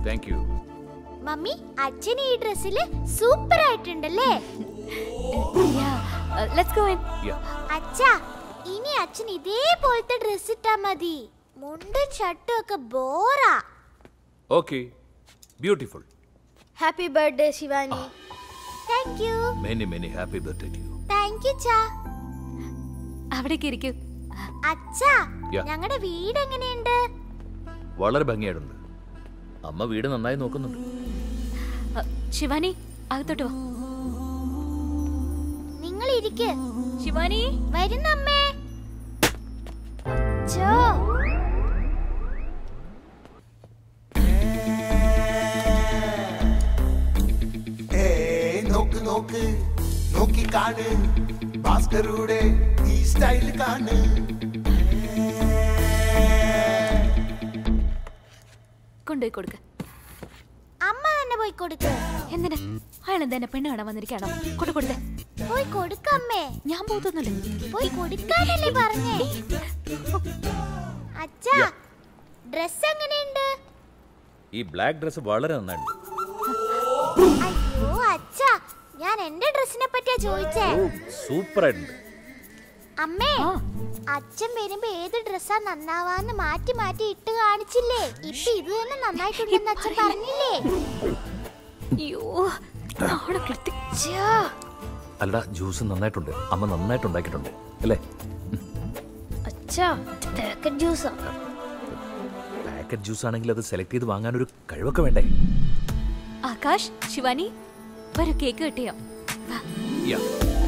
താങ്ക് യു മമ്മി അച്ഛൻ ഈ ഡ്രസ്സില് സൂപ്പർ ആയിട്ടുണ്ടല്ലേ ലെറ്റ്സ് ഗോ ഇൻ അച്ഛാ ഇനി അച്ഛൻ ഇതേപോലത്തെ ഡ്രസ് ഇട്ടാ മതി മുണ്ടും ഷർട്ടും ഒക്കെ ബോറാ okay beautiful happy birthday Shivani thank you many many happy birthday to you thank you ചാ അവിടേക്ക് ഇരിക്കൂ അച്ഛാ Yeah. ഞങ്ങളുടെ വീട് എങ്ങനെയുണ്ട് വളരെ ഭംഗിയായിട്ടുണ്ട് അമ്മ വീട് നന്നായി നോക്കുന്നുണ്ട് അ, ശിവാനി അകത്തോട്ട് വാ നിങ്ങൾ ഇരിക്ക് ശിവാനി വരുന്നമ്മേ അച്ഛോ ഏ നോക്ക് നോക്ക് നോക്കി കാണ് ഭാസ്കറുടെ ഈ സ്റ്റൈൽ കാണ് കൊണ്ടുപോയി കൊടുക്ക അമ്മ തന്നെ പോയി കൊടുക്ക് എന്തിനാ അയാൾ എന്താ എന്നെ പെണ്ണ് കാണാൻ വന്നിരിക്കാണോ കൊണ്ട് കൊടുത്തേ പോയി കൊടുക്കമ്മേ ഞാൻ പോകുന്നില്ല പോയി കൊടുക്കാനല്ലേ പറഞ്ഞേ അച്ഛാ ഡ്രസ് എങ്ങനെയുണ്ട് ഈ ബ്ലാക്ക് ഡ്രസ് വളരെ നന്നായിട്ടുണ്ട് അയ്യോ അച്ഛാ ഞാൻ എന്റെ ഡ്രസ്സിനെ പറ്റിയാ ചോദിച്ചേ ഓ സൂപ്പർ ആയിട്ടുണ്ട് അമ്മേ അച്ഛൻ വരുമ്പോ ഏത് ഡ്രസ്സാ നന്നാവാന്ന് മാറ്റി മാറ്റി ഇട്ട് കാണിച്ചില്ലേ ഇപ്പൊ ഇത് തന്നെ നന്നായിട്ടുണ്ടെന്ന് അച്ഛൻ പറഞ്ഞില്ലേ അയ്യോ നാളെ കെട്ടി അല്ല ജ്യൂസ് നന്നായിട്ടുണ്ട് അമ്മ നന്നായിട്ട് ഉണ്ടാക്കിയിട്ടുണ്ട് അല്ലേ അച്ഛാ പാക്കറ്റ് ജ്യൂസാ പാക്കറ്റ് ജ്യൂസ് ആണെങ്കിൽ അത് സെലക്ട് ചെയ്ത് വാങ്ങാൻ ഒരു കഴിവൊക്കെ വേണ്ടേ ആകാശ് ശിവാനി വരൂ കേക്ക് കിട്ടിയോ yeah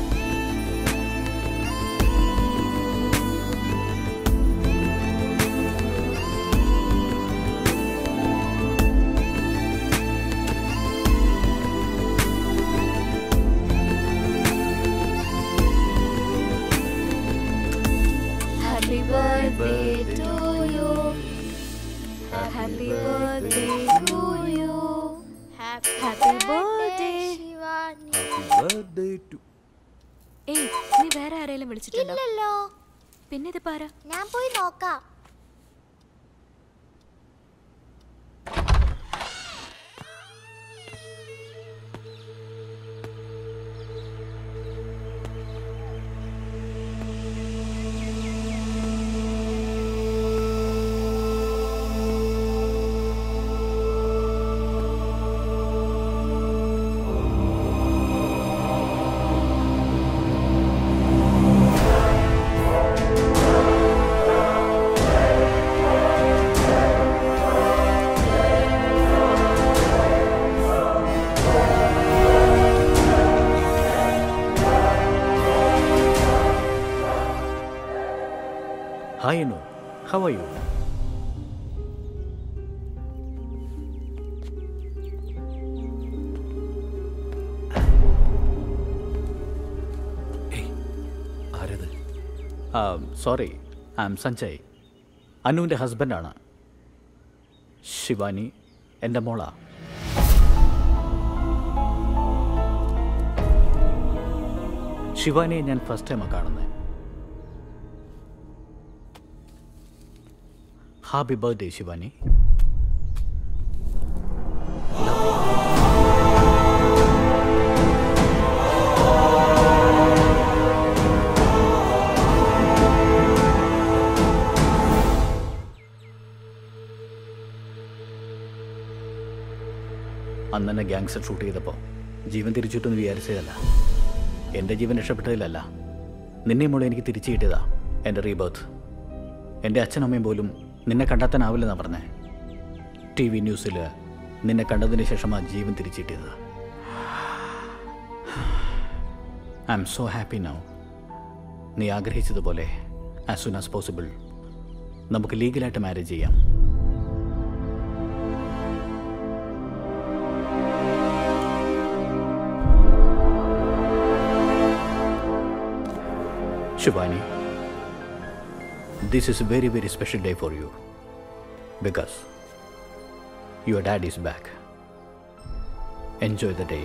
happy birthday to you happy birthday to you happy birthday Shivani birthday to ഏയ് നീ വേറെ ആരെങ്കിലും വിളിച്ചിട്ടുണ്ടോ ഇല്ലല്ലോ പിന്നെ ഇത് പാര ഞാൻ പോയി നോക്കാം Hi, Anu. How are you? ആരത് സോറി ഐ എം സഞ്ജയ് അനുവിൻ്റെ ഹസ്ബൻഡാണ് ശിവാനി എൻ്റെ മോളാ ശിവാനിയെ ഞാൻ ഫസ്റ്റ് ടൈമാണ് കാണുന്നത് ഹാപ്പി ബർത്ത്ഡേ ശിവാനി അന്ന് തന്നെ ഗ്യാങ്സ്റ്റർ ഷൂട്ട് ചെയ്തപ്പോൾ ജീവൻ തിരിച്ചു കിട്ടുമെന്ന് വിചാരിച്ചതല്ല എൻ്റെ ജീവൻ രക്ഷപ്പെട്ടതിലല്ല നിന്നെ മോളെ എനിക്ക് തിരിച്ചു കിട്ടിയതാ എൻ്റെ റീബർത്ത് എൻ്റെ അച്ഛനമ്മയും പോലും നിന്നെ കണ്ടെത്താനാവില്ലെന്നാണ് പറഞ്ഞേ ടി വി ന്യൂസിൽ നിന്നെ കണ്ടതിന് ശേഷം ആ ജീവൻ തിരിച്ചു കിട്ടിയത് I am so happy now നീ ആഗ്രഹിച്ചതുപോലെ ആസ് സൂൺ ആസ് പോസിബിൾ നമുക്ക് ലീഗലായിട്ട് മാരേജ് ചെയ്യാം Shivani, this is a very, very special day for you because your dad is back. Enjoy the day.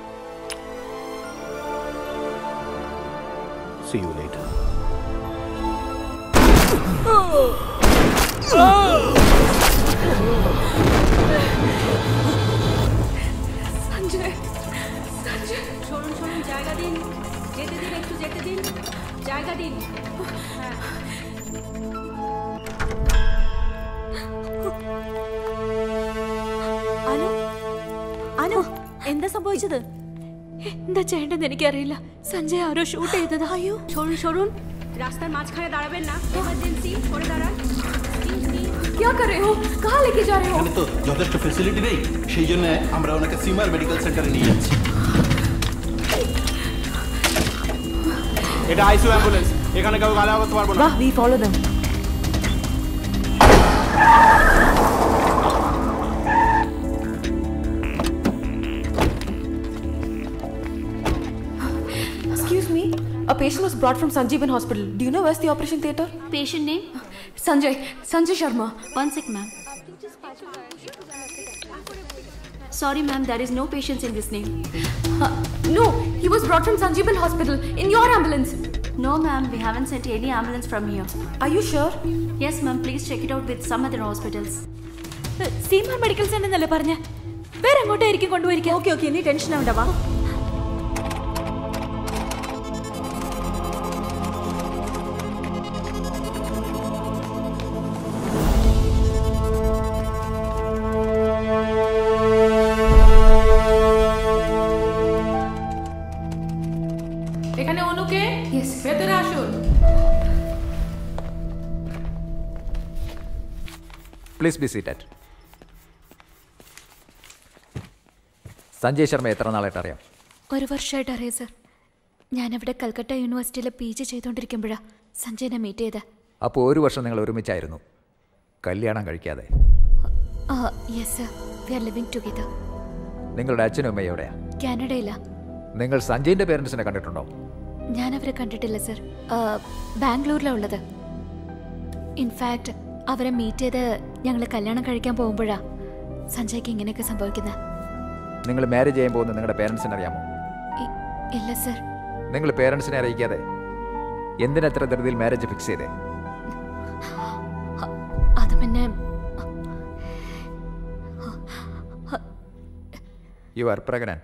See you later. দিন যেতে দিন একটু যেতে দিন জায়গা দিন হ্যাঁ അനു അനു എന്താ സംഭവിച്ചത് എന്താ ചെയ്യേണ്ടതെന്ന് എനിക്കറിയില്ല സഞ്ജയ് ആരോ ഷൂട്ട് ചെയ്തത് അയ്യോ সরুন সরুন রাস্তার মাঝখানে দাঁড়াবেন না এমার্জেন্সি সরে দাঁড়ান क्या कर रहे हो कहाँ लेके जा रहे हो এখানে তো যথেষ্ট ফেসিলিটি নেই সেই জন্য আমরা ওনাকে সিমার মেডিকেল সেন্টারে নিয়ে যাচ্ছি এটা আইসিইউ অ্যাম্বুলেন্স এখানে কাউকে গালা করতে পারবো না we follow them Excuse me. A patient was brought from Sanjeevan Hospital. Do you know where's the operation theatre? Patient name? Sanjay. Sanjay Sharma. One sec, ma'am. Sorry, ma'am, there is no patients in this name. No, he was brought from Sanjeevan Hospital in your ambulance. No, ma'am, we haven't sent any ambulance from here. Are you sure? Yes, ma'am, please check it out with some other hospitals. സീമാർ medical centre എന്നല്ലേ പറഞ്ഞ വേറെ എങ്ങോട്ടായിരിക്കും കൊണ്ടുപോയിരിക്കുക okay okay നീ tension ആവണ്ട വാ এখানে অনুকে ভেতরে আসুন please be seated Sanjay Sharma എത്ര നാളായിട്ട് അറിയാം ഒരു വർഷമായിട്ട് അറിയാം സർ ഞാനവിടെ കൽക്കട്ട യൂണിവേഴ്സിറ്റിയിൽ പി ജി ചെയ്തുകൊണ്ടിരിക്കുമ്പോഴാണ് സഞ്ജയനെ മീറ്റ് ചെയ്തത് അപ്പോൾ ഒരു വർഷം നിങ്ങൾ ഒരുമിച്ചായിരുന്നു കല്യാണം കഴിക്കാതെ yes sir we are living together നിങ്ങളുടെ അച്ഛനും അമ്മയും എവിടെയാ കാനഡയില നിങ്ങൾ സഞ്ജയിന്റെ പേരൻസിനെ കണ്ടിട്ടുണ്ടോ ഞാൻ അവരെ കണ്ടിട്ടില്ല സർ ബാംഗ്ലൂരിലാണ് ഉള്ളത് ഇൻഫാക്ട് അവരെ മീറ്റ് ചെയ്ത് ഞങ്ങൾ കല്യാണം കഴിക്കാൻ പോകുമ്പോഴാ സഞ്ജയ്ക്ക് ഇങ്ങനെയൊക്കെ സംഭവിക്കുന്നത് നിങ്ങൾ മാരേജ് ചെയ്യാൻ പോകുന്ന നിങ്ങളുടെ പേരൻസിനെ അറിയാമോ ഇല്ല സർ നിങ്ങൾ പേരൻസിനെ അറിയിക്കാതെ എന്തിനത്ര ധൃതിയിൽ മാരേജ് ഫിക്സ് ചെയ്തേ അത് പിന്നെ you are pregnant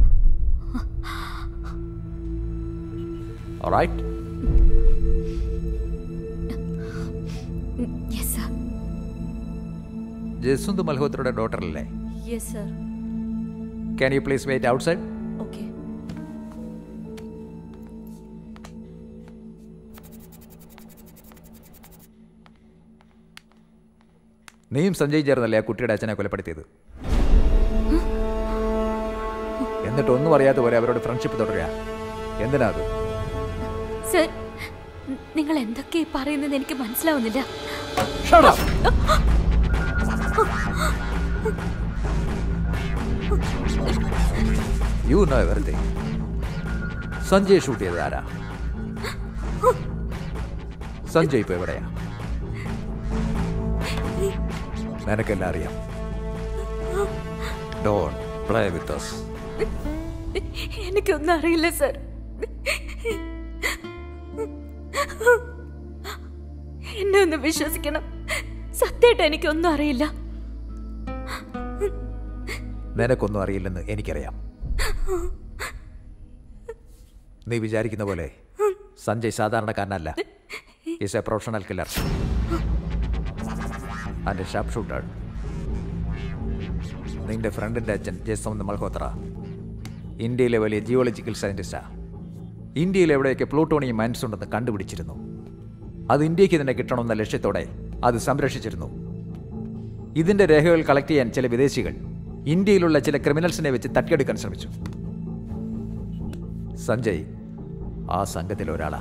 right yes sir Jaswant മൽഹോത്രയുടെ ഡോട്ടർ അല്ലേ yes sir can you please wait outside okay നീയും സഞ്ജയ് ചേർന്നല്ലേ ആ കുട്ടിയുടെ അച്ഛനെ കൊലപ്പെടുത്തിയത് എന്നിട്ട് ഒന്നും അറിയാത്ത പോലെ അവരോട് ഫ്രണ്ട്ഷിപ്പ് തുടരുക എന്തിനാ അത് സർ നിങ്ങൾ എന്തൊക്കെ പറയുന്നത് എനിക്ക് മനസ്സിലാവുന്നില്ല you know everything Sanjay shoot ചെയ്തത് ആരാ സഞ്ജയ് ഇപ്പൊ എവിടെയാ നിനക്കെല്ലാം അറിയാം ഡോൺ പ്ലേ വിത്ത് us എനിക്കൊന്നും അറിയില്ല സർ എന്നെ ഒന്ന് വിശ്വസിക്കണം സത്യമായിട്ട് എനിക്കൊന്നും അറിയില്ല നിനക്കൊന്നും അറിയില്ലെന്ന് എനിക്കറിയാം നീ വിചാരിക്കുന്ന പോലെ സഞ്ജയ് സാധാരണക്കാരനല്ല is a professional killer and sharp shooter നിന്റെ ഫ്രണ്ടിന്റെ അച്ഛൻ ജയസോമൻ മൽഹോത്ര ഇന്ത്യയിലെ വലിയ ജിയോളജിക്കൽ സയന്റിസ്റ്റാ ഇന്ത്യയിൽ എവിടെയൊക്കെ പ്ലൂട്ടോണിയം മൈൻസ് ഉണ്ടെന്ന് കണ്ടുപിടിച്ചിരുന്നു അത് ഇന്ത്യക്ക് തന്നെ കിട്ടണമെന്ന ലക്ഷ്യത്തോടെ അത് സംരക്ഷിച്ചിരുന്നു ഇതിന്റെ രേഖകൾ കളക്ട് ചെയ്യാൻ ചില വിദേശികൾ ഇന്ത്യയിലുള്ള ചില ക്രിമിനൽസിനെ വെച്ച് തട്ടിയെടുക്കാൻ ശ്രമിച്ചു സഞ്ജയ് ആ സംഘത്തിലെ ഒരാളാ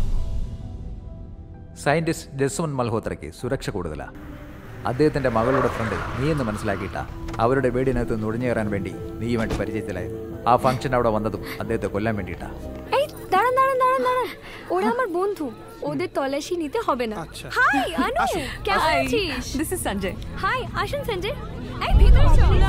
സയന്റിസ്റ്റ് ജസ്വന്ത് മൽഹോത്രയ്ക്ക് സുരക്ഷ കൂടുതലാ അദ്ദേഹത്തിന്റെ മകളുടെ ഫ്രണ്ട് നീ എന്ന് മനസ്സിലാക്കിയിട്ടാ അവരുടെ വീടിനകത്ത് നുഴഞ്ഞു കയറാൻ വേണ്ടി നീയുമായിട്ട് പരിചയത്തിലായത് ആ ഫംഗ്ഷൻ അവിടെ വന്നതും അദ്ദേഹത്തെ കൊല്ലാൻ വേണ്ടിയിട്ടാ এই দাঁড়ান দাঁড়ান দাঁড়ান দাঁড়ান ওরা আমার বন্ধু ওদের তল্লাশি নিতে হবে না হাই আনু কেমন Hi, আছিস this is Sanjay. হাই আসুন সঞ্জয় এই ভিতরে চল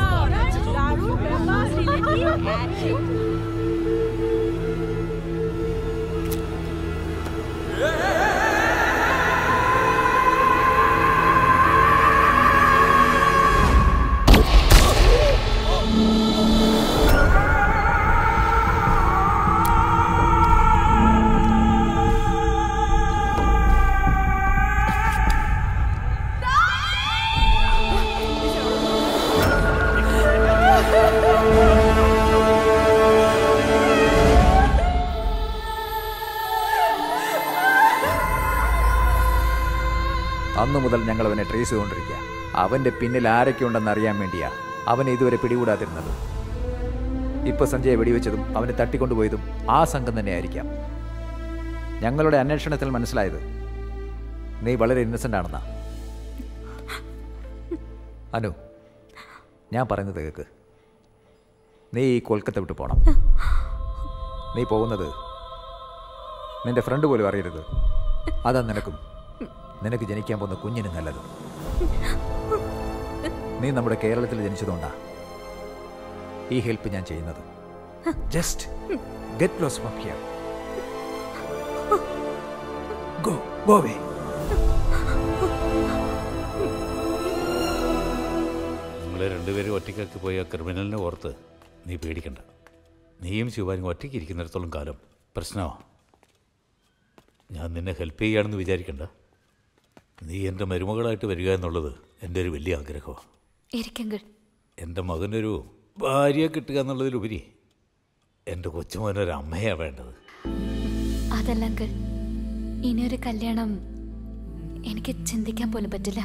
അന്നു മുതൽ ഞങ്ങൾ അവനെ ട്രേസ് ചെയ്തുകൊണ്ടിരിക്കുക അവന്റെ പിന്നിൽ ആരൊക്കെ ഉണ്ടെന്ന് അറിയാൻ വേണ്ടിയാ അവനെ ഇതുവരെ പിടികൂടാതിരുന്നത് ഇപ്പൊ സഞ്ജയ് വെടിവെച്ചതും അവനെ തട്ടിക്കൊണ്ടുപോയതും ആ സംഘം തന്നെയായിരിക്കാം ഞങ്ങളുടെ അന്വേഷണത്തിൽ മനസ്സിലായത് നീ വളരെ ഇന്നസെന്റ് ആണെന്നാ അനു ഞാൻ പറയുന്നത് കേൾക്ക് നീ ഈ കൊൽക്കത്ത വിട്ട് പോണം നീ പോകുന്നത് നിന്റെ ഫ്രണ്ട് പോലും അറിയരുത് അതാ നിനക്കും നിനക്ക് ജനിക്കാൻ പോകുന്ന കുഞ്ഞിനും നല്ലത് നീ നമ്മുടെ കേരളത്തിൽ ജനിച്ചതുകൊണ്ടാ ഈ ഹെൽപ്പ് ഞാൻ ചെയ്യുന്നത് just get lost from here go go way നിങ്ങളെ രണ്ടുപേരും ഒറ്റയ്ക്കാക്കി പോയ ക്രിമിനലിനെ ഓർത്ത് നീ പേടിക്കണ്ട നീയും ശിവാനും ഒറ്റയ്ക്ക് ഇരിക്കുന്നിടത്തോളം കാലം പ്രശ്നമാണ് ഞാൻ നിന്നെ ഹെൽപ്പ് ചെയ്യുകയാണെന്ന് വിചാരിക്കണ്ട നീ എൻ്റെ മരുമകളായിട്ട് വരിക എന്നുള്ളത് എൻ്റെ ഒരു വലിയ ആഗ്രഹമാണ് ഇരിക്കങ്കിൾ എൻ്റെ മകനൊരു ഭാര്യയെ കിട്ടുക എന്നുള്ളതിലുപരി എൻ്റെ കൊച്ചുമോനൊരു അമ്മയാണ് വേണ്ടത് അതല്ല അങ്കിൾ ഇനിയൊരു കല്യാണം എനിക്ക് ചിന്തിക്കാൻ പോലും പറ്റില്ല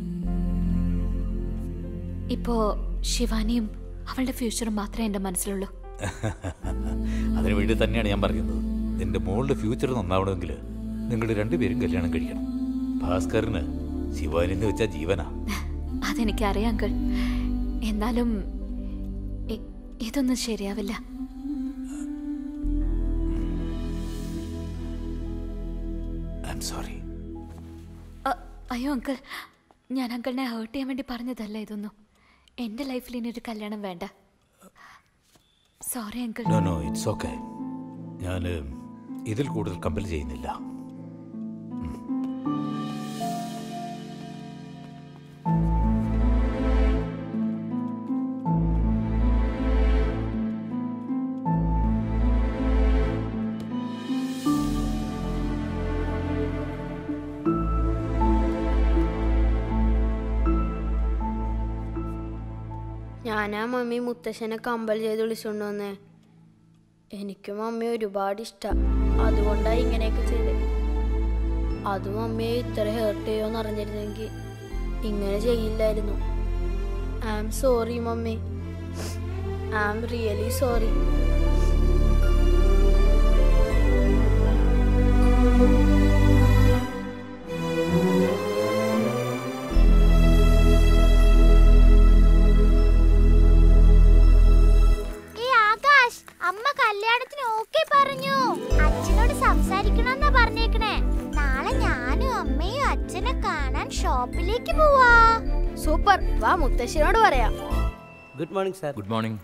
ഇപ്പോ ശിവാനിയും അവളുടെ ഫ്യൂച്ചറും മാത്രമേ എൻ്റെ മനസ്സിലുള്ളൂ അതിനു വേണ്ടി തന്നെയാണ് ഞാൻ പറയുന്നത് നിന്റെ മോളുടെ ഫ്യൂച്ചർ നന്നാവണമെങ്കിൽ നിങ്ങൾ രണ്ടുപേരും കല്യാണം കഴിക്കണം ഭാസ്കറിന് ശിവാനിന്ന് വെച്ചാൽ ജീവനാ അതെനിക്കറിയാം അങ്കിൾ എന്നാലും ഇ- ഇതൊന്നും ശരിയാവില്ല ഐ എം സോറി അ- അയ്യോ അങ്കിൾ ഞാൻ അങ്കിളിനെ ഹേർട്ട് ചെയ്യാൻ വേണ്ടി പറഞ്ഞതല്ല ഇതൊന്നും എൻ്റെ ലൈഫിൽ ഇനി ഒരു കല്യാണം വേണ്ട sorry uncle no no it's okay ഞാൻ ഇതിൽ കൂടുതൽ കമ്പൽ ചെയ്യുന്നില്ല ഞാനാ മമ്മി മുത്തശ്ശനെ കമ്പൽ ചെയ്ത് വിളിച്ചുകൊണ്ട് വന്നേ എനിക്കും മമ്മി ഒരുപാട് ഇഷ്ടം അതുകൊണ്ടാണ് ഇങ്ങനെയൊക്കെ ചെയ്തത് അതും മമ്മിയെ ഇത്ര ഹേർട്ട് ചെയ്യുമെന്ന് അറിഞ്ഞിരുന്നെങ്കിൽ ഇങ്ങനെ ചെയ്യില്ലായിരുന്നു I am sorry mummy I am really sorry ഈ ആകാശ് അമ്മ കല്യാണത്തിന് ഓക്കെ പറഞ്ഞു അച്ഛനോട് സംസാരിക്കണമെന്നാ പറഞ്ഞേക്കണേ നാളെ ഞാനും അമ്മയും അച്ഛനെ കാണാൻ ഷോപ്പിലേക്ക് പോവാ സൂപ്പർ വാ മുത്തശ്ശനോട് പറയാം good morning sir good morning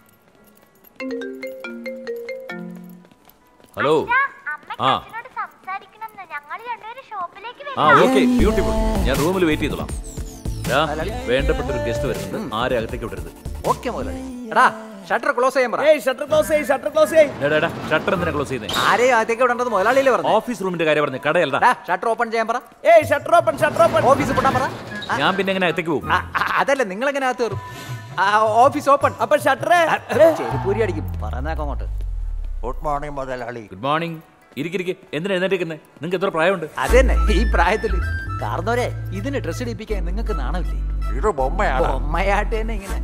hello ആ സംസാരിക്കണം ഞങ്ങൾ രണ്ടുപേരും ഷോപ്പിലേക്ക് ആ ഓക്കെ ബ്യൂട്ടിഫുൾ ഞാൻ റൂമിൽ വെയിറ്റ് ചെയ്തോളാം ദാ, വേണ്ടപ്പെട്ട ഒരു ഗസ്റ്റ് വരുന്നുണ്ട് ആരെ അകത്തേക്ക് വിടരുത് ഓക്കെ മുതലാളി എടാ ഷട്ടർ ക്ലോസ് ചെയ്യാൻ പറ ഏയ് ഷട്ടർ ക്ലോസ് ചെയ്യ് ഷട്ടർ ക്ലോസ് ചെയ്യ് ഷട്ടർ എന്തിനാ ക്ലോസ് ചെയ്യുന്നത് ആരെയും അകത്തേക്ക് വിടേണ്ടത് മുതലാളിയിലെ പറഞ്ഞു ഓഫീസ് റൂമിന്റെ കാര്യം പറഞ്ഞു കടയല്ല ഷട്ടർ ഓപ്പൺ ചെയ്യാൻ പറ ഏയ് shutter open shutter open office പൂട്ടാൻ പറ ഞാൻ പിന്നെ എങ്ങനെ അകത്തേക്ക് പോകും ആ, ആ, അതല്ല നിങ്ങൾ എങ്ങനെ അകത്ത് കയറും ഓഫീസ് ഓപ്പൺ അപ്പൊ ഷട്ടർ ചെരുപ്പൂരി അടിക്കും പറയുന്നേക്കാം അങ്ങോട്ട് ഗുഡ് മോർണിംഗ് മുതലാളി ഗുഡ് മോർണിംഗ് ഇരിക്കിരിക്കെ എന്തിനാ എഴുന്നേറ്റിരിക്കുന്നത് നിങ്ങൾക്ക് എത്ര പ്രായമുണ്ട് അതന്നെ ഈ പ്രായത്തിൽ കാർന്നോരെ ഇതിന് ഡ്രസ് ഇടിപ്പിക്കാൻ നിങ്ങൾക്ക് നാണമില്ലേ ഇത് ബൊമ്മയാണ് ബൊമ്മയായിട്ട് തന്നെ ഇങ്ങനെ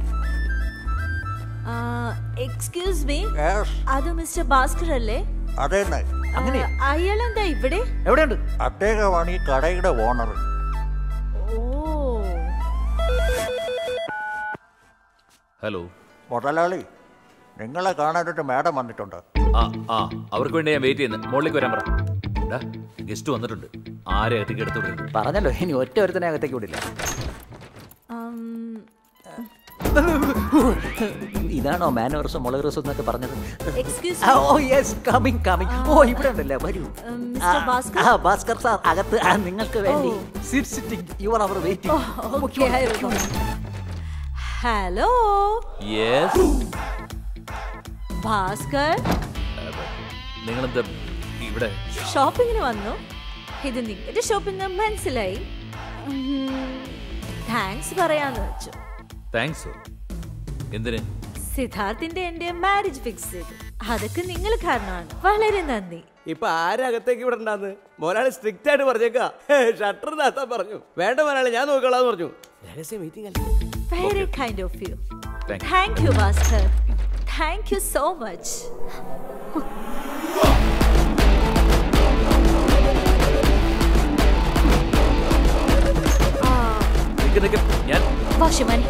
എക്സ്ക്യൂസ് മീ അത് മിസ്റ്റർ ഭാസ്കർ അല്ലേ അതെന്നെ അങ്ങനെ അയാൾ എന്താ ഇവിടെ എവിടെയുണ്ട് അദ്ദേഹമാണ് ഈ കടയുടെ ഓണർ ഹലോ മുതലാളി നിങ്ങളെ കാണാനൊരു മാഡം വന്നിട്ടുണ്ട് ആ ആ അവർക്ക് വേണ്ടി ഞാൻ വെയിറ്റ് ചെയ്യുന്നത് മുകളിലേക്ക് വരാൻ പറ ഗസ്റ്റ് വന്നിട്ടുണ്ട് ആരെ അകത്തേക്ക് എടുത്തു വിടരുത് പറഞ്ഞല്ലോ ഇനി ഒറ്റ ഒരുത്തനെ അകത്തേക്ക് വിടില്ല ഇതാണോ മാനോറസും മുളകറസും എന്നൊക്കെ പറഞ്ഞത് Excuse ആ, me. ഓ യെസ് കമ്മിങ് കമ്മിങ് ഓ ഇവിടെ ഉണ്ടല്ലേ വരൂ മിസ്റ്റർ ആ, ഭാസ്കർ? ആ ഭാസ്കർ സാർ അകത്ത് ആ, നിങ്ങൾക്ക് വേണ്ടി സിറ്റ് സിറ്റിംഗ് യു ആർ അവർ വെയിറ്റിംഗ് ഹലോ യെസ് ഭാസ്കർ നിങ്ങളെന്താ ഇവിടെ ഷോപ്പിങ്ങിന് വന്നു ഇത് നിങ്ങളുടെ ഷോപ്പിംഗ് മനസ്സിലായി താങ്ക്സ് പറയാന്ന് വെച്ചു താങ്ക്സ് എന്തിന് സിദ്ധാർത്ഥിന്റെ എന്റെ മാരേജ് ഫിക്സ് ചെയ്തു അതൊക്കെ നിങ്ങൾ കാരണമാണ് വളരെ നന്ദി ഇപ്പൊ ആരകത്തേക്ക് വിടണ്ടാന്ന് മോലാളി സ്ട്രിക്റ്റ് ആയിട്ട് പറഞ്ഞേക്കാ ഷട്ടർ താത്താൻ പറഞ്ഞു വേണ്ട മോലാളി ഞാൻ നോക്കളാന്ന് പറഞ്ഞു രഹസ്യ മീറ്റിംഗ് അല്ലേ very kind of you Thank you. Thank you Bhaskar thank you so much നിക്ക് നിക്ക് ഞാൻ വാ ശിവാനി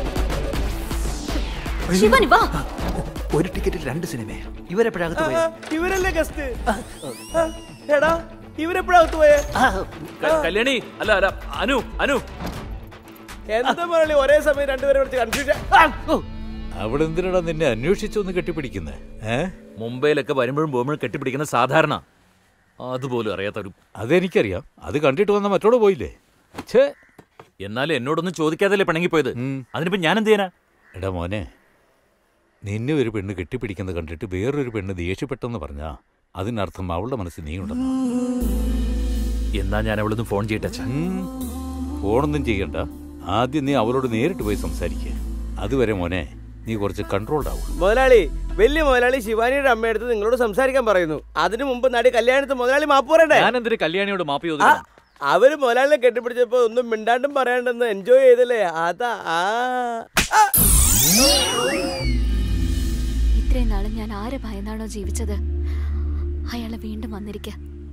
ശിവാനി വാ ഒരു ടിക്കറ്റ് രണ്ട് സിനിമ ഇവരെപ്പോഴകത്ത് പോയ ഇവരല്ലേ ഗസ്റ്റ് എടാ ഇവരെപ്പോഴകത്ത് പോയേ ക- കല്യാണി അല്ല അല്ല അനു അനു എന്താ മോലാളി ഒരേ സമയം രണ്ടുപേരെ വിളിച്ച് കൺഫ്യൂഷൻ അവിടെ എന്തിനാടാ നിന്നെ അന്വേഷിച്ചൊന്ന് കെട്ടിപ്പിടിക്കുന്നത് ഏ മുംബൈയിലൊക്കെ വരുമ്പോഴും പോകുമ്പോഴും കെട്ടിപ്പിടിക്കുന്ന സാധാരണ അതുപോലും അറിയാത്തൊരു അതെനിക്കറിയാം അത് കണ്ടിട്ട് വന്ന മറ്റോട് പോയില്ലേ ഛേ എന്നാലും എന്നോടൊന്നും ചോദിക്കാതല്ലേ പിണങ്ങിപ്പോയത് അതിനിപ്പോ ഞാൻ എന്ത് ചെയ്യാനാ എടാ മോനെ നിന്നെ ഒരു പെണ്ണ് കെട്ടിപ്പിടിക്കുന്നത് കണ്ടിട്ട് വേറൊരു പെണ്ണ് ദേഷ്യപ്പെട്ടെന്ന് പറഞ്ഞാ അതിനർത്ഥം അവളുടെ മനസ്സിൽ നീ ഉണ്ടെന്ന് എന്നാ ഞാൻ അവളൊന്ന് ഫോൺ ചെയ്യട്ടെ ഫോണൊന്നും ചെയ്യണ്ട ആദ്യം നീ അവളോട് നേരിട്ട് പോയി സംസാരിക്കുക അതുവരെ മോനെ നീ കുറച്ച് കൺട്രോൾഡ് ആവും മുതലാളി വലിയ മുതലാളി ശിവാനിയുടെ അമ്മയടുത്ത് നിങ്ങളോട് സംസാരിക്കാൻ പറയുന്നു അതിനു മുമ്പ് നടി കല്യാണത്ത് മുതലാളി മാപ്പ് പറയണ്ടേ ഞാൻ എന്തൊരു കല്യാണിയോട് മാപ്പ് ആ, ചോദിക്കണം അവര് മുതലാളിനെ കെട്ടിപ്പിടിച്ചപ്പോ ഒന്നും മിണ്ടാണ്ടും പറയാണ്ടെന്ന് എൻജോയ് ചെയ്തല്ലേ അതാ ആ ആ. ഇത്രയും നാളും ഞാൻ ആരെ ഭയന്നാണോ ജീവിച്ചത് അയാള് വീണ്ടും വന്നിരിക്ക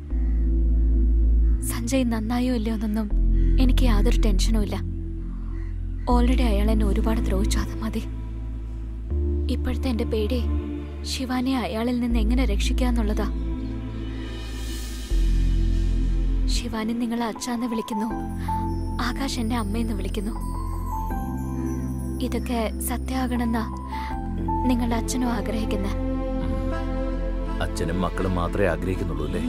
സഞ്ജയ് നന്നായോ ഇല്ലയോ എന്നൊന്നും എനിക്ക് യാതൊരു ടെൻഷനും ഇല്ല ഓൾറെഡി അയാൾ എന്നെ ഒരുപാട് ദ്രോഹിച്ചു അത് മതി ഇപ്പോഴത്തെ എന്റെ പേടി ശിവാനെ അയാളിൽ നിന്ന് എങ്ങനെ രക്ഷിക്കാന്നുള്ളതാ ശിവാനി നിങ്ങളെ അച്ഛാന്ന് വിളിക്കുന്നു ആകാശ് എന്നെ അമ്മയെന്ന് വിളിക്കുന്നു ഇതൊക്കെ സത്യമാകണമെന്നാ നിങ്ങളുടെ അച്ഛനും ആഗ്രഹിക്കുന്നത് അച്ഛനും മക്കളും മാത്രമേ ആഗ്രഹിക്കുന്നുള്ളൂ അല്ലേ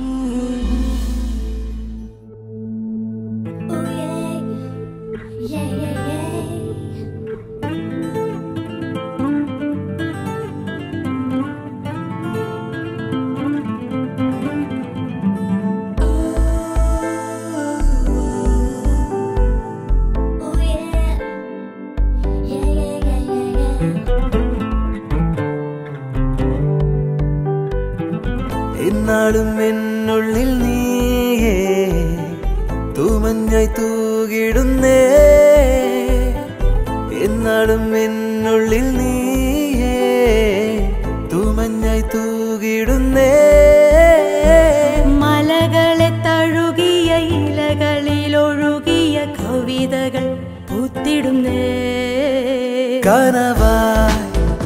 എന്നാളും എന്നുള്ളിൽ നീയേ തൂമഞ്ഞായി തൂകിടുന്നേ എന്നാളും എന്നുള്ളിൽ നീയേ തൂമഞ്ഞായി തൂകിടുന്നേ മലകളെ തഴുകിയ ഇലകളിൽ ഒഴുകിയ കവിതകൾ പൂത്തിടുന്നേ കനവായി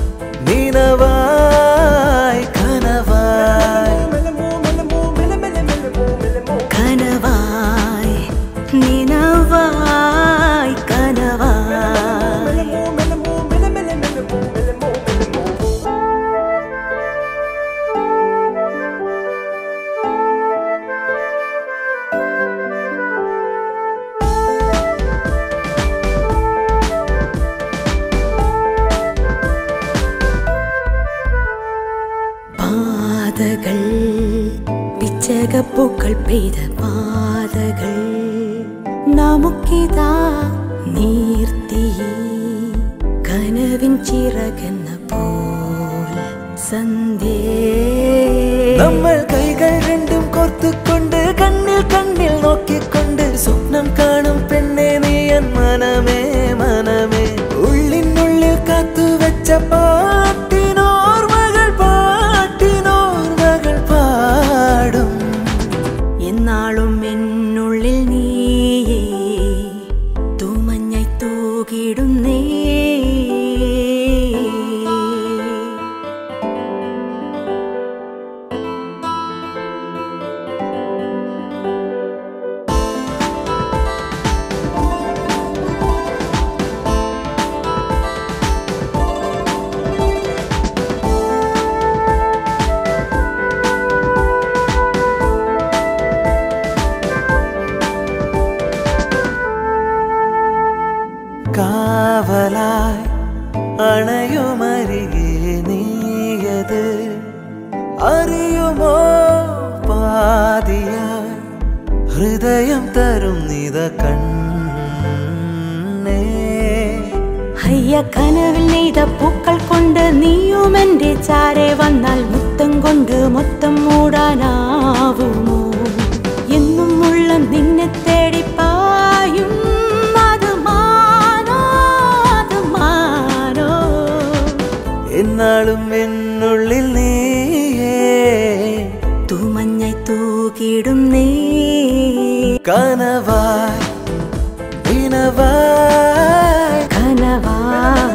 നിനവായി കനവായി കനവായി നിനവായി കനവായി പാതകൾ പിച്ചകപ്പൂക്കൾ പെയ്ത പാതകൾ നമുക്കിതാ നീർത്തി കനവിൻ ചിറകെന്ന പോൽ സന്ധ്യേ നമ്മൾ കൈകൾ രണ്ടും കോർത്തുകൊണ്ട് കണ്ണിൽ കണ്ണിൽ നോക്കിക്കൊണ്ട് സ്വപ്നം കാണും പെണ്ണെ നീ എൻ മനമേ മനമേ ഉള്ളിനുള്ളിൽ കാത്തുവെച്ച പാട്ടിനോർമകൾ പാട്ടിനോർമകൾ പാടും എന്നാളും എന്നുള്ളിൽ നീയേ തൂമഞ്ഞായി തൂകിടുന്നേ കാവലായി അണയുമരികെ നീയത് അറിയുമോ പാതിയായി ഹൃദയം തരും നിത കണ്ണേ ഹയ്യ പ്രിയ കനവിൽ നെയ്ത പൂക്കൾ കൊണ്ട് നീയും എൻ്റെ ചാരെ വന്നാൽ മുത്തം കൊണ്ട് മൊത്തം മൂടാനാവുമോ എന്നും ഉള്ള നിന്നെ തേടി പായും അത് മാനോ അത് മാനോ എന്നാളും എന്നുള്ളിൽ നീയേ തൂമഞ്ഞായി തൂകിടും നീ കനവായി നിനവായി കനവായി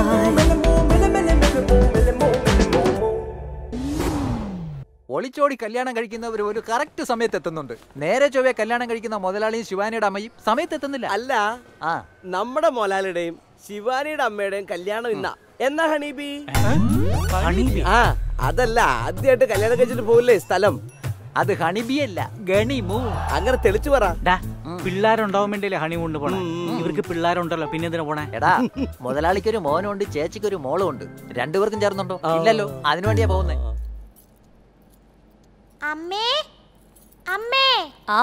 ഒളിച്ചോടി കല്യാണം കഴിക്കുന്നവർ ഒരു കറക്റ്റ് സമയത്ത് എത്തുന്നുണ്ട് നേരെ ചൊവ്വേ കല്യാണം കഴിക്കുന്ന മുതലാളിയും ശിവാനിയുടെ അമ്മയും സമയത്ത് എത്തുന്നില്ല അല്ല നമ്മുടെ മൊലാലിയുടെയും ശിവാനിയുടെ അമ്മയുടെയും കല്യാണം ഇന്നാ എന്നാ ഹണീബി ആ അതല്ല ആദ്യമായിട്ട് കല്യാണം കഴിച്ചിട്ട് പോകില്ലേ സ്ഥലം അത് ഹണിബിയല്ല ഗണിമു അങ്ങനെ തെളിച്ചു പറ പിള്ളേരുണ്ടാവാൻ വേണ്ടിയല്ലേ ഹണി കൊണ്ട് പോണേ ഇവർക്ക് പിള്ളേരുണ്ടല്ലോ പിന്നെ എന്തിനാ പോണേ എടാ മുതലാളിക്കൊരു മോനുണ്ട് ചേച്ചിക്കൊരു മോളും ഉണ്ട് രണ്ടുപേർക്കും ചേർന്നുണ്ടോ ഇല്ലല്ലോ അതിനു വേണ്ടിയാ പോകുന്നേ അമ്മേ അമ്മേ ആ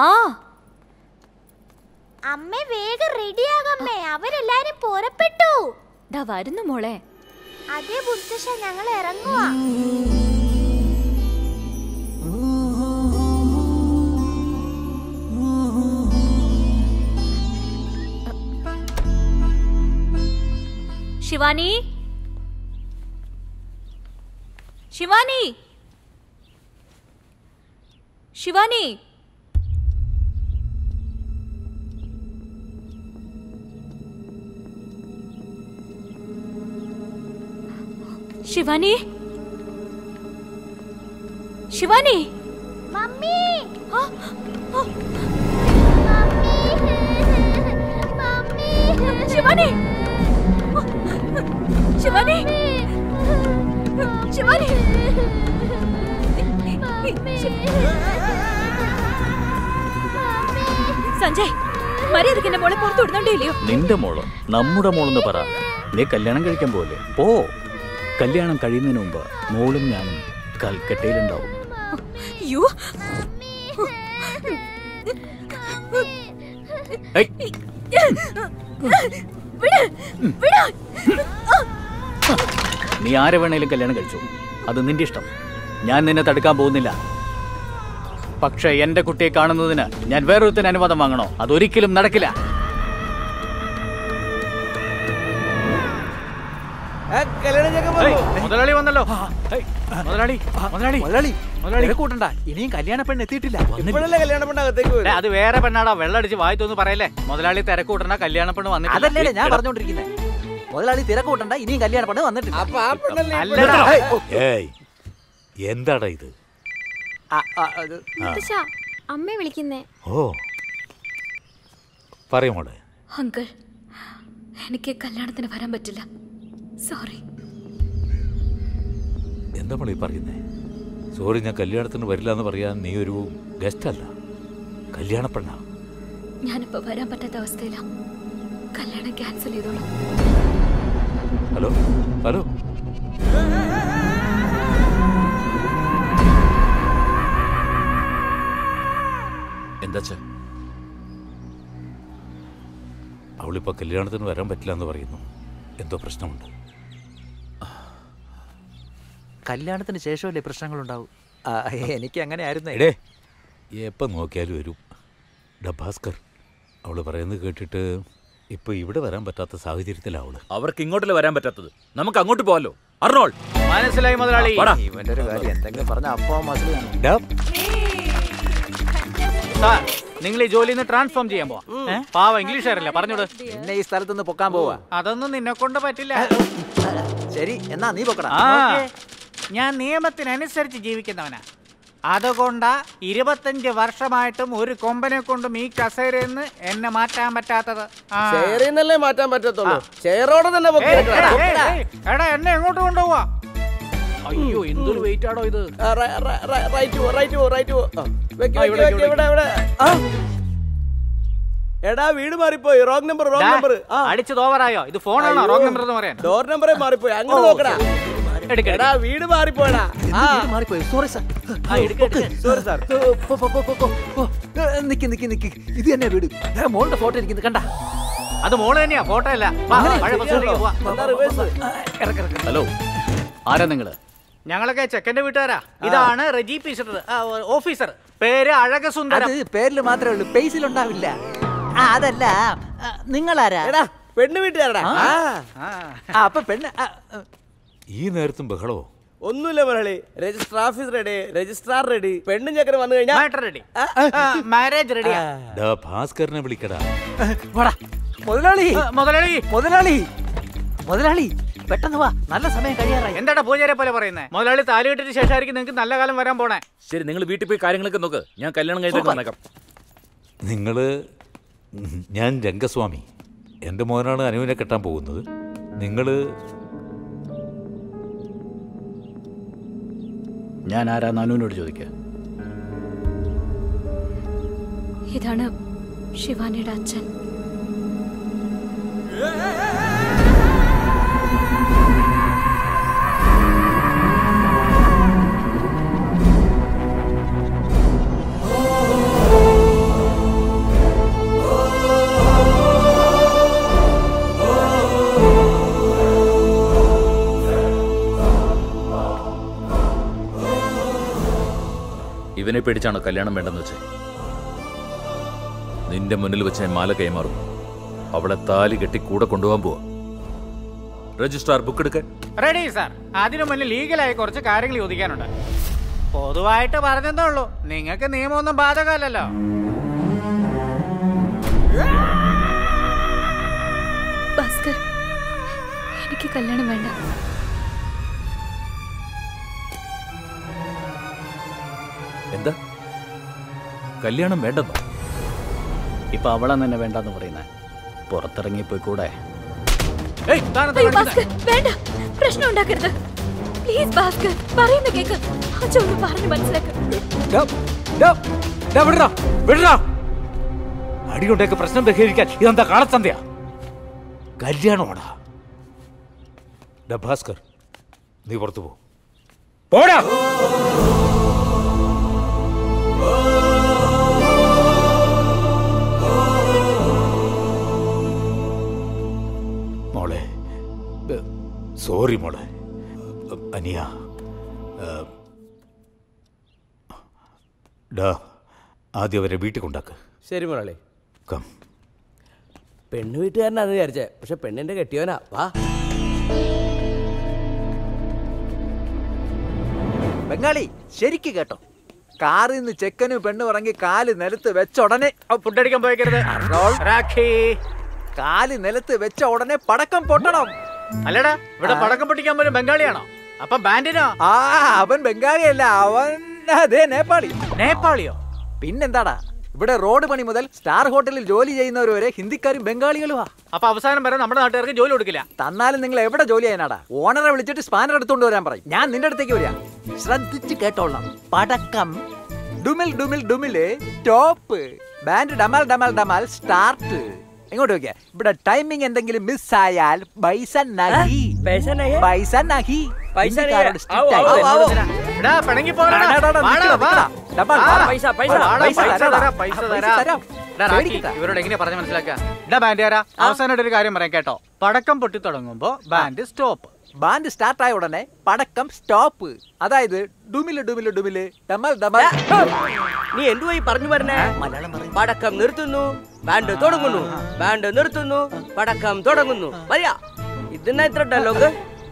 അമ്മേ വേഗം റെഡിയാകമ്മേ അവരെല്ലാരും പുറപ്പെട്ടു ദാ വരുന്നു മോളെ അതേ ബുദ്ധശ ഞങ്ങൾ ഇറങ്ങുവാ ശിവാനി ശിവാനി ശിവാനി ശിവാനി ശിവാനി മമ്മി ശിവാനി ശിവാനി ശിവാനി സഞ്ജയ് മര്യാദക്ക് എന്റെ മോളെ പുറത്തു വിടുന്നുണ്ടോ ഇല്ലയോ നിന്റെ മോളോ നമ്മുടെ മോളെന്ന് പറ നീ കല്യാണം കഴിക്കാൻ പോലെ പോ കല്യാണം കഴിയുന്നതിന് മുമ്പ് മോളും ഞാനും കൽക്കട്ടയിലുണ്ടാവും അയ്യോ ഏയ്, വിട് വിട് നീ ആരെ വേണേലും കല്യാണം കഴിച്ചു അത് നിന്റെ ഇഷ്ടം ഞാൻ നിന്നെ തടുക്കാൻ പോകുന്നില്ല പക്ഷെ എന്റെ കുട്ടിയെ കാണുന്നതിന് ഞാൻ വേറൊരുത്തിന് അനുവാദം വാങ്ങണോ അതൊരിക്കലും നടക്കില്ല കല്യാണം ചെക്കൻ വന്നു. മുതലാളി വന്നല്ലോ മുതലാളി മുതലാളി മുതലാളി മുതലാളി കൂട്ടണ്ട ഇനിയും കല്യാണ പെണ്ണ് എത്തിയിട്ടില്ല ഇപ്പോഴല്ലേ കല്യാണ പെണ്ണ് അകത്തേക്ക് ഡേ, വരും അത് വേറെ പെണ്ണാടാ വെള്ളടിച്ച് വായി തോന്ന് പറയല്ലേ മുതലാളി തിരക്ക് കൂട്ടണ്ട കല്യാണ പെണ്ണ് അതല്ലേ ഞാൻ വന്നിട്ടില്ല പറഞ്ഞോണ്ടിരിക്കുന്നത് മുതലാളി തിരക്ക് കൂട്ടണ്ട ഇനിയും കല്യാണ പെണ്ണ് വന്നിട്ടില്ല അപ്പൊ ആ പെണ്ണല്ലേ അല്ലടാ. ഏയ് എന്താടാ ഇത് ആ. മുത്തശ്ശ അമ്മയെ വിളിക്കുന്നേ ഓ പറയും മോളെ അങ്കിൾ എനിക്ക് കല്യാണത്തിന് വരാൻ പറ്റില്ല സോറി എന്താ മോളെ ഈ പറയുന്നേ സോറി ഞാൻ കല്യാണത്തിന് വരില്ല എന്ന് പറയാൻ നീ ഒരു ഗസ്റ്റ് അല്ല കല്യാണപ്പെണ്ണ ഞാനിപ്പോ വരാൻ പറ്റാത്ത അവസ്ഥയിലാ കല്യാണം ക്യാൻസൽ ചെയ്തോളൂ ഹലോ ഹലോ എന്താ അവളിപ്പോ കല്യാണത്തിന് വരാൻ പറ്റില്ല എന്ന് പറയുന്നു എന്തോ പ്രശ്നമുണ്ട് കല്യാണത്തിന് ശേഷമല്ലേ പ്രശ്നങ്ങളുണ്ടാവും ആ, എനിക്ക് അങ്ങനെ ആയിരുന്നേ എടേ എപ്പം നോക്കിയാലും വരും ഡാ ഭാസ്കർ അവള് പറയുന്നത് കേട്ടിട്ട് ഇപ്പൊ ഇവിടെ വരാൻ പറ്റാത്ത സാഹചര്യത്തിലാ അവള് അവർക്ക് ഇങ്ങോട്ടല്ലേ വരാൻ പറ്റാത്തത് നമുക്ക് അങ്ങോട്ട് പോവാലോ അർണോൾ മനസ്സിലായി മുതലാളി വാടാ. ഇവന്റെ ഒരു കാര്യം എന്തെങ്കിലും പറഞ്ഞ അപ്പോ മസിൽ ഡാ, സാർ നിങ്ങൾ ഈ ജോലിയിൽ നിന്ന് ട്രാൻസ്ഫോം ചെയ്യാൻ പോവാ ഏ? പാവ ഇംഗ്ലീഷുകാരല്ലേ പറഞ്ഞോട് എന്നെ ഈ സ്ഥലത്തുനിന്ന് പൊക്കാൻ പോവാ അതൊന്നും നിന്നെ കൊണ്ട് പറ്റില്ല ശരി എന്നാ നീ പൊക്കടാ ആ ഞാൻ നിയമത്തിനനുസരിച്ച് ജീവിക്കുന്നവനാ അതുകൊണ്ടാ ഇരുപത്തഞ്ച് വർഷമായിട്ടും ഒരു കൊമ്പനെ കൊണ്ടും ഈ കസേരന്ന് എന്നെ മാറ്റാൻ പറ്റാത്തത് ആ. ചെയറിൽ നിന്നല്ലേ മാറ്റാൻ പറ്റത്തുള്ളൂ ചെയറോടെ തന്നെ പൊക്കി ഏയ്, വെക്കണം. എടാ, ഏയ്, ഏയ്, എടാ എന്നെ എങ്ങോട്ട് കൊണ്ടുപോവാ അയ്യോ എന്തൊരു വെയിറ്റ് ആണോ ഇത് ആ, റ- റ- റ- റൈറ്റ് പോ റൈറ്റ് പോ റൈറ്റ് പോ ആ, വെക്ക്, ആ, വെക്ക്, ഇവിടെ, വെക്ക്, ഇവിടെ, ഇവിടെ ഇവിടെ ആ. എടാ വീട് മാറിപ്പോയി റോങ് നമ്പർ റോങ് ഡാ, നമ്പർ അടിച്ചത് ഓവറായോ ഇത് ഫോണാണോ റോങ് നമ്പർ എന്ന് പറയാൻ ഡോർ നമ്പറേ മാറിപ്പോയി അങ്ങോട്ട് നോക്കടാ എടുക്ക, എടാ വീട് മാറിപ്പോയടാ ആ മാറിപ്പോയി സോറി സാർ സോറി സാർ നിക്ക് നിക്ക് നിക്ക് ഇത് തന്നെ വീട് ദേ, മോളുടെ ഫോട്ടോ ഇരിക്കുന്നത് കണ്ട അത് മോള് തന്നെയാ ഫോട്ടോ അല്ല വാ, പഴയ ബസ് സ്റ്റോപ്പിലേക്ക് പോവാം. ഹലോ ആരാ നിങ്ങള് ഞങ്ങളൊക്കെ ചെക്കന്റെ വീട്ടുകാരാ ഇതാണ് റെജി ഫീസർ ഓഫീസർ പേര് അഴകസുന്ദരം അത് പേരിൽ മാത്രമേ ഉള്ളൂ പേസിൽ ഉണ്ടാവില്ല ആ, അതല്ല ആ, നിങ്ങളാരാ പെണ്ണ് വീട്ടുകാരടാ ആ, അപ്പൊ പെണ്ണ് ആ, ആ, ഈ നേരത്തും ബഹളോ ഒന്നുമില്ല Murali register office ready registrar ready പെണ്ണും ചക്കര വന്നു കഴിഞ്ഞാൽ മാറ്റർ റെഡി മാരേജ് റെഡിയാ ഡാ ഭാസ്കരനെ വിളിക്കടാ വാടാ. മുതലാളി മുതലാളി മുതലാളി മുതലാളി പെട്ടെന്ന് വാ നല്ല സമയം കഴിയാറായി എന്താടാ പൂജാരെ പോലെ പറയുന്നത് മുതലാളി താലി കെട്ടിട്ട് ശേഷമായിരിക്കും നിങ്ങൾക്ക് നല്ല കാലം വരാൻ പോണേ ശരി നിങ്ങൾ വീട്ടിൽ പോയി കാര്യങ്ങളൊക്കെ നോക്ക് ഞാൻ കല്യാണം കഴിഞ്ഞിട്ട് വന്നേക്കാം നിങ്ങൾ ഞാൻ രംഗസ്വാമി എൻ്റെ മോനാണ് അനുവിനെ കെട്ടാൻ പോകുന്നത് നിങ്ങൾ ഞാൻ ആരാ നാനുവിനോട് ചോദിക്കുക ഇതാണ് ശിവാനിയുടെ അച്ഛൻ ഇവനെ പേടിച്ചാണോ കല്യാണം വേണ്ടെന്ന് വെച്ചേ നിന്റെ മുന്നിൽ വെച്ച് ഞാൻ മാല കൈമാറും അവളെ താലി കെട്ടി കൂടെ കൊണ്ടുപോകാൻ പോവാ രജിസ്ട്രാർ ബുക്ക് എടുക്കാൻ റെഡി സാർ അതിനു മുന്നിൽ ലീഗലായി കുറച്ച് കാര്യങ്ങൾ ചോദിക്കാനുണ്ട് പൊതുവായിട്ട് പറഞ്ഞതേ ഉള്ളൂ നിങ്ങൾക്ക് നിയമമൊന്നും ബാധകമല്ലല്ലോ ഭാസ്കർ എനിക്ക് കല്യാണം വേണ്ട എന്താ കല്യാണം വേണ്ടെന്നോ ഇപ്പൊ അവളെ തന്നെ വേണ്ടെന്ന് പറയുന്നത് പുറത്തിറങ്ങി പോയി കൂടെ അയ്യോ, ഭാസ്കർ വേണ്ട പ്രശ്നം ഉണ്ടാക്കരുത് പ്ലീസ് ഭാസ്കർ പറയുന്ന കേക്ക് അച്ഛൻ ഒന്ന് പറഞ്ഞു മനസ്സിലാക്ക് അടികൊണ്ടേക്ക് പ്രശ്നം പരിഹരിക്കാൻ ഇതെന്താ കാളത്തന്തയാ കല്യാണമാടാ ഡാ ഭാസ്കർ നീ പുറത്തു പോ പോടാ മോളെ സോറി മോളെ അനിയ ഏ, ഡാ ആദ്യം അവരെ വീട്ടിൽ കൊണ്ടാക്ക് ശരി മുരളി കം പെണ്ണ് വീട്ടുകാരനാന്ന് വിചാരിച്ചേ പക്ഷെ പെണ്ണിന്റെ കെട്ടിയവനാ വാ ബംഗാളി ശരിക്ക് കേട്ടോ കാറിൽ നിന്ന് ചെക്കനും പെണ്ണും ഇറങ്ങി കാല് നിലത്ത് വെച്ച ഉടനെ ഫുഡ് അടിക്കാൻ പോയേക്കരുത് രാഖി കാല് നിലത്ത് വെച്ച ഉടനെ പടക്കം പൊട്ടണം അല്ലടാ ഇവിടെ പടക്കം പൊട്ടിക്കാൻ പോലും ബംഗാളിയാണോ അപ്പൊ ബാൻഡിനോ ആ അവൻ ബംഗാളിയല്ല അവൻ അതെ നേപ്പാളി നേപ്പാളിയോ പിന്നെന്താടാ ഇവിടെ റോഡ് പണി മുതൽ സ്റ്റാർ ഹോട്ടലിൽ ജോലി ചെയ്യുന്നവർ വരെ ഹിന്ദിക്കാരും ബംഗാളികളുമാ അപ്പൊ അവസാനം വരെ നമ്മുടെ നാട്ടുകാർക്ക് ജോലി കൊടുക്കില്ല തന്നാലും നിങ്ങൾ എവിടെ ജോലി ചെയ്യാനാടാ ഓണറെ വിളിച്ചിട്ട് സ്പാനർ എടുത്തോണ്ട് വരാൻ പറയും ഞാൻ നിന്റെ അടുത്തേക്ക് വരിക ശ്രദ്ധിച്ച് കേട്ടോളാം പടക്കം ഡുമിൽ ഡുമിൽ ഡുമില് ടോപ്പ് ബാൻഡ് ഡമാൽ ഡമാൽ ഡമാൽ സ്റ്റാർട്ട് ഇങ്ങോട്ട് നോക്കിയ ഇവിടെ ടൈമിംഗ് എന്തെങ്കിലും മിസ് ആയാൽ പൈസ നഹി പൈസ നഹി പൈസ ഹിന്ദിക്കാരോട് നഹി. strict ആവോ, ആയി. ആവോ, ആവോ. എടാ, പിണങ്ങി പോകലടാ. ഡാ, ഡാ, ഡാ, വാടാ, നിക്കടാ, വാ. നിക്കടാ. ഡബാൽ, ആ, വാടാ. പൈസ, പൈസ, വാടാ, പൈസ പൈസ തരാം, തരാം. പൈസ പൈസ തരാം. തരാം. എടാ, റാക്കി, പേടിക്കണ്ട. ഇവരോട് എങ്ങനെ പറഞ്ഞ് മനസ്സിലാക്കുക ഇടാ ബാൻഡുകാരാ അവസാനമായിട്ട് ഒരു കാര്യം പറയാം കേട്ടോ പടക്കം പൊട്ടി തുടങ്ങുമ്പോ ബാൻഡ് സ്റ്റോപ്പ് ബാൻഡ് സ്റ്റാർട്ട് ആയ ഉടനെ പടക്കം സ്റ്റോപ്പ് അതായത് ഡുമില് ഡുമില് ഡുമില് ഡമൽ ഡമൽ നീ എന്തുവായി പറഞ്ഞു പറഞ്ഞേ പടക്കം നിർത്തുന്നു ബാൻഡ് തുടങ്ങുന്നു ബാൻഡ് നിർത്തുന്നു പടക്കം തുടങ്ങുന്നു മതിയാ ഇതെന്നാ ഇത്ര ഡയലോഗ്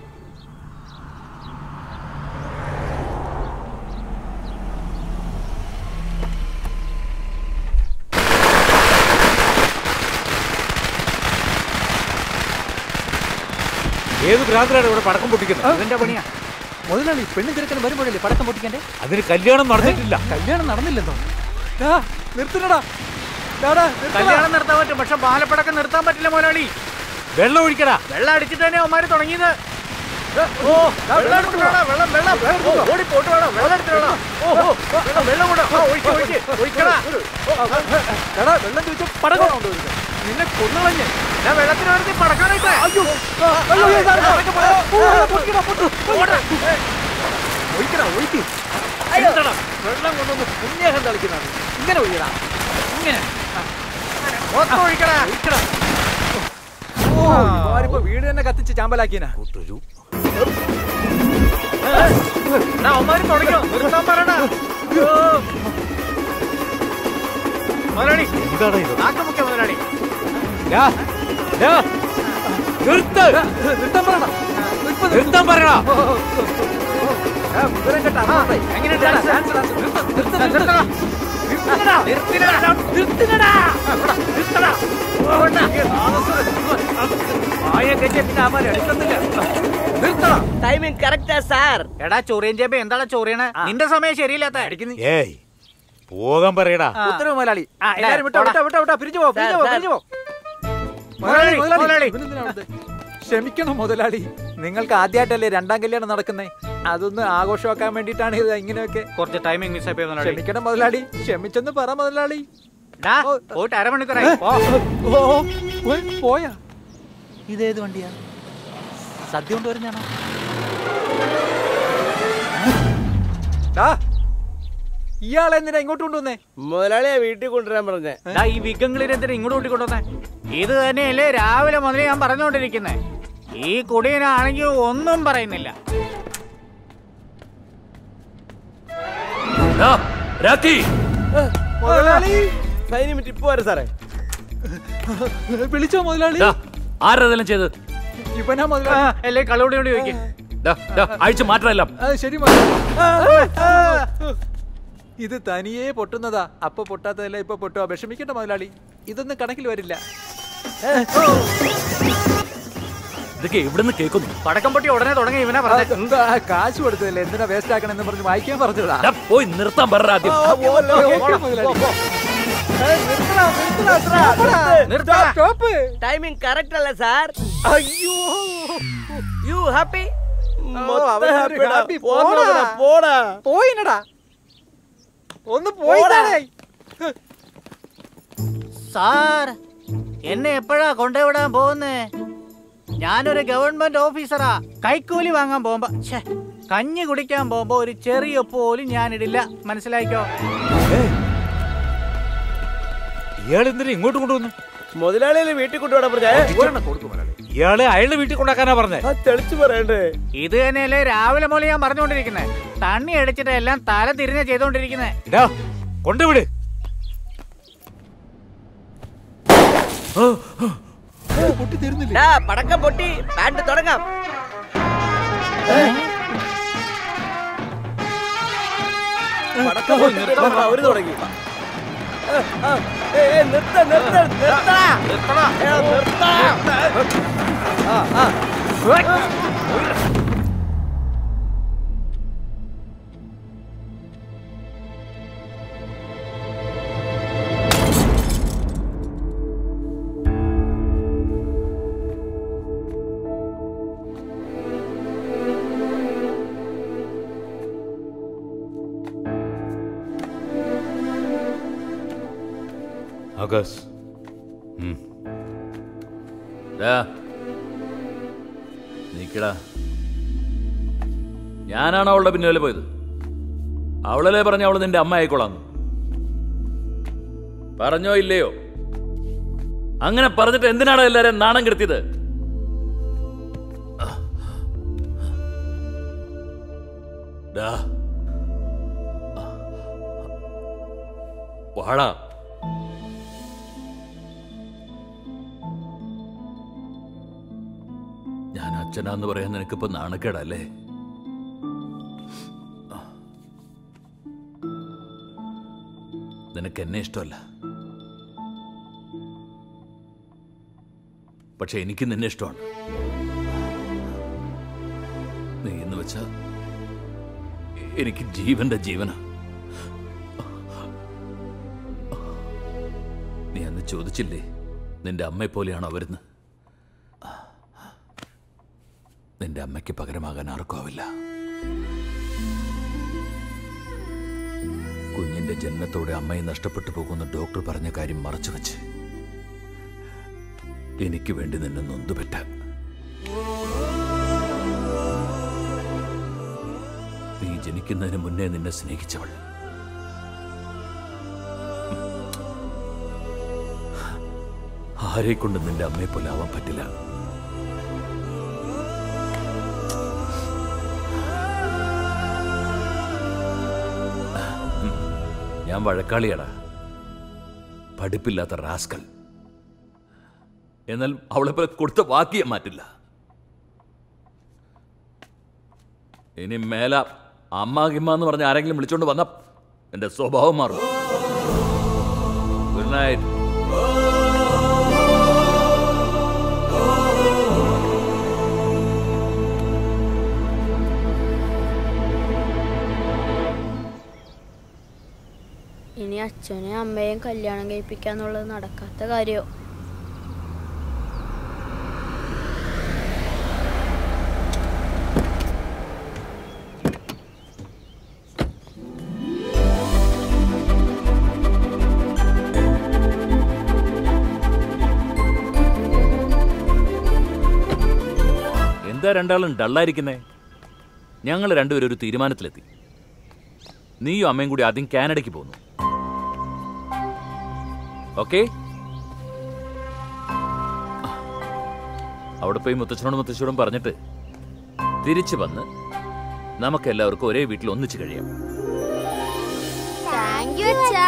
ഏത് ഭ്രാന്തരാണ് ഇവിടെ പടക്കം പൊട്ടിക്കുന്നത് അതിന്റെ പണിയാ മുതലാളി പെണ്ണും ചെറുക്കനും വരുമ്പോഴല്ലേ പടക്കം പൊട്ടിക്കണ്ടേ അതിന് കല്യാണം നടന്നിട്ടില്ല കല്യാണം നടന്നില്ലെന്നോ ഡാ, നിർത്തണടാ ഡാടാ, നിർത്തടാ. കല്യാണം നിർത്താൻ പറ്റും പക്ഷെ ബാലപ്പടക്കം നിർത്താൻ പറ്റില്ല മുതലാളി വെള്ളം ഒഴിക്കടാ വെള്ളം അടിച്ചിട്ട് തന്നെ അവന്മാര് തുടങ്ങിയത് ഓ വെള്ളം എടുത്തിട്ട് വേണം, വെള്ളം വെള്ളം ഓ, ഓടി പോട്ട് വേണം വെള്ളം എടുത്തിട്ട് വേണം ഓ ഓ, വെള്ളം വെള്ളം കൂടെ ഓ, ഒഴിക്ക് ഒഴിക്ക് ഒഴിക്കടാ എടാ, വെള്ളം ചോദിച്ചു പടക്കം കൊണ്ടുവരുന്നത് നിന്നെ കൊന്നുകളഞ്ഞ് ഞാൻ വെള്ളത്തിന് വേണ്ടി പടക്കാനായിട്ട് അയ്യോ അയ്യോ, അയ്യോ, ഇതാണ് പടക്കം, പടക്കം. ഓ, പൊട്ടിക്കടാ, പൊട്ടു. ഒഴിക്കടാ ഒഴിക്ക് അയ്യോ. വെള്ളം കൊണ്ടൊന്ന് പുണ്യാഹം തളിക്കുന്നതാണ് ഇങ്ങനെ ഒഴിയടാ ഇങ്ങനെ മൊത്തം ഒഴിക്കടാ ഒഴിക്കടാ ഇവന്മാരിപ്പോ വീട് തന്നെ കത്തിച്ച് ചാമ്പലാക്കിയനാ തുടങ്ങിയോ നിർത്താൻ പറയണ മുതലാളി എന്താണ് ഇത് നാട്ടുമുഖ്യ മുതലാളി നിർത്ത് നിർത്താൻ പറയണ നിർത്താൻ പറയടാ എങ്ങനെയുണ്ട് ഡാൻസ്? നിർത്ത്, നിർത്ത്, നിർത്തടാ. നിർത്തിനെടാ. നിർത്തിനെടാ. നിർത്തിനെടാ. ഇവിടെ, നിർത്തടാ. ഓടണ്ട. വായ കെട്ടിയ പിന്നെ അവന്മാര് എടുക്കത്തില്ല. നിർത്തടാ. ടൈമിംഗ് കറക്റ്റാ സാർ എടാ ചൊറിയൻ ചേമ്പ എന്താണ് ചൊറിയണ നിന്റെ സമയം ശരിയില്ലാത്ത ഏയ് പോകാൻ പറയടാ ഉത്തരവ് മുതലാളി ആ, എല്ലാരും വിട്ടോ പോടാ. വിട്ടോ വിട്ടോ വിട്ടോ പിരിഞ്ഞു പോ പിരിഞ്ഞു പോ സാർ, പിരിഞ്ഞു പോ മുതലാളി, മുതലാളി. ഇവനെന്തിനാ അവിടുത്തെ? ക്ഷമിക്കണം മുതലാളി നിങ്ങൾക്ക് ആദ്യമായിട്ടല്ലേ രണ്ടാം കല്യാണം നടക്കുന്നേ അതൊന്ന് ആഘോഷമാക്കാൻ വേണ്ടിയിട്ടാണ് ഇത് ഇങ്ങനെയൊക്കെ കുറച്ച് ടൈമിംഗ് മിസ് ആയി മുതലാളി ക്ഷമിക്കണം മുതലാളി ക്ഷമിച്ചെന്ന് പറ മുതലാളി ഡാ, പോയിട്ട് അരമണിക്കൂറായി പോ. ഓ ഓ, പോയാ ഇതേത് വണ്ടിയാ സദ്യ കൊണ്ടുവരുന്നാണോ ഇയാളെ എന്തിനാ ഇങ്ങോട്ട് കൊണ്ടുവന്നേ മുതലാളിയെ വീട്ടിൽ കൊണ്ടുവരാൻ പറഞ്ഞേ ഡാ, ഈ വിഗങ്ങളിൽ എന്തിനാ ഇങ്ങോട്ട് കൂട്ടിക്കൊണ്ടുവന്നേ ഇത് തന്നെയല്ലേ രാവിലെ മുതൽ ഞാൻ പറഞ്ഞുകൊണ്ടിരിക്കുന്നേ ഈ കുടിയനാണെങ്കിൽ ഒന്നും പറയുന്നില്ല ഡാ, രാക്കി മുതലാളി ഫൈന് മിനിറ്റ് ഇപ്പൊ വരെ സാറേ വിളിച്ചോ മുതലാളി ഡാ, ആരതെല്ലാം ചെയ്ത് ഇവനാ ആ, മുതലാളി അല്ലേ കള്ളുകൂടി ചോദിക്കും അഴിച്ചു മാറ്റമെല്ലാം ആ, ശരി മുതലാളി ഇത് തനിയേ പൊട്ടുന്നതാ അപ്പൊ പൊട്ടാത്തതല്ല ഇപ്പൊ പൊട്ടുക വിഷമിക്കണ്ട മുതലാളി ഇതൊന്നും കണക്കിൽ വരില്ല ഇതൊക്കെ എവിടുന്ന് കേൾക്കുന്നു പടക്കം പൊട്ടി ഉടനെ തുടങ്ങി ഇവനാ പറഞ്ഞത് എന്താ കാശ് കൊടുത്തതല്ലേ എന്തിനാ വേസ്റ്റ് ആക്കണം എന്ന് പറഞ്ഞ് വായിക്കാൻ പറഞ്ഞതാ ഡാ, പോയി നിർത്താൻ പറ ആദ്യം ഓക്കേ, മുതലാളി. ടൈമിംഗ് കറക്റ്റ് അല്ലേ സാർ അയ്യോ യു ഹാപ്പി അവനൊരു happy. പോടാ പോടാ പോയിനടാ ഒന്ന് പോയിട്ടാണേ സാർ എന്നെ എപ്പോഴാ കൊണ്ടുവിടാൻ പോകുന്നേ ഞാനൊരു ഗവൺമെന്റ് ഓഫീസറാ കൈക്കൂലി വാങ്ങാൻ പോകുമ്പോ ഛേ കഞ്ഞി കുടിക്കാൻ പോകുമ്പോ ഒരു ചെറിയ ഉപ്പ് പോലും ഞാനിടില്ല മനസ്സിലായിക്കോ ഇയാൾ എന്തിനാ ഇങ്ങോട്ട് കൊണ്ടുവന്നു മുതലാളിയെ വീട്ടിൽ കൊണ്ടുപോടാൻ പറഞ്ഞേ ഇയാളെ അയാളുടെ വീട്ടിൽ കൊണ്ടാക്കാനാ പറഞ്ഞേ ആ തെളിച്ചു പറയണ്ടേ ഇത് തന്നെയല്ലേ രാവിലെ മുതൽ ഞാൻ പറഞ്ഞുകൊണ്ടിരിക്കുന്നേ തണ്ണി അടിച്ചിട്ട് എല്ലാം തല തിരിഞ്ഞ ചെയ്തോണ്ടിരിക്കുന്നേ ഡാ, കൊണ്ടുവിട് പൊട്ടി തരുന്നില്ല ഡാ, പടക്കം പൊട്ടി ബാൻഡ് തുടങ്ങാം പടക്കം പൊട്ടിട്ട് അവര് തുടങ്ങി ആ, ആ, ഏയ്, ഏയ്, നിർത്ത നിർത്ത നിർത്തടാ ഏ, നിർത്താ. ആ, ആ. ആകാശ് ഉം. ഡാ, നിക്കടാ ഞാനാണ് അവളുടെ പിന്നാലെ പോയത് അവളല്ലേ പറഞ്ഞ അവള് നിന്റെ അമ്മ ആയിക്കോളാന്ന് പറഞ്ഞോ ഇല്ലയോ അങ്ങനെ പറഞ്ഞിട്ട് എന്തിനാണ് എല്ലാരും നാണം കെടുത്തിയത് ഡാ. വാടാ ഞാൻ അച്ഛനാന്ന് പറയാൻ നിനക്കിപ്പോ നാണക്കേടല്ലേ നിനക്ക് എന്നെ ഇഷ്ടമല്ല പക്ഷെ എനിക്ക് നിന്നെ ഇഷ്ടമാണ് നീ എന്ന് വെച്ചാ എനിക്ക് ജീവന്റെ ജീവനാ നീ അന്ന് ചോദിച്ചില്ലേ നിന്റെ അമ്മയെ പോലെയാണോ അവരുന്ന് നിന്റെ അമ്മയ്ക്ക് പകരമാകാൻ ആർക്കും ആവില്ല കുഞ്ഞിന്റെ ജന്മത്തോടെ അമ്മയെ നഷ്ടപ്പെട്ടു പോകുന്ന ഡോക്ടർ പറഞ്ഞ കാര്യം മറച്ചു വെച്ച് എനിക്ക് വേണ്ടി നിന്നെ നൊന്തുപെറ്റ നീ ജനിക്കുന്നതിന് മുന്നേ നിന്നെ സ്നേഹിച്ചവൾ ആരെ കൊണ്ട് നിന്റെ അമ്മയെ പോലെ ആവാൻ പറ്റില്ല ഞാൻ വഴക്കാളിയാടാ പഠിപ്പില്ലാത്ത റാസ്കൽ എന്നാൽ അവളെ പോലെ കൊടുത്ത വാക്ക് ഞാൻ മാറ്റില്ല ഇനി മേല അമ്മ ഗിമ്മ എന്ന് പറഞ്ഞ ആരെങ്കിലും വിളിച്ചോണ്ട് വന്ന എന്റെ സ്വഭാവം മാറും ഗുഡ് നൈറ്റ് ഇനി അച്ഛനെയും അമ്മയെയും കല്യാണം കഴിപ്പിക്കാന്നുള്ളത് നടക്കാത്ത കാര്യോ എന്താ രണ്ടാളും ഡള്ളായിരിക്കുന്നേ ഞങ്ങൾ രണ്ടുപേരും ഒരു തീരുമാനത്തിലെത്തി നീയും അമ്മയും കൂടി ആദ്യം കാനഡയ്ക്ക് പോകുന്നു ഓക്കെ അവിടെ പോയി മുത്തച്ഛനോടും മുത്തച്ഛനോടും പറഞ്ഞിട്ട് തിരിച്ചു വന്ന് നമുക്ക് എല്ലാവർക്കും ഒരേ വീട്ടിൽ ഒന്നിച്ചു കഴിയാം താങ്ക് യു അച്ഛാ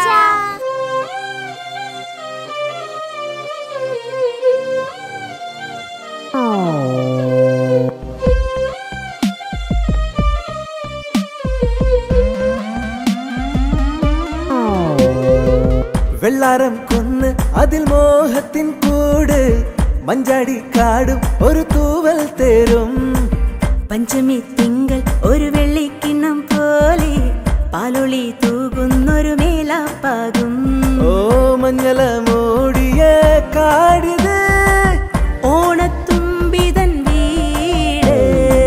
വെള്ളാരം കൊന്ന് അതിൽ മോഹത്തിൻ കൂട് മഞ്ചാടി കാടും ഒരു തൂവൽ തേരും പഞ്ചമി തിങ്കൾ ഒരു വെള്ളിക്കിണ്ണം പോലെ പാലൊളി തൂകുന്നൊരു മേലാപ്പാകും ഓ മഞ്ഞള മൂടിയ കാടിത് ഓണത്തുമ്പിതൻ വീട്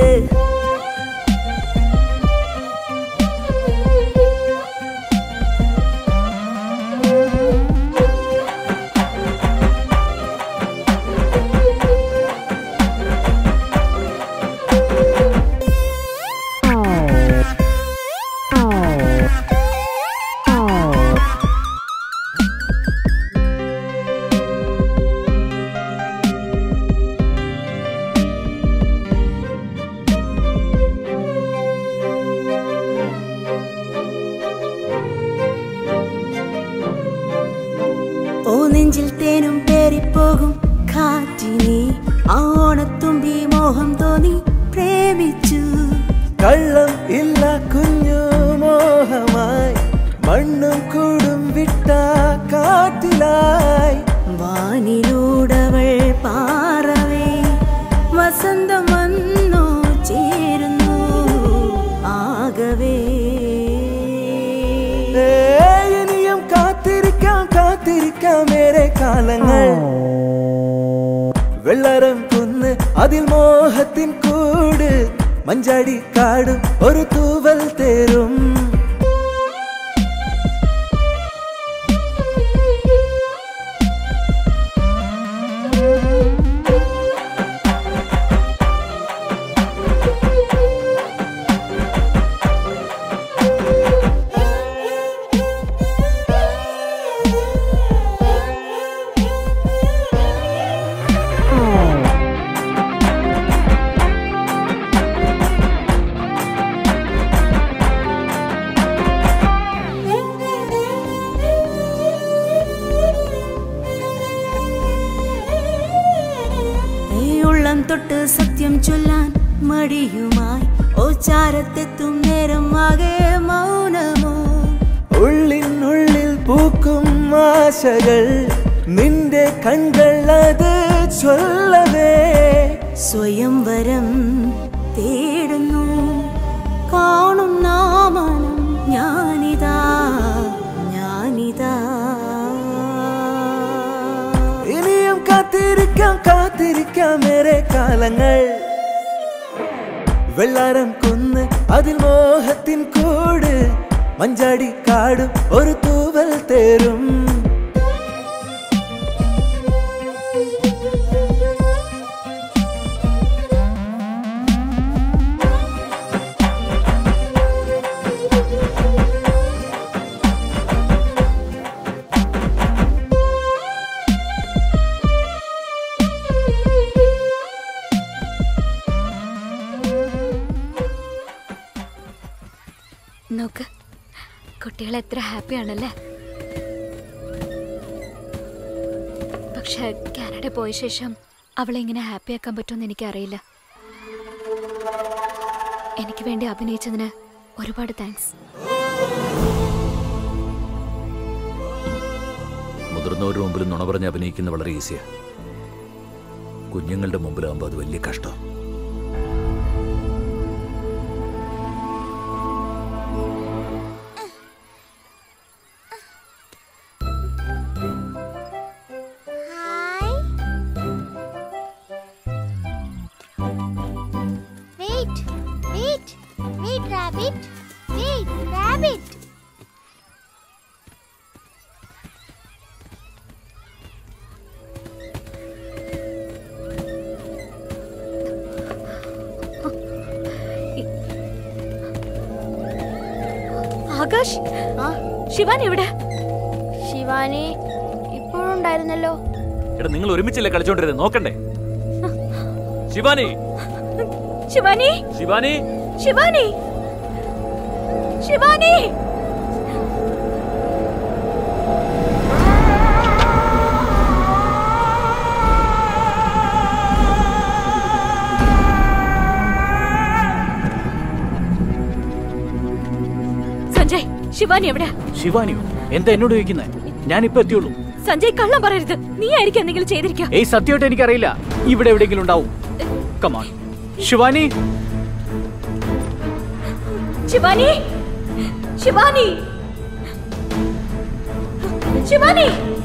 ഓ നെഞ്ചിൽ തേനും പേറിപ്പോകും കാറ്റിനെ ആ ഓണത്തുമ്പി മോഹം തോന്നി പ്രേമിച്ചു കള്ളം ഇല്ല കുഞ്ഞു മോഹമായി മണ്ണും കൂടും വിട്ട കാറ്റിലായി വാനിലൂടവൾ പാറവേ വസന്തം വന്നു ചേരുന്നു ആകവേ ഏ, ഇനിയും കാത്തിരിക്കാം കാത്തിരിക്കാം ഏറെ കാലങ്ങൾ വെള്ളരം കുന്ന് അതിൽ മോഹത്തിൻ കൂട് മഞ്ചാടി കാടും ഒരു തൂവൽ തേരും ഈ ഉള്ളം തൊട്ട് സത്യം ചൊല്ലാൻ മടിയുമായി ഓ ചാരത്തെത്തും നേരം ആകെ മൗനമോ ഉള്ളിനുള്ളിൽ പൂക്കും ആശകൾ നിന്റെ കൺകൾ അത് ചൊല്ലവേ സ്വയംവരം തേടുന്നു കാണും നാമനം ഞാനിതാ ഞാനിതാ ഇനിയും കാത്തിരിക്കാം കാത്തിരിക്കാം ഏറെ കാലങ്ങൾ വെള്ളാരം കൊന്ന് അതിൽ മോഹത്തിൻ കൂട് മഞ്ചാടി കാടും ഒരു തൂവൽ തേരും നോക്ക് കുട്ടികൾ എത്ര ഹാപ്പിയാണല്ലേ പക്ഷെ കാനഡ പോയ ശേഷം അവളെ ഇങ്ങനെ ഹാപ്പിയാക്കാൻ പറ്റുമെന്ന് എനിക്കറിയില്ല എനിക്ക് വേണ്ടി അഭിനയിച്ചതിന് ഒരുപാട് താങ്ക്സ് മുതിർന്നവരുടെ മുമ്പിൽ നുണ പറഞ്ഞ് അഭിനയിക്കുന്ന വളരെ ഈസിയാ കുഞ്ഞുങ്ങളുടെ മുമ്പിലാകുമ്പോൾ അത് വലിയ കഷ്ടം Wait, wait, wait, rabbit. Wait, rabbit. Akash Shivan എവിടെ ശിവാനി ഇപ്പോഴും ഉണ്ടായിരുന്നല്ലോ എടാ നിങ്ങൾ ഒരുമിച്ചല്ലേ കളിച്ചോണ്ടിരുന്നത് നോക്കണ്ടേ ശിവാനി ശിവാനി ശിവാനി ശിവാനി ശിവാനി സഞ്ജയ് ശിവാനി എവിടെ ശിവാനിയോ എന്താ എന്നോട് ചോദിക്കുന്നത് ഞാനിപ്പോ എത്തിയുള്ളൂ സഞ്ജയ് കള്ളം പറയരുത് നീ ആയിരിക്കും എന്തെങ്കിലും ചെയ്തിരിക്കുക ഏയ് സത്യമായിട്ട് എനിക്കറിയില്ല ഇവിടെ എവിടെയെങ്കിലും ഉണ്ടാവും കമാൺ ശിവാനി ശിവാനി ശിവാനി ശിവാനി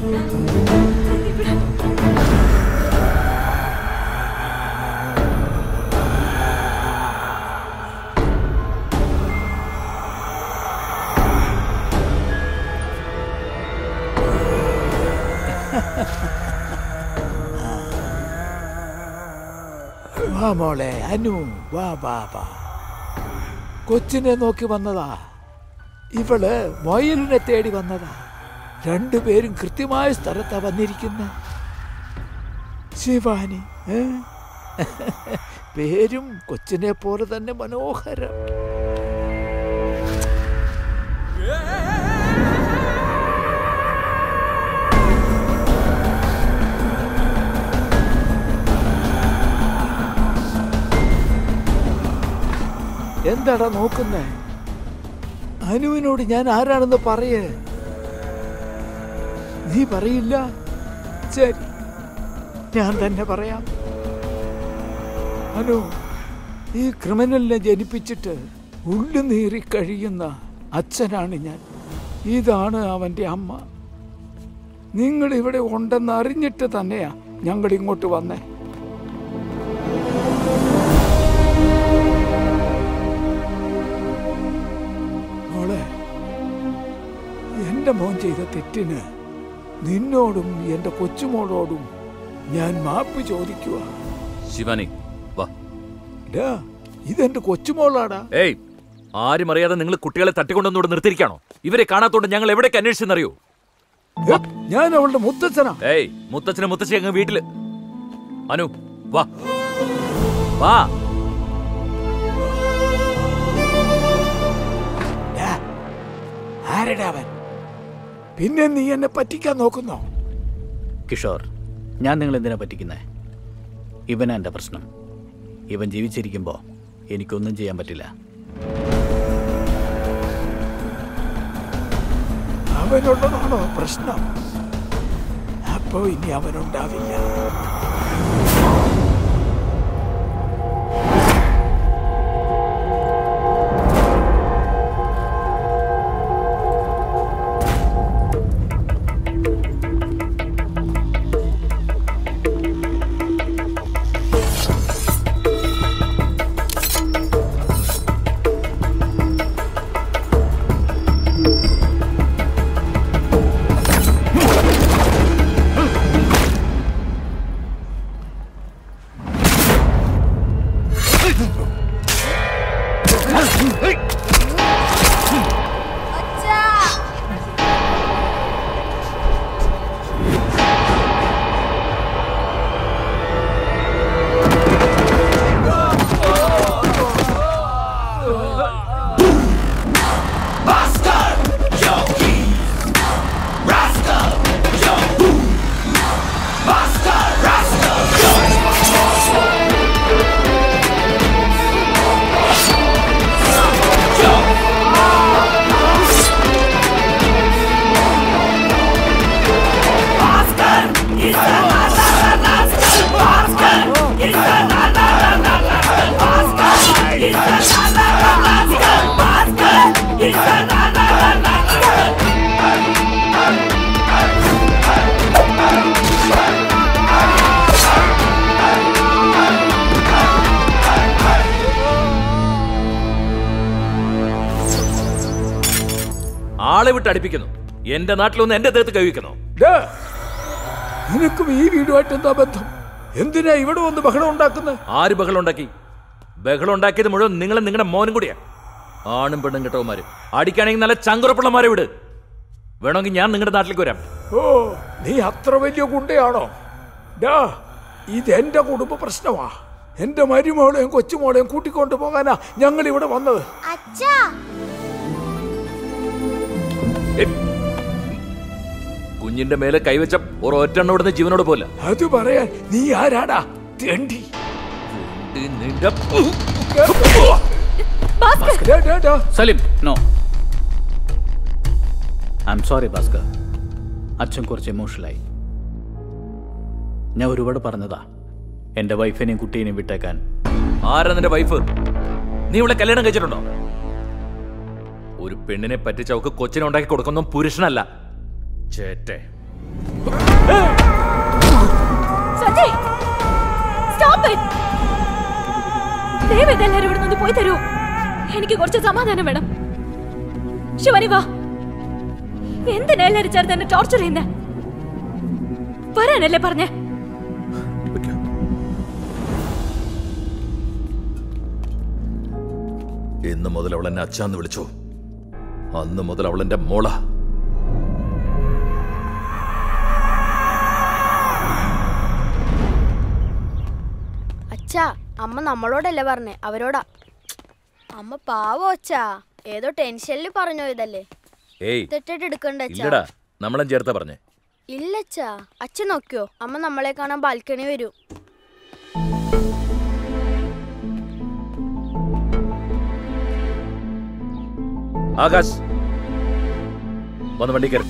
വാ മോളെ അനു വാ വാ വാ കൊച്ചിനെ നോക്കി വന്നതാ ഇവള് മൊയലിനെ തേടി വന്നതാ രണ്ടുപേരും കൃത്യമായ സ്ഥലത്താ വന്നിരിക്കുന്ന ശിവാനി ഏ? പേരും കൊച്ചിനെ പോലെ തന്നെ മനോഹരം എന്താടാ നോക്കുന്നേ അനുവിനോട് ഞാൻ ആരാണെന്ന് പറയേ നീ പറയില്ല ശരി ഞാൻ തന്നെ പറയാം അനു ഈ ക്രിമിനലിനെ ജനിപ്പിച്ചിട്ട് ഉള്ളു നീറി കഴിയുന്ന അച്ഛനാണ് ഞാൻ ഇതാണ് അവന്റെ അമ്മ നിങ്ങൾ ഇവിടെ ഉണ്ടെന്ന് അറിഞ്ഞിട്ട് തന്നെയാ ഞങ്ങൾ ഇങ്ങോട്ട് വന്നേ മോളെ എന്റെ മോൻ ചെയ്ത തെറ്റിന് നിന്നോടും എന്റെ കൊച്ചുമോളോടും ഞാൻ മാപ്പ് ചോദിക്കുക ശിവാനി വാ ഇതെന്റെ കൊച്ചുമോളാടാ ഏയ് ആരും അറിയാതെ നിങ്ങൾ കുട്ടികളെ തട്ടിക്കൊണ്ടൊന്നുകൂടെ നിർത്തിയിരിക്കാണോ ഇവരെ കാണാത്തോണ്ട് ഞങ്ങൾ എവിടേക്ക് അന്വേഷിച്ചെന്നറിയോ ഞാൻ അവളുടെ മുത്തച്ഛനാ ഏയ് മുത്തച്ഛനെ മുത്തച്ഛി അങ്ങ് വീട്ടില് അനു വാ വാ ആരടാ അവൻ പിന്നെ നീ എന്നെ പറ്റിക്കാൻ നോക്കുന്നോ കിഷോർ ഞാൻ നിങ്ങൾ എന്തിനാ പറ്റിക്കുന്നേ ഇവനാ എൻ്റെ പ്രശ്നം ഇവൻ ജീവിച്ചിരിക്കുമ്പോൾ എനിക്കൊന്നും ചെയ്യാൻ പറ്റില്ല അവനുള്ളതാണോ പ്രശ്നം അപ്പോ ഇനി അവനുണ്ടാവില്ല ആളെ വിട്ട് അടുപ്പിക്കുന്നു എന്റെ നാട്ടിലൊന്ന് എന്റെ ദേഹത്ത് കൈവയ്ക്കുന്നു ഡാ, നിനക്കും ഈ വീടുമായിട്ട് എന്താ ബന്ധം എന്തിനാ ഇവിടെ വന്ന് ബഹളം ഉണ്ടാക്കുന്നത് ആര് ബഹളം ഉണ്ടാക്കി ബഹളം ഉണ്ടാക്കിയത് മുഴുവൻ നിങ്ങളും നിങ്ങളുടെ മോനും കൂടിയാ ആണും പെണ്ണും കെട്ടവന്മാര് അടിക്കാണെങ്കിൽ നല്ല ചങ്കുറപ്പുള്ളമാരെ വിട് വേണമെങ്കിൽ ഞാൻ നിങ്ങളുടെ നാട്ടിലേക്ക് വരാം ഓ നീ അത്ര വലിയ ഗുണ്ടയാണോ ഡാ ഇത് എന്റെ കുടുംബ പ്രശ്നമാ എന്റെ മരുമോളെയും കൊച്ചുമോളെയും കൂട്ടിക്കൊണ്ടു പോകാനാ ഞങ്ങൾ ഇവിടെ വന്നത് അച്ഛാ കുഞ്ഞിന്റെ മേലെ കൈവച്ച ഒരൊറ്റെണ്ണം ഇവിടുന്ന് ജീവനോട് പോലെ അത് പറയാൻ നീ ആരാടാ തെണ്ടി നിന്റെ ഡാ, ഡാ, ഡാ. Salim no I am sorry Bhaskar അച്ഛൻ കുറച്ച് എമോഷണലായി ഞാൻ ഒരുപാട് പറഞ്ഞതാ എൻ്റെ വൈഫിനെയും കുട്ടീനെയും വിട്ടേക്കാൻ ആരാ നിന്റെ വൈഫ് നീ ഇവിടെ കല്യാണം കഴിച്ചിട്ടുണ്ടോ ഒരു പെണ്ണിനെ പറ്റിച്ച അവക്ക് കൊച്ചിനെ ഉണ്ടാക്കി കൊടുക്കുന്ന പുരുഷനല്ല ചേട്ടെ സഞ്ജയ് സ്റ്റോപ്പ് ഇറ്റ് ദയവേത് എല്ലാവരും ഇവിടെ നിന്ന് പോയി തരൂ എനിക്ക് കുറച്ച് സമാധാനം വേണം ശിവനി വാ എന്തിനാ എല്ലാവരും ചേർത്ത് എന്നെ ടോർച്ചർ ചെയ്യുന്നേ വരാനല്ലേ പറഞ്ഞേ ഇന്ന് മുതൽ അവൾ എന്നെ അച്ഛാന്ന് വിളിച്ചു അന്ന് മുതൽ അവൾ എന്റെ മോള അച്ഛാ അമ്മ നമ്മളോടല്ലേ പറഞ്ഞേ അവരോടാ അമ്മ പാവോ അച്ഛാ ഏതോ ടെൻഷനിൽ പറഞ്ഞോ ഇതല്ലേ ഏയ് തെറ്റായിട്ട് എടുക്കണ്ട അച്ഛാ ഇല്ലടാ നമ്മളെ ചേർത്താ പറഞ്ഞേ ഇല്ലച്ചാ അച്ഛൻ നോക്കിയോ അമ്മ നമ്മളെ കാണാൻ ബാൽക്കണി വരൂ ആകാശ് വന്ന് വണ്ടി കയറി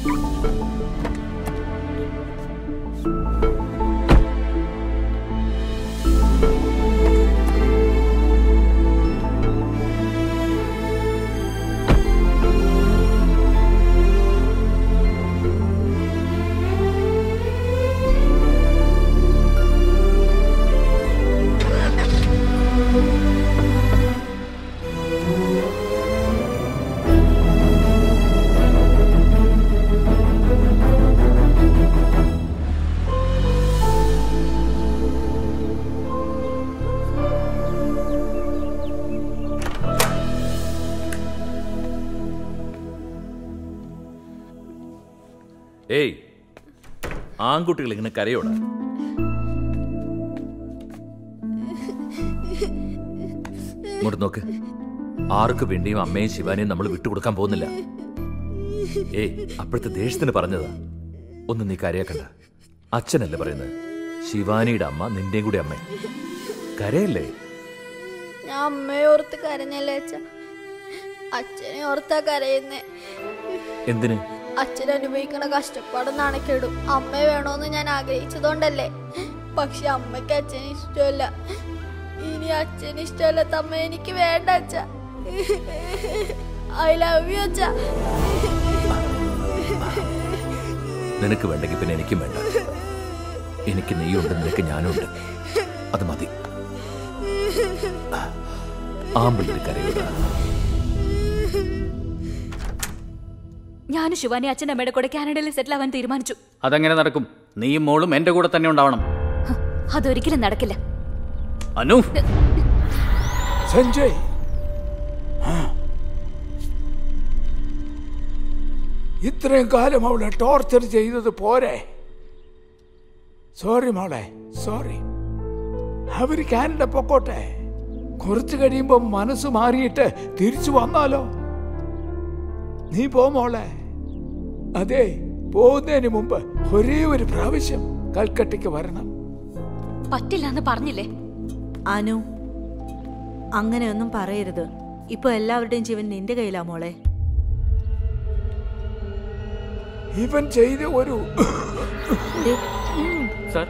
ഏയ് ആൺകുട്ടികൾ ഇങ്ങനെ കരയോടാ ഇങ്ങോട്ട് നോക്ക് ആർക്ക് വേണ്ടിയും അമ്മയും ശിവാനെയും നമ്മൾ വിട്ടുകൊടുക്കാൻ പോകുന്നില്ല ഏയ് അപ്പോഴത്തെ ദേഷ്യത്തിന് പറഞ്ഞതാ ഒന്നും നീ കരയാക്കണ്ട അച്ഛനല്ലേ പറയുന്നത് ശിവാനിയുടെ അമ്മ നിന്റെയും കൂടി അമ്മ കരയല്ലേ ഞാൻ അമ്മയെ ഓർത്ത് കരഞ്ഞല്ലേ അച്ഛ അച്ഛനെ ഓർത്താ കരയുന്നേ എന്തിന് അച്ഛൻ അനുഭവിക്കണ കഷ്ടപ്പാടും നാണക്കേടും അമ്മയെ വേണോന്ന് ഞാൻ ആഗ്രഹിച്ചതുകൊണ്ടല്ലേ പക്ഷെ അമ്മയ്ക്ക് അച്ഛനെ ഇഷ്ടമല്ല ഇനി അച്ഛന് ഇഷ്ടമല്ലാത്ത അമ്മ എനിക്ക് വേണ്ട അച്ഛ ഐ ലവ് യു അച്ഛ നിനക്ക് വേണ്ടെങ്കിൽ പിന്നെ എനിക്കും വേണ്ട എനിക്ക് നീയുണ്ട് നിനക്ക് ഞാനുണ്ട് അത് മതി ആമ്പിള്ളേര് കരയൂടാ ഞാനും ശിവാനി അച്ഛൻ്റെ അമ്മയുടെ കൂടെ കാനഡയിൽ സെറ്റിൽ ആവാൻ തീരുമാനിച്ചു അതെങ്ങനെ നടക്കും നീയും മോളും എൻ്റെ കൂടെ തന്നെ ഉണ്ടാവണം അതൊരിക്കലും നടക്കില്ല അനു സഞ്ജയ് ഇത്രയും കാലം അവളെ ടോർച്ചർ ചെയ്തത് പോരെ സോറി മോളെ സോറി അവര് കാനഡ പൊക്കോട്ടെ കുറച്ച് കഴിയുമ്പോ മനസ്സ് മാറിയിട്ട് തിരിച്ചു വന്നാലോ നീ പോ മോളെ അതെ പോകുന്നതിന് മുമ്പ് ഒരേ ഒരു പ്രാവശ്യം കൽക്കട്ടയ്ക്ക് വരണം പറ്റില്ല എന്ന് പറഞ്ഞില്ലേ അനു അങ്ങനെയൊന്നും പറയരുത് ഇപ്പൊ എല്ലാവരുടെയും ജീവൻ നിന്റെ കയ്യിലാ മോളെ ഇവൻ ചെയ്ത ഒരു സാർ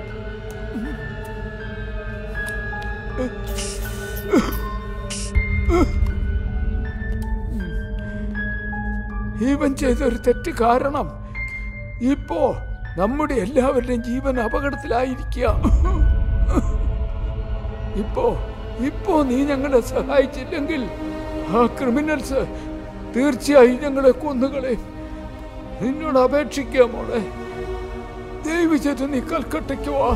ഇവൻ ചെയ്ത ഒരു തെറ്റ് കാരണം ഇപ്പോ നമ്മുടെ എല്ലാവരുടെയും ജീവൻ അപകടത്തിലായിരിക്കുക ഇപ്പോ ഇപ്പോ നീ ഞങ്ങളെ സഹായിച്ചില്ലെങ്കിൽ ആ ക്രിമിനൽസ് തീർച്ചയായും ഞങ്ങളെ കൊന്നുകളെ നിന്നോട് അപേക്ഷിക്കുക മോളെ ദയവ് ചെയ്ത് നീ കൽക്കട്ടയ്ക്ക് വാ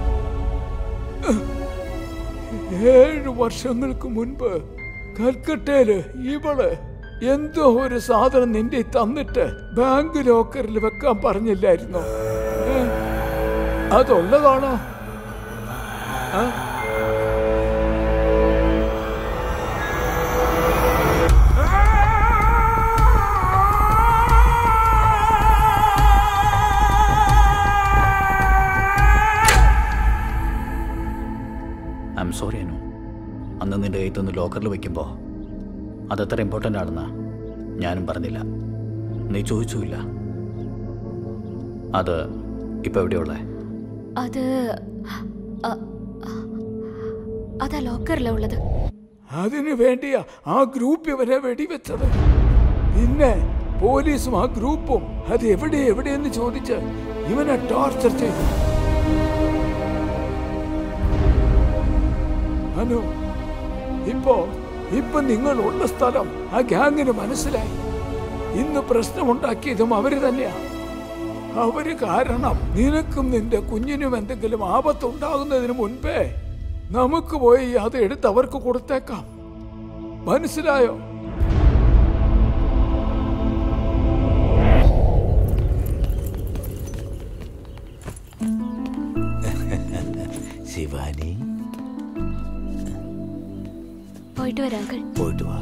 ഏഴ് വർഷങ്ങൾക്ക് മുൻപ് കൽക്കട്ടയില് ഇവള് എന്തോ ഒരു സാധനം നിന്റെ തന്നിട്ട് ബാങ്ക് ലോക്കറിൽ വെക്കാൻ പറഞ്ഞില്ലായിരുന്നോ ഏ? അതുള്ളതാണോ ആ? ഐ എം സോറി അനു അന്ന് നിന്റെ കയ്യിൽ നിന്ന് ലോക്കറിൽ വെക്കുമ്പോൾ അതത്ര ഇമ്പോർട്ടൻ്റ് ആണെന്ന് ഞാനും പറഞ്ഞില്ല നീ ചോദിച്ചുമില്ല അത് ഇപ്പം എവിടെയുള്ളേ അത് അ- അതാ ലോക്കറിലാ ഉള്ളത് അതിനു വേണ്ടിയാ ആ ഗ്രൂപ്പ് ഇവരെ വെടിവെച്ചത് പിന്നെ പോലീസും ആ ഗ്രൂപ്പും അത് എവിടെ എവിടെയെന്ന് ചോദിച്ച് ഇവനെ ടോർച്ചർ ചെയ്തു അനു ഇപ്പോ ഇപ്പൊ നിങ്ങളുള്ള സ്ഥലം ആ ഗ്യാങ്ങിന് മനസ്സിലായി ഇന്ന് പ്രശ്നമുണ്ടാക്കിയതും അവര് തന്നെയാ അവര് കാരണം നിനക്കും നിന്റെ കുഞ്ഞിനും എന്തെങ്കിലും ആപത്തുണ്ടാകുന്നതിന് മുൻപേ നമുക്ക് പോയി അത് എടുത്ത് അവർക്ക് കൊടുത്തേക്കാം മനസ്സിലായോ ശിവാനി പോയിട്ട് വരാം അങ്കിൾ പോയിട്ട് വാ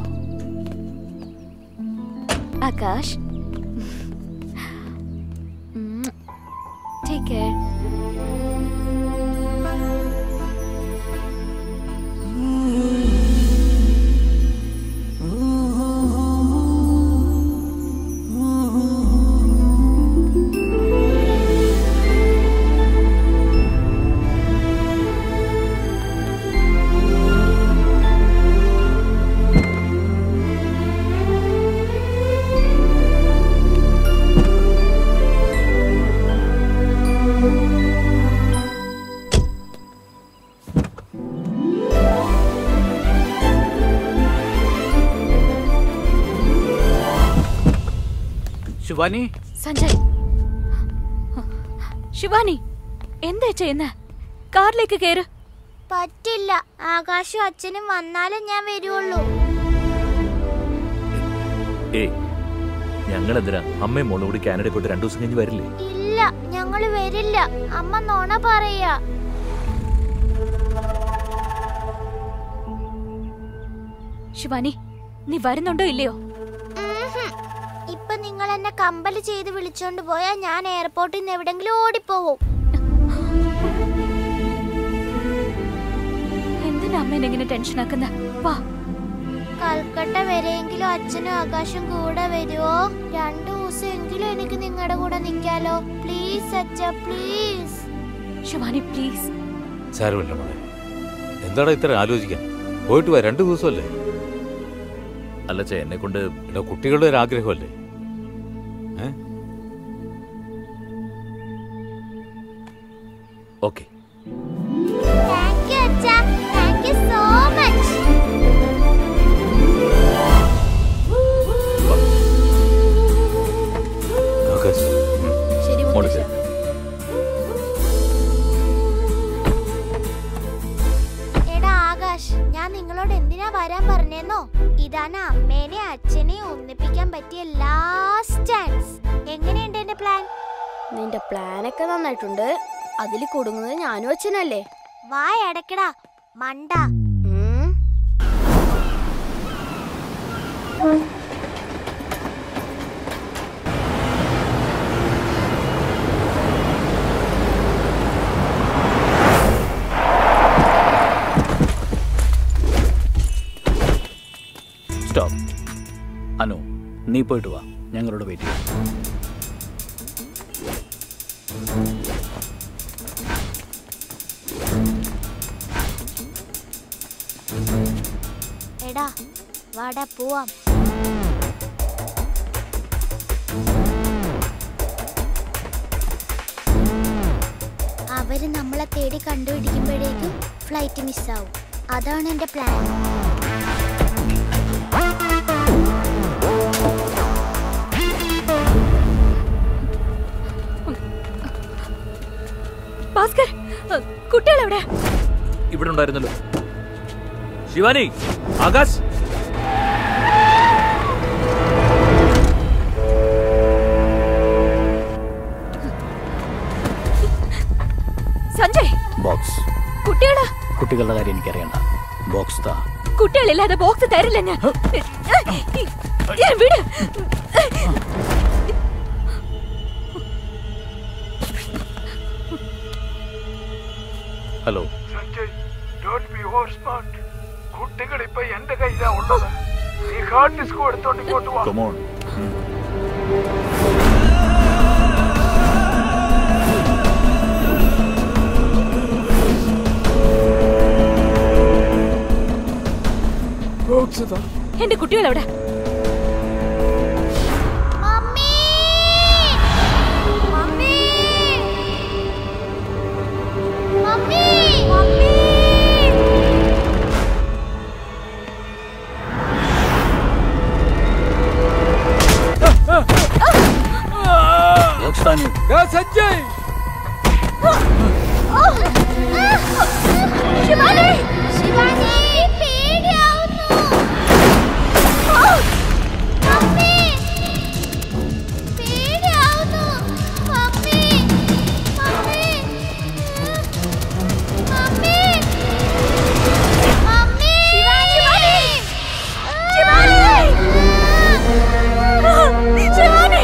ആകാശ് ടേക്ക് കെയർ ശിവാനി സഞ്ജയ് ശിവാനി എന്താ ചെയ്യുന്ന കാറിലേക്ക് കയറ് പറ്റില്ല ആകാശും അച്ഛനും വന്നാലേ ഞാൻ വരുവുള്ളൂ ഏയ് ഞങ്ങൾ എന്തിനാ അമ്മയും മോളും കൂടി കാനഡയിൽ പോയിട്ട് രണ്ടു ദിവസം കഴിഞ്ഞ് വരില്ലേ ഇല്ല ഞങ്ങള് വരില്ല അമ്മ നോണ പറയാ ശിവാനി നീ വരുന്നുണ്ടോ ഇല്ലയോ ഉംഹും. ഇപ്പൊ നിങ്ങൾ എന്നെ കമ്പല് ചെയ്ത് വിളിച്ചോണ്ട് പോയാ ഞാൻ എയർപോർട്ടിൽ നിന്ന് എവിടെങ്കിലും ഓടിപ്പോവും എന്തിനാ അമ്മേനെ ഇങ്ങനെ ടെൻഷൻ ആക്കുന്ന വാ കൽക്കട്ട വരെയെങ്കിലും അച്ഛനും ആകാശം കൂടെ വരുവോ രണ്ടു ദിവസം എങ്കിലും എനിക്ക് നിങ്ങളുടെ കൂടെ നിക്കാലോ പ്ലീസ് അച്ഛ പ്ലീസ് ശിവാനി പ്ലീസ് സാരമില്ല മോളെ എന്താടാ ഇത്ര ആലോചിക്കാൻ പോയിട്ട് വാ രണ്ടു ദിവസമല്ലേ അല്ല ചേ എന്നെ കൊണ്ട് എടാ കുട്ടികളുടെ ഒരു ആഗ്രഹമല്ലേ ഏ ഓക്കെ താങ്ക് യു അച്ഛ thank you so much Akash ശരി മോള് ശരി എടാ ആകാശ് ഞാൻ നിങ്ങളോട് എന്തിനാ വരാൻ പറഞ്ഞെന്നോ ഇതാണ് അമ്മേനെ അച്ഛനെ ഒന്നിപ്പിക്കാൻ പറ്റിയ ലാസ്റ്റ് ചാൻസ് എങ്ങനെയുണ്ട് എന്റെ പ്ലാൻ നിന്റെ പ്ലാനൊക്കെ നന്നായിട്ടുണ്ട് അതിൽ കുടുങ്ങുന്നത് ഞാനും അച്ഛനല്ലേ വായ അടക്കടാ മണ്ട ഉം. സ്റ്റോപ്പ് അനു നീ പോയിട്ട് വാ ഞങ്ങളോട് വെയിറ്റ് ചെയ്യാം എടാ വാടാ പോവാം അവര് നമ്മളെ തേടി കണ്ടുപിടിക്കുമ്പോഴേക്കും ഫ്ലൈറ്റ് മിസ്സാവും അതാണ് എന്റെ പ്ലാൻ ഭാസ്കർ കുട്ടികൾ എവിടെ ഇവിടെ ഉണ്ടായിരുന്നല്ലോ ശിവാനി ആകാശ് സഞ്ജയ് ബോക്സ് കുട്ടികളാ കുട്ടികളുടെ കാര്യം എനിക്കറിയണ്ട ബോക്സ് താ കുട്ടികളില്ലാതെ ബോക്സ് തരില്ല ഞാൻ ഞാൻ വിട് hello Sanjay don't be over smart കുട്ടികൾ ഇപ്പൊ എന്റെ കയ്യിലാ ഉള്ളത് നീ ഹാർഡ് ഡിസ്ക് എടുത്തോണ്ട് ഇങ്ങോട്ട് വാ കമോൺ ബോക്സ് താ എന്റെ കുട്ടികൾ എവിടെ ബോക്സ് താനു സഞ്ജയ് ശിവാനി ശിവാനി പേടിയാവുന്നു മമ്മി പേടിയാവുന്നു mummy mummy mummy mummy Shivani Shivani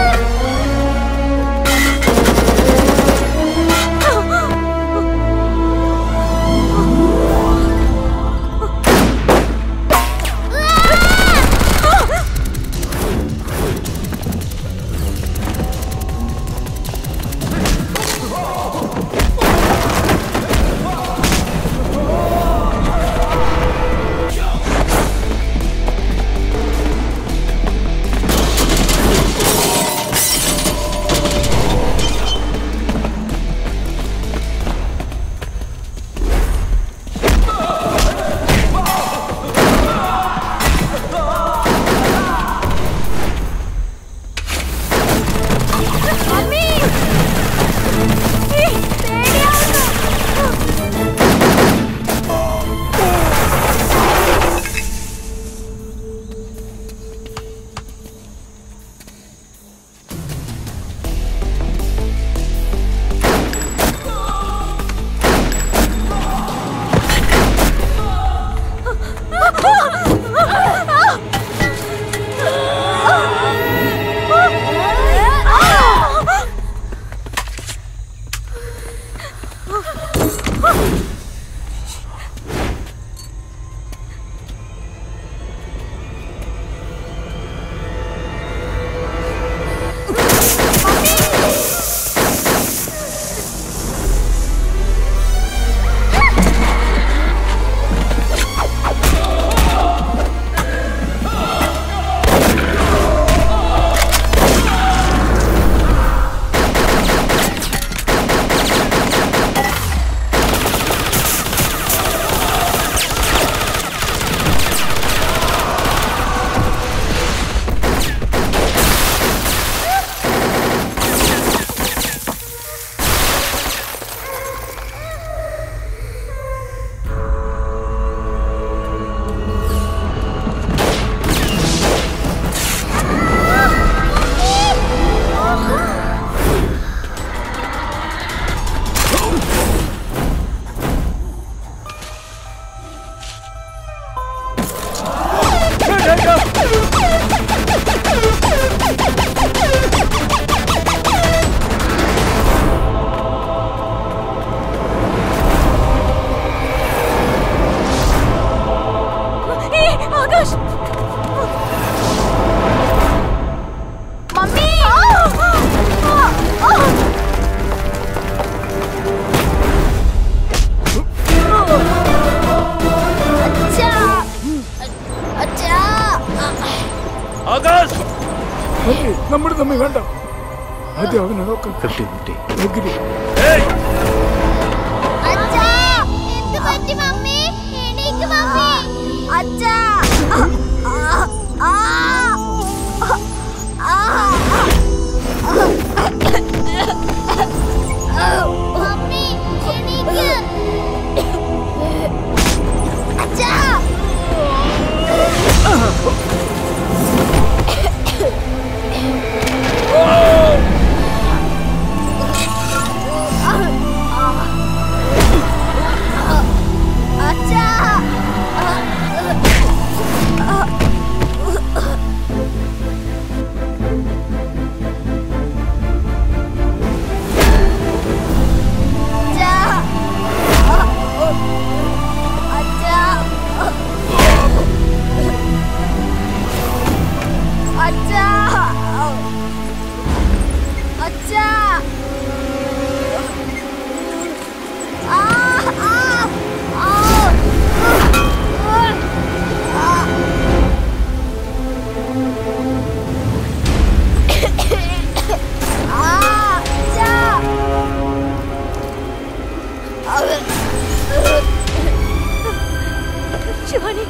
Akash mummy അച്ഛാ അച്ഛാ ആകാശ് സഞ്ജയ് നമ്മൾ തമ്മിൽ വേണ്ട ആദ്യം അവനെ നോക്കാം ഫിഫ്റ്റി ഫിഫ്റ്റി എഗ്രി അച്ഛാ എന്ത് പറ്റി മമ്മി എണീക്ക് മമ്മി അച്ഛാ ആ, ആ, ആ. മമ്മി ശിവാനി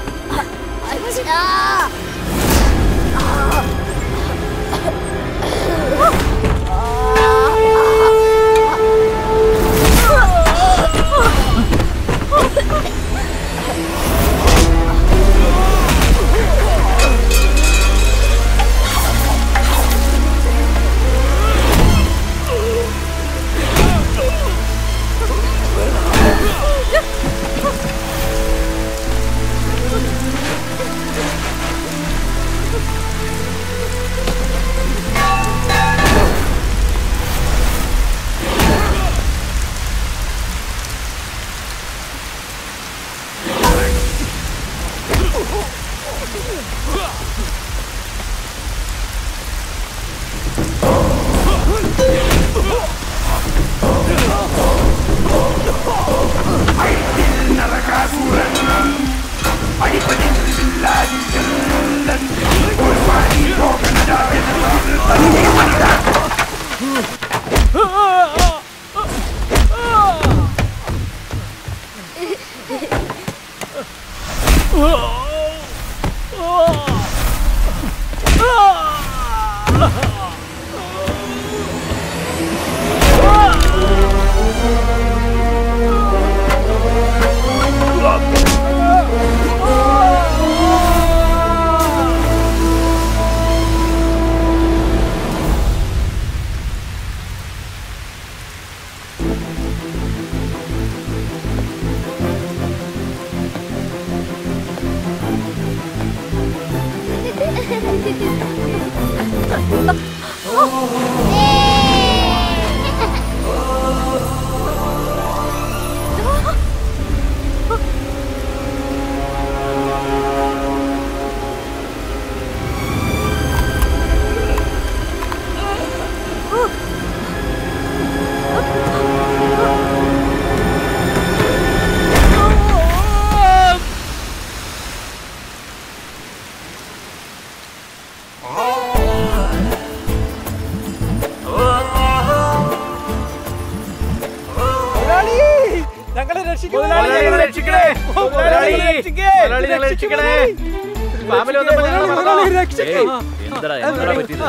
മുതലാളി ഞങ്ങളെ രക്ഷിക്കണേ മുതലാളി, ഞങ്ങളെ രക്ഷിക്കണേ. മുതലാളി, മുതലാളി, രക്ഷിക്കേ. മുതലാളി, ഞങ്ങളെ രക്ഷിക്കണേ. ഫാമിലി വന്നപ്പോ ഞങ്ങൾ മുതലാളി, മറന്നോ? രക്ഷിക്കേ. ഏയ്, എന്താടാ, എന്താടാ പറ്റിയത്?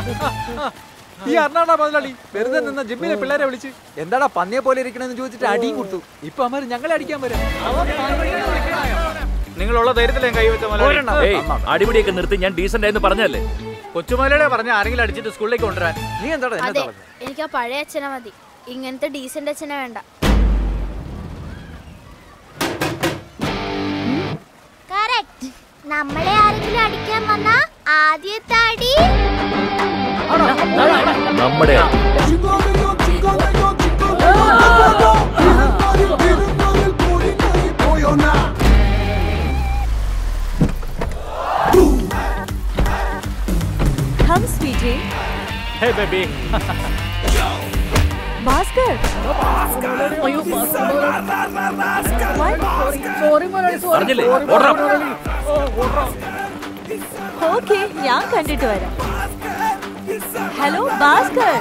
ഈ അർണാടാ മുതലാളി വെറുതെ നിന്ന ജിമ്മിലെ പിള്ളേരെ വിളിച്ച് എന്താടാ പന്നിയെ പോലെ ഇരിക്കണെന്ന് ചോദിച്ചിട്ട് അടിയും കൊടുത്തു ഇപ്പൊ അമ്മ ഞങ്ങളെ അടിക്കാൻ വരാം നിങ്ങളുള്ള ധൈര്യത്തിൽ ഞാൻ കൈവച്ച ഒരെണ്ണം. ഏയ് അടിപിടിയൊക്കെ നിർത്തി ഞാൻ ഡീസന്റ് ആയെന്ന് പറഞ്ഞല്ലേ കൊച്ചുമലയുടെ പറഞ്ഞ ആരെങ്കിലും അടിച്ചിട്ട് സ്കൂളിലേക്ക് കൊണ്ടുവരാൻ നീ എന്താടാ അതെ എനിക്ക് ആ പഴയ അച്ഛനെ മതി ഇങ്ങനത്തെ ഡീസന്റ് അച്ഛനെ വേണ്ട കറക്റ്റ് നമ്മളെ ആരെങ്കിലും അടിക്കാൻ വന്ന ആദ്യത്തെ അടി നമ്മുടെ Come, sweetie. Hey, baby. Bhaskar. അറിഞ്ഞില്ലേ ഓടാം ഓക്കെ ഞാൻ കണ്ടിട്ട് വരാം ഹലോ ഭാസ്കർ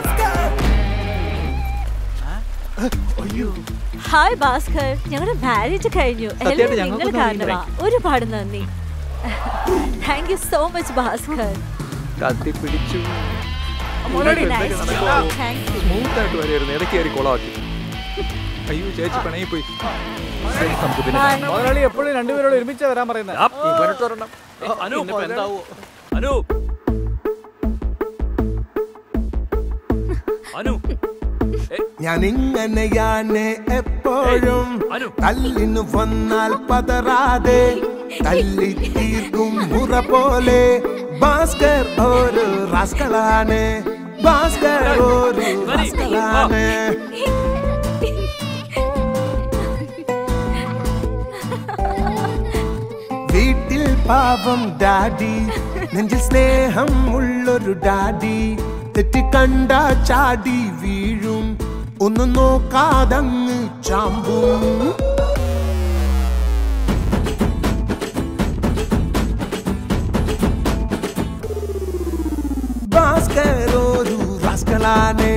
ഹായ് ഭാസ്കർ ഞങ്ങളുടെ മാരേജ് കഴിഞ്ഞു സത്യമായിട്ട് എല്ലാം നിങ്ങൾ ഞങ്ങൾക്കൊന്നും കാരണമാ ഒരുപാട് നന്ദി thank you so much Bhaskar കത്തിപ്പിടിച്ചു Very nice to meet you. Thank you. സ്മൂത്തായിട്ട് വരെയായിരുന്നു ഇടയ്ക്ക് കയറി കൊളാക്കി അയ്യോ ചേച്ചി പിണങ്ങി പോയി ശരി, നമുക്ക് പിന്നെ Bye. കാണാം. മുതലാളി എപ്പോഴും രണ്ടുപേരോട് ഒരുമിച്ച് വരാൻ പറയുന്നത് ഇവനിട്ട് ഒരെണ്ണം. അനു ഇന്നിപ്പോ എന്താവോ അനു അനു ഞാനിങ്ങനെയാണ് എപ്പോഴും തല്ലിനു വന്നാൽ പതറാതെ തല്ലി തീർക്കും മുറ പോലെ ഭാസ്കർ ഒരു റാസ്കളാണ് ഭാസ്കർ ഒരു റാസ്കളാണ് വീട്ടിൽ പാവം ഡാഡി നെഞ്ചിൽ സ്നേഹം ഉള്ളൊരു ഡാഡി തെറ്റി കണ്ട ചാടി വീഴും ഒന്നും നോക്കാതങ്ങ് ചാമ്പും ഭാസ്കർ ഒരു റാസ്കളാണ്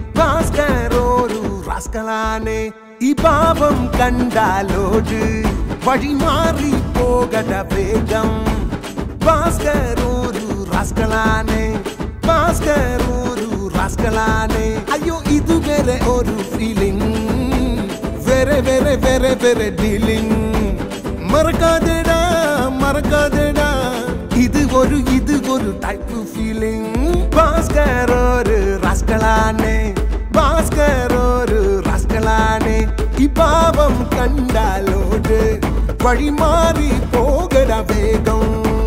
ഭാസ്കർ ഒരു റാസ്കളാണ് ഈ പാപം കണ്ടാലോട് വഴിമാറി പോകട വേഗം ഭാസ്കർ ഒരു റാസ്കളാണ് ഭാസ്കർ ഒരു റാസ്കളാണ് അയ്യോ ഇതുവരെ ഒരു ഫീലിംഗ് വേറെ വേറെ വേറെ വേറെ ഡീലിംഗ് മറക്കാതെടാ മറക്കാതെടാ ഇത് ഒരു ഇത് ഒരു ടൈപ്പ് ഫീലിംഗ് ഭാസ്കർ ഒരു റാസ്കളാണ് ഭാസ്കർ ഒരു റാസ്കളാണ് ഈ പാപം കണ്ടാലോട് വഴിമാറി പോകട വേഗം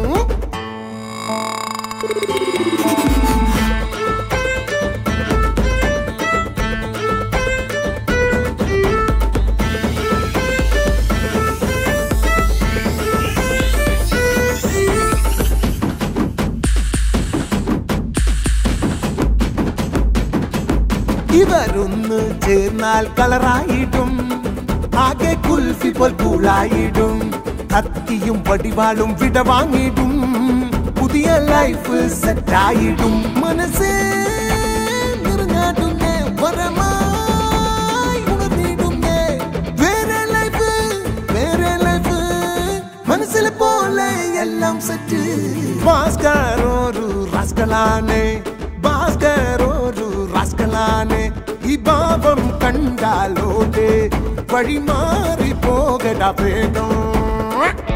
ഇവരൊന്ന് ചേർന്നാൽ കളറായിടും ആകെ കുൽഫി പോൽ കൂളായിടും കത്തിയും വടിവാളും വിട വാങ്ങിടും പുതിയ ലൈഫ് സെറ്റായിടും മനസ്സേ നിറഞ്ഞാടുന്നേ വരമായി ഉണർന്നിടുന്നേ വേറെ ലൈഫ് വേറെ ലൈഫ് മനസ്സിലെ പോലെ എല്ലാം സെറ്റ് ഭാസ്കർ ഒരു റാസ്കളാണ് ഭാസ്കർ ഒരു റാസ്കളാണ് ഈ ഭാവം കണ്ടാലോട്ട് വഴിമാറി പോകട വേഗം